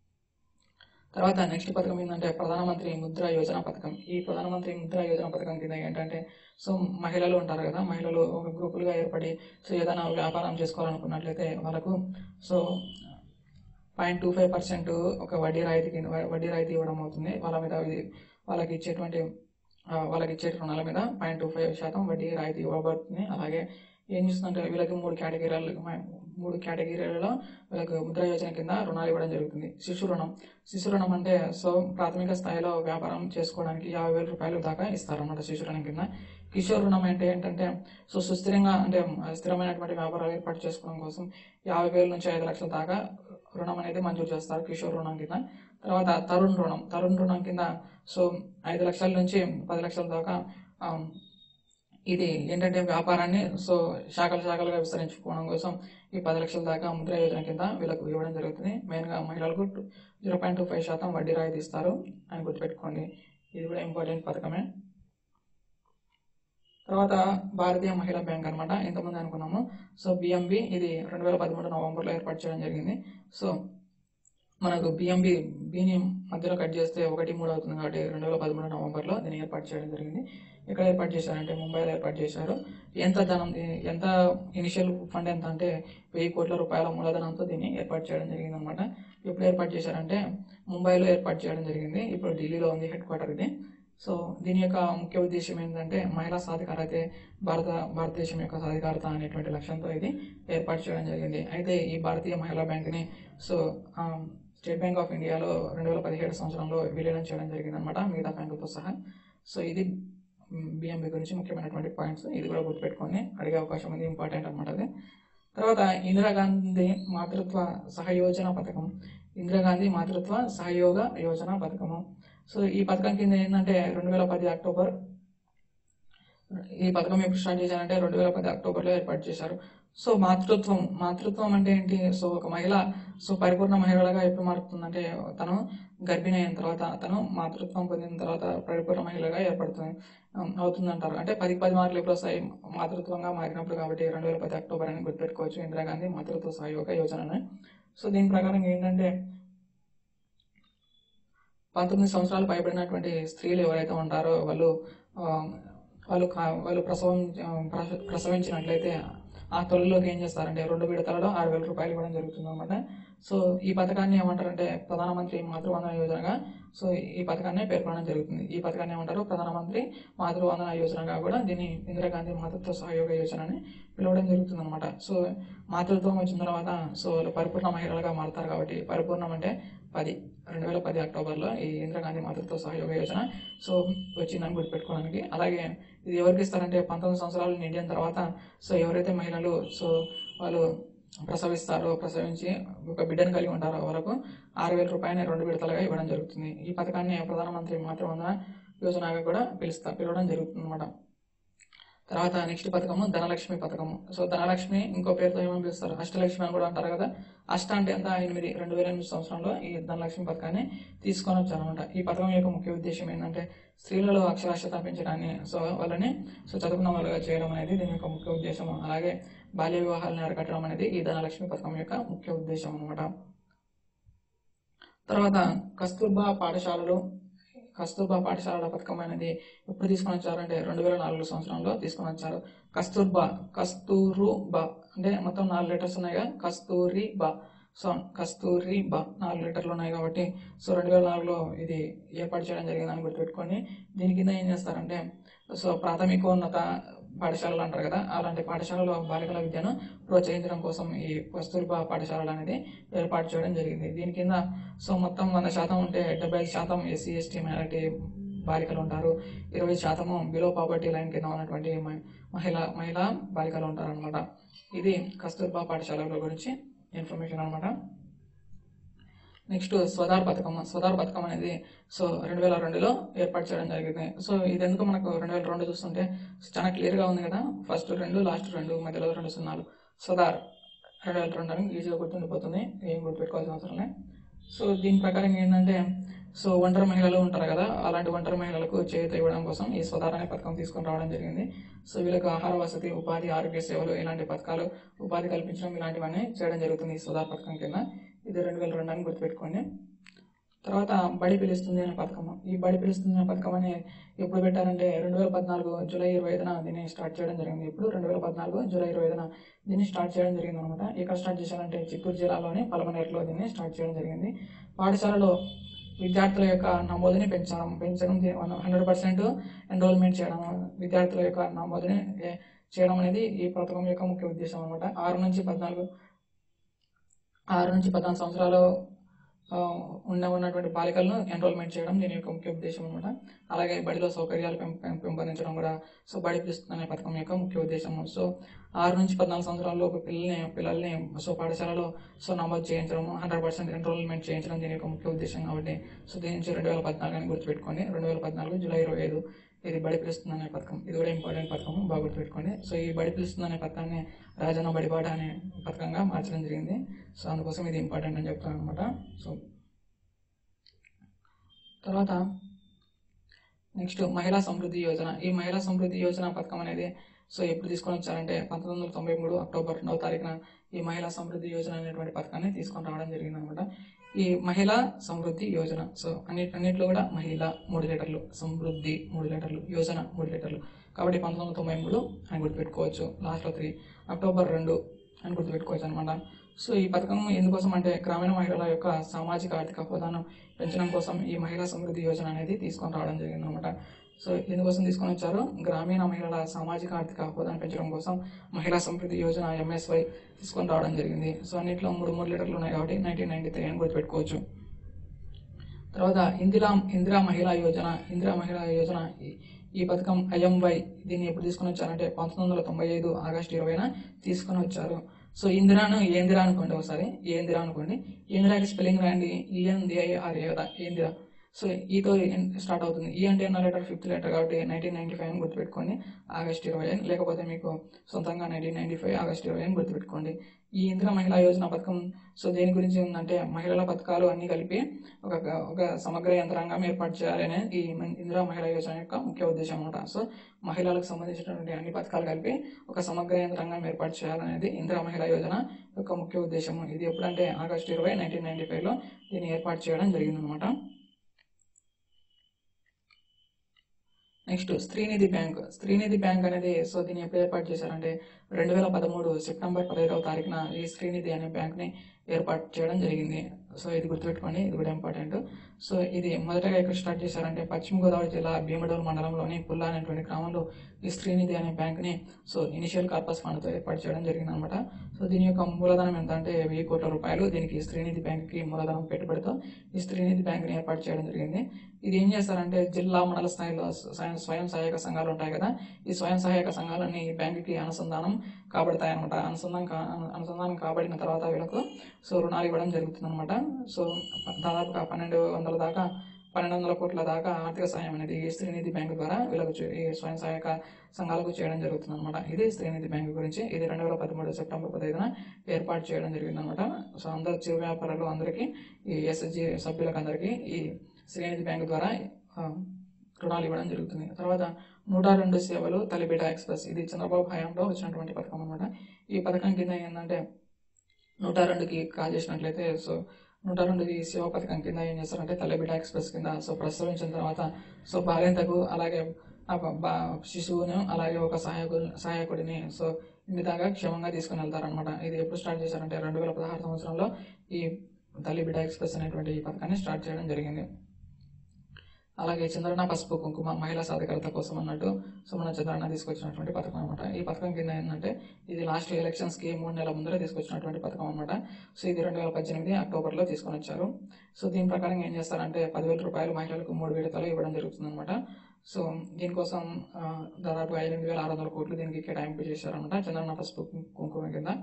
తర్వాత నెక్స్ట్ పథకం ఏంటంటే ప్రధానమంత్రి ముద్ర యోజన పథకం ఈ ప్రధానమంత్రి ముద్ర యోజన పథకం కింద ఏంటంటే సో మహిళలు ఉంటారు కదా మహిళలు ఒక గ్రూపులుగా ఏర్పడి సో ఏదైనా వ్యాపారం చేసుకోవాలనుకున్నట్లయితే వాళ్ళకు so point two five percent ఒక వడ్డీ రాయితీ కింద వడ్డీ రాయితీ ఇవ్వడం అవుతుంది వాళ్ళ మీద ఇది- వాళ్ళకి ఇచ్చేటువంటి ఆ, వాళ్ళకి ఇచ్చే రుణాల మీద పాయింట్ టూ ఫైవ్ శాతం వడ్డీ రాయితీ ఇవ్వబడుతుంది అలాగే ఏం చేస్తుందంటే వీళ్ళకి మూడు కేటగిరీలు మూడు కేటగిరీలలో వీళ్ళకి ముద్ర యోజన కింద రుణాలు ఇవ్వడం జరుగుతుంది శిశు రుణం శిశు రుణం అంటే సో ప్రాథమిక స్థాయిలో వ్యాపారం చేసుకోవడానికి యాభై వేల రూపాయలు దాకా ఇస్తారన్నమాట శిశు రుణం కింద కిషోర్ రుణం అంటే ఏంటంటే సో సుస్థిరంగా అంటే స్థిరమైనటువంటి వ్యాపారాలు ఏర్పాటు చేసుకోవడం కోసం యాభై వేల నుంచి ఐదు లక్షల దాకా రుణం అనేది మంజూరు చేస్తారు కిషోర్ రుణం కింద తర్వాత తరుణ్ రుణం తరుణ్ రుణం కింద సో ఐదు లక్షల నుంచి పది లక్షల దాకా ఆ, ఇది ఏంటంటే వ్యాపారాన్ని సో శాఖలు శాఖలుగా విస్తరించుకోవడం కోసం ఈ పది లక్షల దాకా ముద్ర యోజన కింద వీళ్ళకు ఇవ్వడం జరుగుతుంది మెయిన్గా మహిళలకు జీరో పాయింట్ టూ ఫైవ్ శాతం వడ్డీ రాయితీ ఇస్తారు అని గుర్తుపెట్టుకోండి ఇది కూడా ఇంపార్టెంట్ పథకమే తర్వాత భారతీయ మహిళా బ్యాంక్ అనమాట ఇంతకుముందు అనుకున్నాము సో బిఎంబి ఇది రెండు వేల పదమూడు నవంబర్లో ఏర్పాటు చేయడం జరిగింది సో మనకు బిఎంబి బిని మధ్యలో కట్ చేస్తే ఒకటి మూడు అవుతుంది కాబట్టి రెండు వేల పదమూడు నవంబర్లో దీన్ని ఏర్పాటు చేయడం జరిగింది ఎక్కడ ఏర్పాటు చేశారంటే ముంబైలో ఏర్పాటు చేశారు ఎంత ధనం ఎంత ఇనిషియల్ ఫండ్ ఎంత అంటే వెయ్యి కోట్ల రూపాయల మూలధనంతో దీన్ని ఏర్పాటు చేయడం జరిగింది అనమాట ఎప్పుడు ఏర్పాటు చేశారంటే ముంబైలో ఏర్పాటు చేయడం జరిగింది ఇప్పుడు ఢిల్లీలో ఉంది హెడ్ క్వార్టర్ ఇది సో దీని యొక్క ముఖ్య ఉద్దేశం ఏంటంటే మహిళా సాధికారత భారత భారతదేశం యొక్క సాధికారత అనేటువంటి లక్ష్యంతో ఇది ఏర్పాటు చేయడం జరిగింది అయితే ఈ భారతీయ మహిళా బ్యాంక్ని సో ఆ, స్టేట్ బ్యాంక్ ఆఫ్ ఇండియాలో రెండు వేల పదిహేడు సంవత్సరంలో విలీనం చేయడం జరిగింది అనమాట మిగతా బ్యాంకులతో సహా సో ఇది బిఎంబి గురించి ముఖ్యమైనటువంటి పాయింట్స్ ఇది కూడా గుర్తుపెట్టుకొని అడిగే అవకాశం ఉంది ఇంపార్టెంట్ అనమాట అది తర్వాత ఇందిరాగాంధీ మాతృత్వ సహయోజన పథకం ఇందిరాగాంధీ మాతృత్వ సహయోగ యోజన పథకము సో ఈ పథకం కింద ఏంటంటే రెండు వేల పది అక్టోబర్ ఈ పథకం ఎప్పుడు స్టార్ట్ చేశారంటే రెండు వేల పది అక్టోబర్లో ఏర్పాటు చేశారు సో మాతృత్వం మాతృత్వం అంటే ఏంటి సో ఒక మహిళ సో పరిపూర్ణ మహిళగా ఎప్పుడు మారుతుందంటే తను గర్భిణి అయిన తర్వాత తను మాతృత్వం పొందిన తర్వాత పరిపూర్ణ మహిళగా ఏర్పడుతుంది ఉమ్, అవుతుందంటారు అంటే పది పది మార్కులు ఎప్పుడు వస్తాయి మాతృత్వంగా మారినప్పుడు కాబట్టి రెండు వేల పది అక్టోబర్ అని గుర్తుపెట్టుకోవచ్చు ఇందిరాగాంధీ మాతృత్వ సహయోగ యోజనని సో దీని ప్రకారం ఏంటంటే పంతొమ్మిది సంవత్సరాలు పైబడినటువంటి స్త్రీలు ఎవరైతే ఉంటారో వాళ్ళు ఆ, వాళ్ళు కా- వాళ్ళు ప్రసవం ఆ, ప్రస- ప్రసవించినట్లయితే ఆ తొలిలోకి ఏం చేస్తారంటే రెండు విడతలలో ఆరు వేల రూపాయలు ఇవ్వడం జరుగుతుంది అనమాట సో ఈ పథకాన్ని ఏమంటారంటే ప్రధానమంత్రి మాతృవందన యోజనగా సో ఈ పథకాన్ని పేర్కొనడం జరుగుతుంది ఈ పథకాన్ని ఏమంటారు ప్రధానమంత్రి మాతృవందన యోజనగా కూడా దీన్ని ఇందిరాగాంధీ మాతృత్వ సహయోగ యోజన అని పిలవడం జరుగుతుంది అనమాట సో మాతృత్వం వచ్చిన తర్వాత సో వాళ్ళు పరిపూర్ణ మహిళలుగా మారుతారు కాబట్టి పరిపూర్ణం అంటే పది రెండు వేల పది అక్టోబర్లో ఈ ఇందిరాగాంధీ మాతృత్వ సహయోగ యోజన సో వచ్చిందని గుర్తుపెట్టుకోవడానికి అలాగే ఇది ఎవరికి ఇస్తారంటే పంతొమ్మిది సంవత్సరాలు నిండిన తర్వాత సో ఎవరైతే మహిళలు సో వాళ్ళు ప్రసవిస్తారో ప్రసవించి ఒక బిడ్డను కలిగి ఉంటారో వాళ్ళకు ఆరు వేల రూపాయలని రెండు విడతలుగా ఇవ్వడం జరుగుతుంది ఈ పథకాన్ని ప్రధానమంత్రి మాతృవందన యోజనగా కూడా పిలుస్తా పిలవడం జరుగుతుంది అనమాట తర్వాత నెక్స్ట్ పథకము ధనలక్ష్మి పథకము సో ధనలక్ష్మి ఇంకో పేరుతో ఏమని పిలుస్తారు అష్టలక్ష్మి అని కూడా అంటారు కదా అష్ట అంటే ఎంత ఎనిమిది రెండు వేల ఎనిమిది సంవత్సరంలో ఈ ధనలక్ష్మి పథకాన్ని తీసుకొని వచ్చారనమాట ఈ పథకం యొక్క ముఖ్య ఉద్దేశం ఏంటంటే స్త్రీలలో అక్షరాస్యత పెంచడాన్ని సో వాళ్ళని సో చదువుకున్న వాళ్ళుగా చేయడం అనేది దీని యొక్క ముఖ్య ఉద్దేశం అలాగే బాల్య వివాహాలను అరికట్టడం అనేది ఈ ధనలక్ష్మి పథకం యొక్క ముఖ్య ఉద్దేశం అనమాట తర్వాత కస్తూర్బా పాఠశాలలు కస్తూర్బా పాఠశాలల పథకం అనేది ఎప్పుడు తీసుకొని వచ్చారంటే రెండు వేల నాలుగు సంవత్సరంలో తీసుకొని వచ్చారు కస్తూర్బా కస్తూరుబా అంటే మొత్తం నాలుగు లెటర్స్ ఉన్నాయిగా కస్తూరి బా సో కస్తూరి బా నాలుగు లీటర్లు ఉన్నాయి కాబట్టి సో రెండు వేల నాలుగులో ఇది ఏర్పాటు చేయడం జరిగిందని గుర్తుపెట్టుకొని దీని కింద ఏం చేస్తారంటే సో ప్రాథమికోన్నత పాఠశాలలు అంటారు కదా అలాంటి పాఠశాలలో బాలికల విద్యను ప్రోత్సహించడం కోసం ఈ కస్తూర్బా పాఠశాలలు అనేది ఏర్పాటు చేయడం జరిగింది దీని కింద సో మొత్తం వంద శాతం ఉంటే డెబ్బై ఐదు శాతం ఎస్సీ ఎస్టీ మైనారిటీ బాలికలు ఉంటారు ఇరవై శాతము బిలో పావర్టీ లైన్ కింద ఉన్నటువంటి మ- మహిళ మహిళా బాలికలు ఉంటారు అనమాట ఇది కస్తూర్బా పాఠశాలల గురించి ఇన్ఫర్మేషన్ అనమాట నెక్స్ట్ స్వదార్ పథకం స్వదార్ పథకం అనేది సో రెండు వేల రెండులో ఏర్పాటు చేయడం జరిగింది సో ఇది ఎందుకు మనకు రెండు వేల రెండు చూస్తుంటే చాలా క్లియర్గా ఉంది కదా ఫస్ట్ రెండు లాస్ట్ రెండు మధ్యలో రెండు సున్నాలు స్వదార్ రెండు వేల రెండు అని ఈజీగా గుర్తుండిపోతుంది ఏం గుర్తుపెట్టుకోవాల్సిన అవసరం లేదు సో దీని ప్రకారం ఏంటంటే సో ఒంటరి మహిళలు ఉంటారు కదా అలాంటి ఒంటరి మహిళలకు చేయూత ఇవ్వడం కోసం ఈ స్వదార్ అనే పథకం తీసుకొని రావడం జరిగింది సో వీళ్ళకి ఆహార వసతి ఉపాధి ఆరోగ్య సేవలు ఇలాంటి పథకాలు ఉపాధి కల్పించడం ఇలాంటివన్నీ చేయడం జరుగుతుంది ఈ సుధార్ పథకం కింద ఇది రెండు వేల రెండు అని గుర్తుపెట్టుకోండి తర్వాత బడి పిలుస్తుంది అనే పథకం ఈ బడి పిలుస్తుంది అనే పథకం అని ఎప్పుడు పెట్టారంటే రెండు వేల పద్నాలుగు జూలై ఇరవై ఐదున దీన్ని స్టార్ట్ చేయడం జరిగింది ఇప్పుడు రెండు వేల పద్నాలుగు జూలై ఇరవై ఐదున దీన్ని స్టార్ట్ చేయడం జరిగింది అనమాట ఎక్కడ స్టార్ట్ చేశారంటే చిత్తూరు జిల్లాలోని పలమనేరులో దీన్ని స్టార్ట్ చేయడం జరిగింది పాఠశాలలో విద్యార్థుల యొక్క నమోదుని పెంచడం పెంచడం హండ్రెడ్ పర్సెంట్ ఎన్రోల్మెంట్ చేయడం విద్యార్థుల యొక్క నమోదుని ఏ, చేయడం అనేది ఈ పథకం యొక్క ముఖ్య ఉద్దేశం అనమాట ఆరు నుంచి పద్నాలుగు ఆరు నుంచి పద్నాలుగు సంవత్సరాలు ఆ, ఉన్న ఉన్నటువంటి బాలికలను ఎన్రోల్మెంట్ చేయడం దీని యొక్క ముఖ్య ఉద్దేశం అనమాట అలాగే బడిలో సౌకర్యాలు పెం- పెం- పెంపొందించడం కూడా సో బడి పిలుస్తుంది అనే పథకం యొక్క ముఖ్య ఉద్దేశం సో ఆరు నుంచి పద్నాలుగు సంవత్సరాల లోపు పిల్లల్ని పిల్లల్ని సో పాఠశాలలో సో నమోదు చేయించడం హండ్రెడ్ పర్సెంట్ ఎన్రోల్మెంట్ చేయించడం దీని యొక్క ముఖ్య ఉద్దేశం కాబట్టి సో దీని నుంచి రెండు వేల పద్నాలుగు అని గుర్తుపెట్టుకోండి రెండు వేల పద్నాలుగు జూలై ఇరవై ఐదు ఇది బడి పిలుస్తుంది అనే పథకం ఇది కూడా ఇంపార్టెంట్ పథకం బాగా గుర్తుపెట్టుకోండి సో ఈ బడి పిలుస్తుంది అనే పథకాన్ని రాజన్న బడిబాట అనే పథకంగా మార్చడం జరిగింది సో అందుకోసం ఇది ఇంపార్టెంట్ అని చెప్తాను అనమాట సో తర్వాత నెక్స్ట్ మహిళా సమృద్ధి యోజన ఈ మహిళా సమృద్ధి యోజన పథకం అనేది సో ఎప్పుడు తీసుకొని వచ్చారంటే పంతొమ్మిది వందల తొంభై మూడు అక్టోబర్ రెండవ తారీఖున ఈ మహిళా సమృద్ధి యోజన అనేటువంటి పథకాన్ని తీసుకొని రావడం జరిగింది అనమాట ఈ మహిళా సమృద్ధి యోజన సో అన్ని అన్నింటిలో కూడా మహిళ మూడు లీటర్లు సమృద్ధి మూడు లీటర్లు యోజన మూడు లీటర్లు కాబట్టి పంతొమ్మిది వందల తొంభై మూడు అని గుర్తుపెట్టుకోవచ్చు లాస్ట్లో త్రీ అక్టోబర్ రెండు అని గుర్తుపెట్టుకోవచ్చు అనమాట సో ఈ పథకం ఎందుకోసం అంటే గ్రామీణ మహిళల యొక్క సామాజిక ఆర్థిక హోదాను పెంచడం కోసం ఈ మహిళా సమృద్ధి యోజన అనేది తీసుకొని రావడం జరిగింది అనమాట సో ఎందుకోసం తీసుకొని వచ్చారు గ్రామీణ మహిళల సామాజిక ఆర్థిక హోదాను పెంచడం కోసం మహిళా సమృద్ధి యోజన ఎంఎస్వై తీసుకొని రావడం జరిగింది సో అన్నింటిలో మూడు మూడు లీటర్లు ఉన్నాయి కాబట్టి నైన్టీన్ నైన్టీ త్రీ అని గుర్తుపెట్టుకోవచ్చు తర్వాత ఇందిరా ఇందిరా మహిళా యోజన ఇందిరా మహిళా యోజన ఈ- ఈ పథకం ఐఎంవై దీన్ని ఎప్పుడు తీసుకొని వచ్చారంటే పంతొమ్మిది వందల తొంభై ఐదు ఆగస్టు ఇరవైన తీసుకొని వచ్చారు సో ఇందిరాను ఏందిరా అనుకోండి ఒకసారి ఏందిరా అనుకోండి ఏందిరాకి స్పెల్లింగ్ రాయండి ఈఎన్డిఐఆర్ఏ కదా ఏందిరా సో ఈతో స్టార్ట్ అవుతుంది ఈ అంటే ఎన్నో లెటర్ ఫిఫ్త్ లెటర్ కాబట్టి నైన్టీన్ నైన్టీ ఫైవ్ అని గుర్తుపెట్టుకోండి ఆగస్ట్ ఇరవై అని లేకపోతే మీకు సొంతంగా నైన్టీన్ నైన్టీ ఫైవ్ ఆగస్ట్ ఇరవై అని గుర్తుపెట్టుకోండి ఈ ఇందిరా మహిళా యోజన పథకం సో దేని గురించి ఉందంటే మహిళల పథకాలు అన్ని కలిపి ఒక ఒక సమగ్ర యంత్రాంగం ఏర్పాటు చేయాలనే ఈ మన ఇందిరా మహిళా యోజన యొక్క ముఖ్య ఉద్దేశం అనమాట సో మహిళలకు సంబంధించినటువంటి అన్ని పథకాలు కలిపి ఒక సమగ్ర యంత్రాంగం ఏర్పాటు చేయాలనేది ఇందిరా మహిళా యోజన యొక్క ముఖ్య ఉద్దేశం ఇది ఎప్పుడంటే ఆగస్టు ఇరవై నైన్టీన్ నైన్టీ ఫైవ్లో దీన్ని ఏర్పాటు చేయడం జరిగిందనమాట next Streenidhi bank Streenidhi bank అనేది సో దీన్ని ఎప్పుడు ఏర్పాటు చేశారంటే రెండు వేల పదమూడు సెప్టెంబర్ పదిహేడవ తారీఖున ఈ శ్రీనిధి అనే బ్యాంక్ని ఏర్పాటు చేయడం జరిగింది సో ఇది గుర్తుపెట్టుకోండి ఇది కూడా ఇంపార్టెంట్ సో ఇది మొదటగా ఎక్కడ స్టార్ట్ చేశారంటే పశ్చిమ గోదావరి జిల్లా భీమడోలు మండలంలోని పుల్లా అనేటువంటి గ్రామంలో ఈ శ్రీనిధి అనే బ్యాంక్ని సో ఇనిషియల్ కార్పస్ ఫండ్తో ఏర్పాటు చేయడం జరిగింది అనమాట సో దీని యొక్క మూలధనం ఎంత అంటే వెయ్యి కోట్ల రూపాయలు దీనికి శ్రీనిధి బ్యాంక్కి మూలధనం పెట్టుబడితో ఈ శ్రీనిధి బ్యాంక్ని ఏర్పాటు చేయడం జరిగింది ఇది ఏం చేస్తారంటే జిల్లా మండల స్థాయిలో స్వయం స్వయం సహాయక సంఘాలు ఉంటాయి కదా ఈ స్వయం సహాయక సంఘాలన్నీ ఈ బ్యాంకుకి అనుసంధానం కాబడతాయి అనమాట అనుసంధానం కా అనుసంధానం కాబడిన తర్వాత వీళ్ళకు సో రుణాలు ఇవ్వడం జరుగుతుంది అనమాట సో దాదాపుగా పన్నెండు వందల దాకా పన్నెండు వందల కోట్ల దాకా ఆర్థిక సాయం అనేది ఈ స్త్రీనిధి బ్యాంకు ద్వారా వీళ్ళకు చే- ఈ స్వయం సహాయక సంఘాలకు చేయడం జరుగుతుంది అనమాట ఇది స్త్రీనిధి బ్యాంకు గురించి ఇది రెండు వేల పదమూడు సెప్టెంబర్ పదహైదున ఏర్పాటు చేయడం జరిగింది అనమాట సో అందరు చిరు వ్యాపారులు అందరికీ ఈ ఎస్ఎస్జి సభ్యులకు అందరికీ ఈ శ్రీనిధి బ్యాంకు ద్వారా ఆ, రుణాలు ఇవ్వడం జరుగుతుంది తర్వాత నూట రెండు సేవలు తలిబిట ఎక్స్ప్రెస్ ఇది చంద్రబాబు హయాంలో వచ్చినటువంటి పథకం అనమాట ఈ పథకం కింద ఏంటంటే నూట రెండుకి కాల్ చేసినట్లయితే సో నూట రెండు ఈ సేవా పథకం కింద ఏం చేస్తారంటే తల్లిబిడ్డ ఎక్స్ప్రెస్ కింద సో ప్రసవించిన తర్వాత సో బాలింతకు అలాగే ఆ బ- బా శిశువును అలాగే ఒక సహాయకు సహాయకుడిని సో ఇన్ని దాకా క్షేమంగా తీసుకుని వెళ్తారనమాట ఇది ఎప్పుడు స్టార్ట్ చేశారంటే రెండు వేల పదహారు సంవత్సరంలో ఈ తల్లిబిడ్డ ఎక్స్ప్రెస్ అనేటువంటి ఈ పథకాన్ని స్టార్ట్ చేయడం జరిగింది అలాగే చంద్రన పసుపు కుంకుమ మహిళా సాధికారత కోసం అన్నట్టు సో మన చంద్రన తీసుకొచ్చినటువంటి పథకం అనమాట ఈ పథకం కింద ఏంటంటే ఇది లాస్ట్ ఎలక్షన్స్కి మూడు నెలల ముందరే తీసుకొచ్చినటువంటి పథకం అనమాట సో ఇది రెండు వేల పద్దెనిమిది అక్టోబర్లో తీసుకొని వచ్చారు సో దీని ప్రకారం ఏం చేస్తారంటే పదివేల రూపాయలు మహిళలకు మూడు విడతలు ఇవ్వడం జరుగుతుంది అనమాట సో దీనికోసం ఆ, దాదాపు ఎనిమిది వేల ఆరు వందల కోట్లు దీనికి కేటాయింపు చేశారనమాట చంద్రన పసుపు కుంకుమ కింద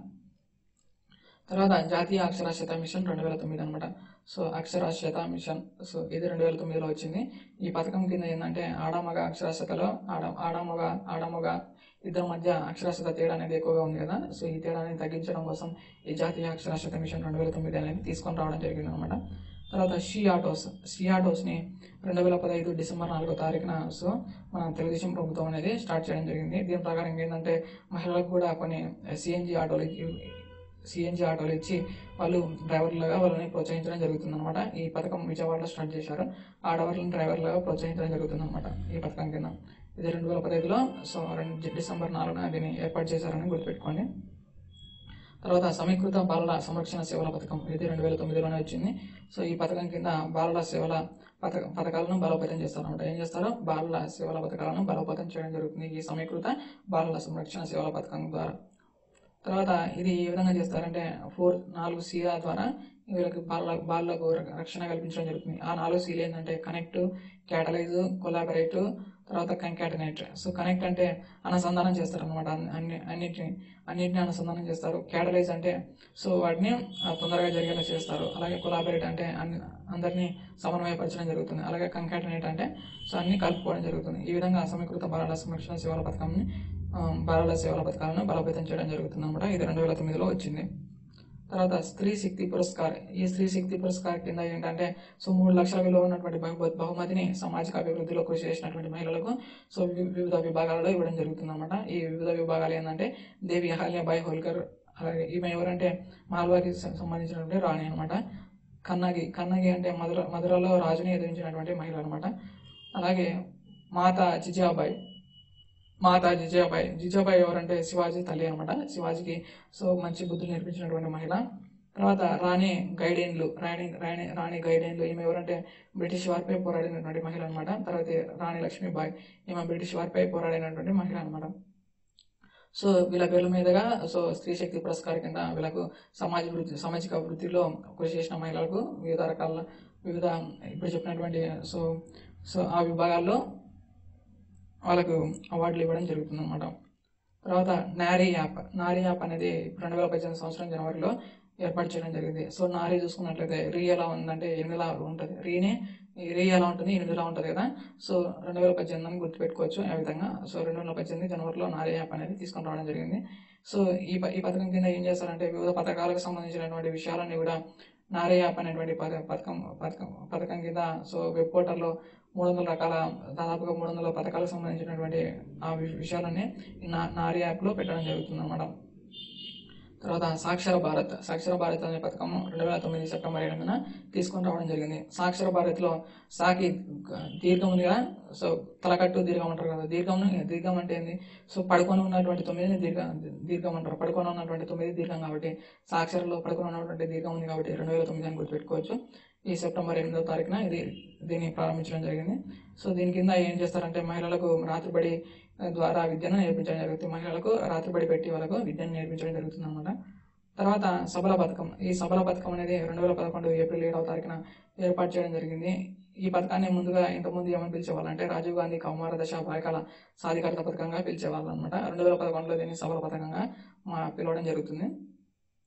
తర్వాత జాతీయ అక్షరాస్యత మిషన్ రెండు వేల తొమ్మిది అనమాట సో అక్షరాస్యత మిషన్ సో ఇది రెండు వేల తొమ్మిదిలో వచ్చింది ఈ పథకం కింద ఏంటంటే ఆడమగ అక్షరాస్యతలో ఆడ ఆడమగ ఆడమగ ఇద్దరి మధ్య అక్షరాస్యత తేడా అనేది ఎక్కువగా ఉంది కదా సో ఈ తేడాని తగ్గించడం కోసం ఈ జాతీయ అక్షరాస్యత మిషన్ రెండు వేల తొమ్మిది అనేది తీసుకొని రావడం జరిగింది అనమాట తర్వాత షీ ఆటోస్ షీ ఆటోస్ని రెండు వేల పదహైదు డిసెంబర్ నాలుగో తారీఖున సో మన తెలుగుదేశం ప్రభుత్వం అనేది స్టార్ట్ చేయడం జరిగింది దీని ప్రకారం ఏంటంటే మహిళలకు కూడా కొన్ని సిఎన్జి ఆటోలు సిఎన్జి ఆటోలు ఇచ్చి వాళ్ళు డ్రైవర్లుగా వాళ్ళని ప్రోత్సహించడం జరుగుతుంది అనమాట ఈ పథకం విజయవాడలో స్టార్ట్ చేశారు ఆడవాళ్ళని డ్రైవర్లుగా ప్రోత్సహించడం జరుగుతుంది అనమాట ఈ పథకం కింద ఇది రెండు వేల పదహైదులో సో రెండు డిసెంబర్ నాలుగున దీన్ని ఏర్పాటు చేశారని గుర్తుపెట్టుకోండి తర్వాత సమీకృత బాలల సంరక్షణ సేవల పథకం ఇది రెండు వేల తొమ్మిదిలోనే వచ్చింది సో ఈ పథకం కింద బాలల సేవల పథక పథకాలను బలోపేతం చేస్తారు అనమాట ఏం చేస్తారు బాలల సేవల పథకాలను బలోపేతం చేయడం జరుగుతుంది ఈ సమీకృత బాలల సంరక్షణ సేవల పథకం ద్వారా తర్వాత ఇది ఏ విధంగా చేస్తారంటే ఫోర్ నాలుగు సీల ద్వారా వీళ్ళకి బాల బాలకు రక్షణ కల్పించడం జరుగుతుంది ఆ నాలుగు సీలు ఏంటంటే కనెక్ట్ క్యాటలైజ్ కొలాబరేట్ తర్వాత కంకాటనేట్ సో కనెక్ట్ అంటే అనుసంధానం చేస్తారు అనమాట అన్ని అన్నిటిని అన్నిటిని అనుసంధానం చేస్తారు క్యాటలైజ్ అంటే సో వాటిని ఆ, తొందరగా జరిగేలా చేస్తారు అలాగే కొలాబరేట్ అంటే అన్ని అందరినీ సమన్వయపరచడం జరుగుతుంది అలాగే కంకాటనేట్ అంటే సో అన్ని కలుపుకోవడం జరుగుతుంది ఈ విధంగా సమీకృత బాలల సంరక్షణ సేవల పథకాన్ని ఆ, బాలల సేవల పథకాలను బలోపేతం చేయడం జరుగుతుంది అనమాట ఇది రెండు వేల తొమ్మిదిలో వచ్చింది తర్వాత స్త్రీ శక్తి పురస్కార్ ఈ స్త్రీ శక్తి పురస్కార్ కింద ఏంటంటే సో మూడు లక్షల విలువ ఉన్నటువంటి బహు బహుమతిని సామాజిక అభివృద్ధిలో కృషి చేసినటువంటి మహిళలకు సో వి- వివిధ విభాగాలలో ఇవ్వడం జరుగుతుంది అనమాట ఈ వివిధ విభాగాలు ఏంటంటే దేవి అహల్యాబాయి హోల్కర్ అలాగే ఈమె ఎవరంటే మాల్వాకి సం- సంబంధించినటువంటి రాణి అనమాట కన్నగి కన్నగి అంటే మధుర మధురలో రాజుని ఎదిరించినటువంటి మహిళ అనమాట అలాగే మాత జిజాబాయి మాత జిజాబాయి జిజాబాయి ఎవరంటే శివాజీ తల్లి అనమాట శివాజీకి సో మంచి బుద్ధులు నేర్పించినటువంటి మహిళ తర్వాత రాణి గైడెన్లు రాణి రాణి రాణి గైడెన్లు ఈమె ఎవరంటే బ్రిటిష్ వారిపై పోరాడినటువంటి మహిళ అనమాట తర్వాత రాణి లక్ష్మీబాయి ఈమె బ్రిటిష్ వారిపై పోరాడినటువంటి మహిళ అనమాట సో వీళ్ళ పేర్ల మీదుగా సో స్త్రీ శక్తి పురస్కారం కింద వీళ్ళకు సమాజ వృద్ధి సామాజిక వృద్ధిలో కృషి చేసిన మహిళలకు వివిధ రకాల వివిధ ఇప్పుడు చెప్పినటువంటి సో సో ఆ విభాగాల్లో వాళ్ళకు అవార్డులు ఇవ్వడం జరుగుతుంది అనమాట తర్వాత నారీ యాప్ నారీ యాప్ అనేది రెండు వేల పద్దెనిమిది సంవత్సరం జనవరిలో ఏర్పాటు చేయడం జరిగింది సో నారీ చూసుకున్నట్లయితే రీ ఎలా ఉందంటే ఎనిమిదిలా ఉంటుంది రీనే ఈ రీ ఎలా ఉంటుంది ఎనిమిదిలా ఉంటుంది కదా సో రెండు వేల పద్దెనిమిది అని గుర్తుపెట్టుకోవచ్చు ఆ విధంగా సో రెండు వేల పద్దెనిమిది జనవరిలో నారీ యాప్ అనేది తీసుకొని రావడం జరిగింది సో ఈ ప- ఈ పథకం కింద ఏం చేస్తారంటే వివిధ పథకాలకు సంబంధించినటువంటి విషయాలన్నీ కూడా నారీ యాప్ అనేటువంటి పథ- పథకం పథకం పథకం కింద సో వెబ్ పోర్టల్లో మూడు వందల రకాల దాదాపుగా మూడు వందల పథకాలకు సంబంధించినటువంటి ఆ వి- విషయాలన్నీ ఈ నా నారీ యాప్లో పెట్టడం జరుగుతుంది అన్నమాట తర్వాత సాక్షర భారత్ సాక్షర భారత్ అనే పథకం రెండు వేల తొమ్మిది సెప్టెంబర్ ఎనిమిదిన తీసుకొని రావడం జరిగింది సాక్షర భారత్లో సాకి దీర్ఘం ఉంది కదా సో తలకట్టు దీర్ఘం అంటారు కదా దీర్ఘం దీర్ఘం అంటే ఏంది సో పడుకొని ఉన్నటువంటి తొమ్మిదిని దీర్ఘ దీర్ఘం అంటారు పడుకొని ఉన్నటువంటి తొమ్మిది దీర్ఘం కాబట్టి సాక్షరలో పడుకొని ఉన్నటువంటి దీర్ఘం ఉంది కాబట్టి రెండు వేల తొమ్మిది అని గుర్తుపెట్టుకోవచ్చు ఈ సెప్టెంబర్ ఎనిమిదో తారీఖున ఇది దీన్ని ప్రారంభించడం జరిగింది సో దీని కింద ఏం చేస్తారంటే మహిళలకు రాత్రిబడి ద్వారా విద్యను నేర్పించడం జరుగుతుంది మహిళలకు రాత్రిబడి పెట్టి వాళ్ళకు విద్యను నేర్పించడం జరుగుతుంది అనమాట తర్వాత సబల పథకం ఈ సబల పథకం అనేది రెండు వేల పదకొండు ఏప్రిల్ ఏడవ తారీఖున ఏర్పాటు చేయడం జరిగింది ఈ పథకాన్ని ముందుగా ఇంతకుముందు ఏమని పిలిచేవాళ్ళు అంటే రాజీవ్ గాంధీ కౌమార దశ బాలికల సాధికారత పథకంగా పిలిచేవాళ్ళు అనమాట రెండు వేల పదకొండులో దీన్ని సబల పథకంగా మా పిలవడం జరుగుతుంది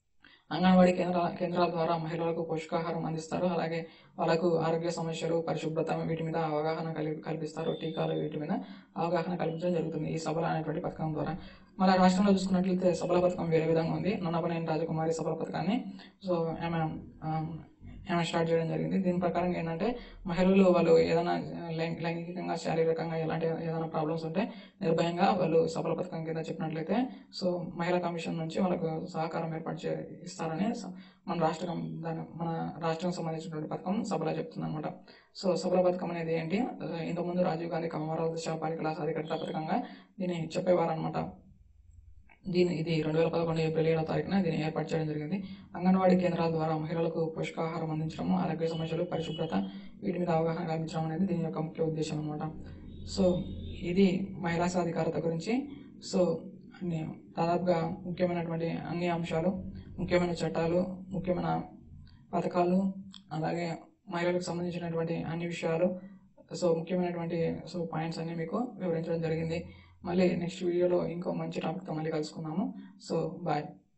అంగన్వాడీ కేంద్రాల కేంద్రాల ద్వారా మహిళలకు పోషకాహారం అందిస్తారు అలాగే వాళ్ళకు ఆరోగ్య సమస్యలు పరిశుభ్రత వీటి మీద అవగాహన కల్పి కల్పిస్తారు టీకాలు వీటి మీద అవగాహన కల్పించడం జరుగుతుంది ఈ సభల అనేటువంటి పథకం ద్వారా మన రాష్ట్రంలో చూసుకున్నట్లయితే సభల పథకం వేరే విధంగా ఉంది నన్నపనేని రాజకుమారి సభల పథకాన్ని సో ఆమె ఆ, ఆమె స్టార్ట్ చేయడం జరిగింది దీని ప్రకారం ఏంటంటే మహిళలు వాళ్ళు ఏదైనా లైంగి- లైంగికంగా శారీరకంగా ఎలాంటి ఏదైనా ప్రాబ్లమ్స్ ఉంటే నిర్భయంగా వాళ్ళు సఫల పథకం కింద చెప్పినట్లయితే సో మహిళా కమిషన్ నుంచి వాళ్ళకు సహకారం ఏర్పాటు చే ఇస్తారని స- మన రాష్ట్రం దాని మన రాష్ట్రం సంబంధించినటువంటి పథకం సభలో చెప్తుంది అనమాట సో సఫల పథకం అనేది ఏంటి ఇంతకుముందు రాజీవ్ గాంధీ కమరావతి దశ బాలికల సాధికారత పథకంగా దీన్ని చెప్పేవారు అనమాట దీని ఇది రెండు వేల పదకొండు ఏప్రిల్ ఏడవ తారీఖున దీన్ని ఏర్పాటు చేయడం జరిగింది అంగన్వాడీ కేంద్రాల ద్వారా మహిళలకు పోషకాహారం అందించడం ఆరోగ్య సమస్యలు పరిశుభ్రత వీటి మీద అవగాహన కల్పించడం అనేది దీని యొక్క ముఖ్య ఉద్దేశం అనమాట సో ఇది మహిళా సాధికారత గురించి సో అన్ని దాదాపుగా ముఖ్యమైనటువంటి అన్ని అంశాలు ముఖ్యమైన చట్టాలు ముఖ్యమైన పథకాలు అలాగే మహిళలకు సంబంధించినటువంటి అన్ని విషయాలు సో ముఖ్యమైనటువంటి సో పాయింట్స్ అన్ని మీకు వివరించడం జరిగింది మళ్ళీ నెక్స్ట్ వీడియోలో ఇంకో మంచి టాపిక్తో మళ్ళీ కలుసుకుందాము సో బాయ్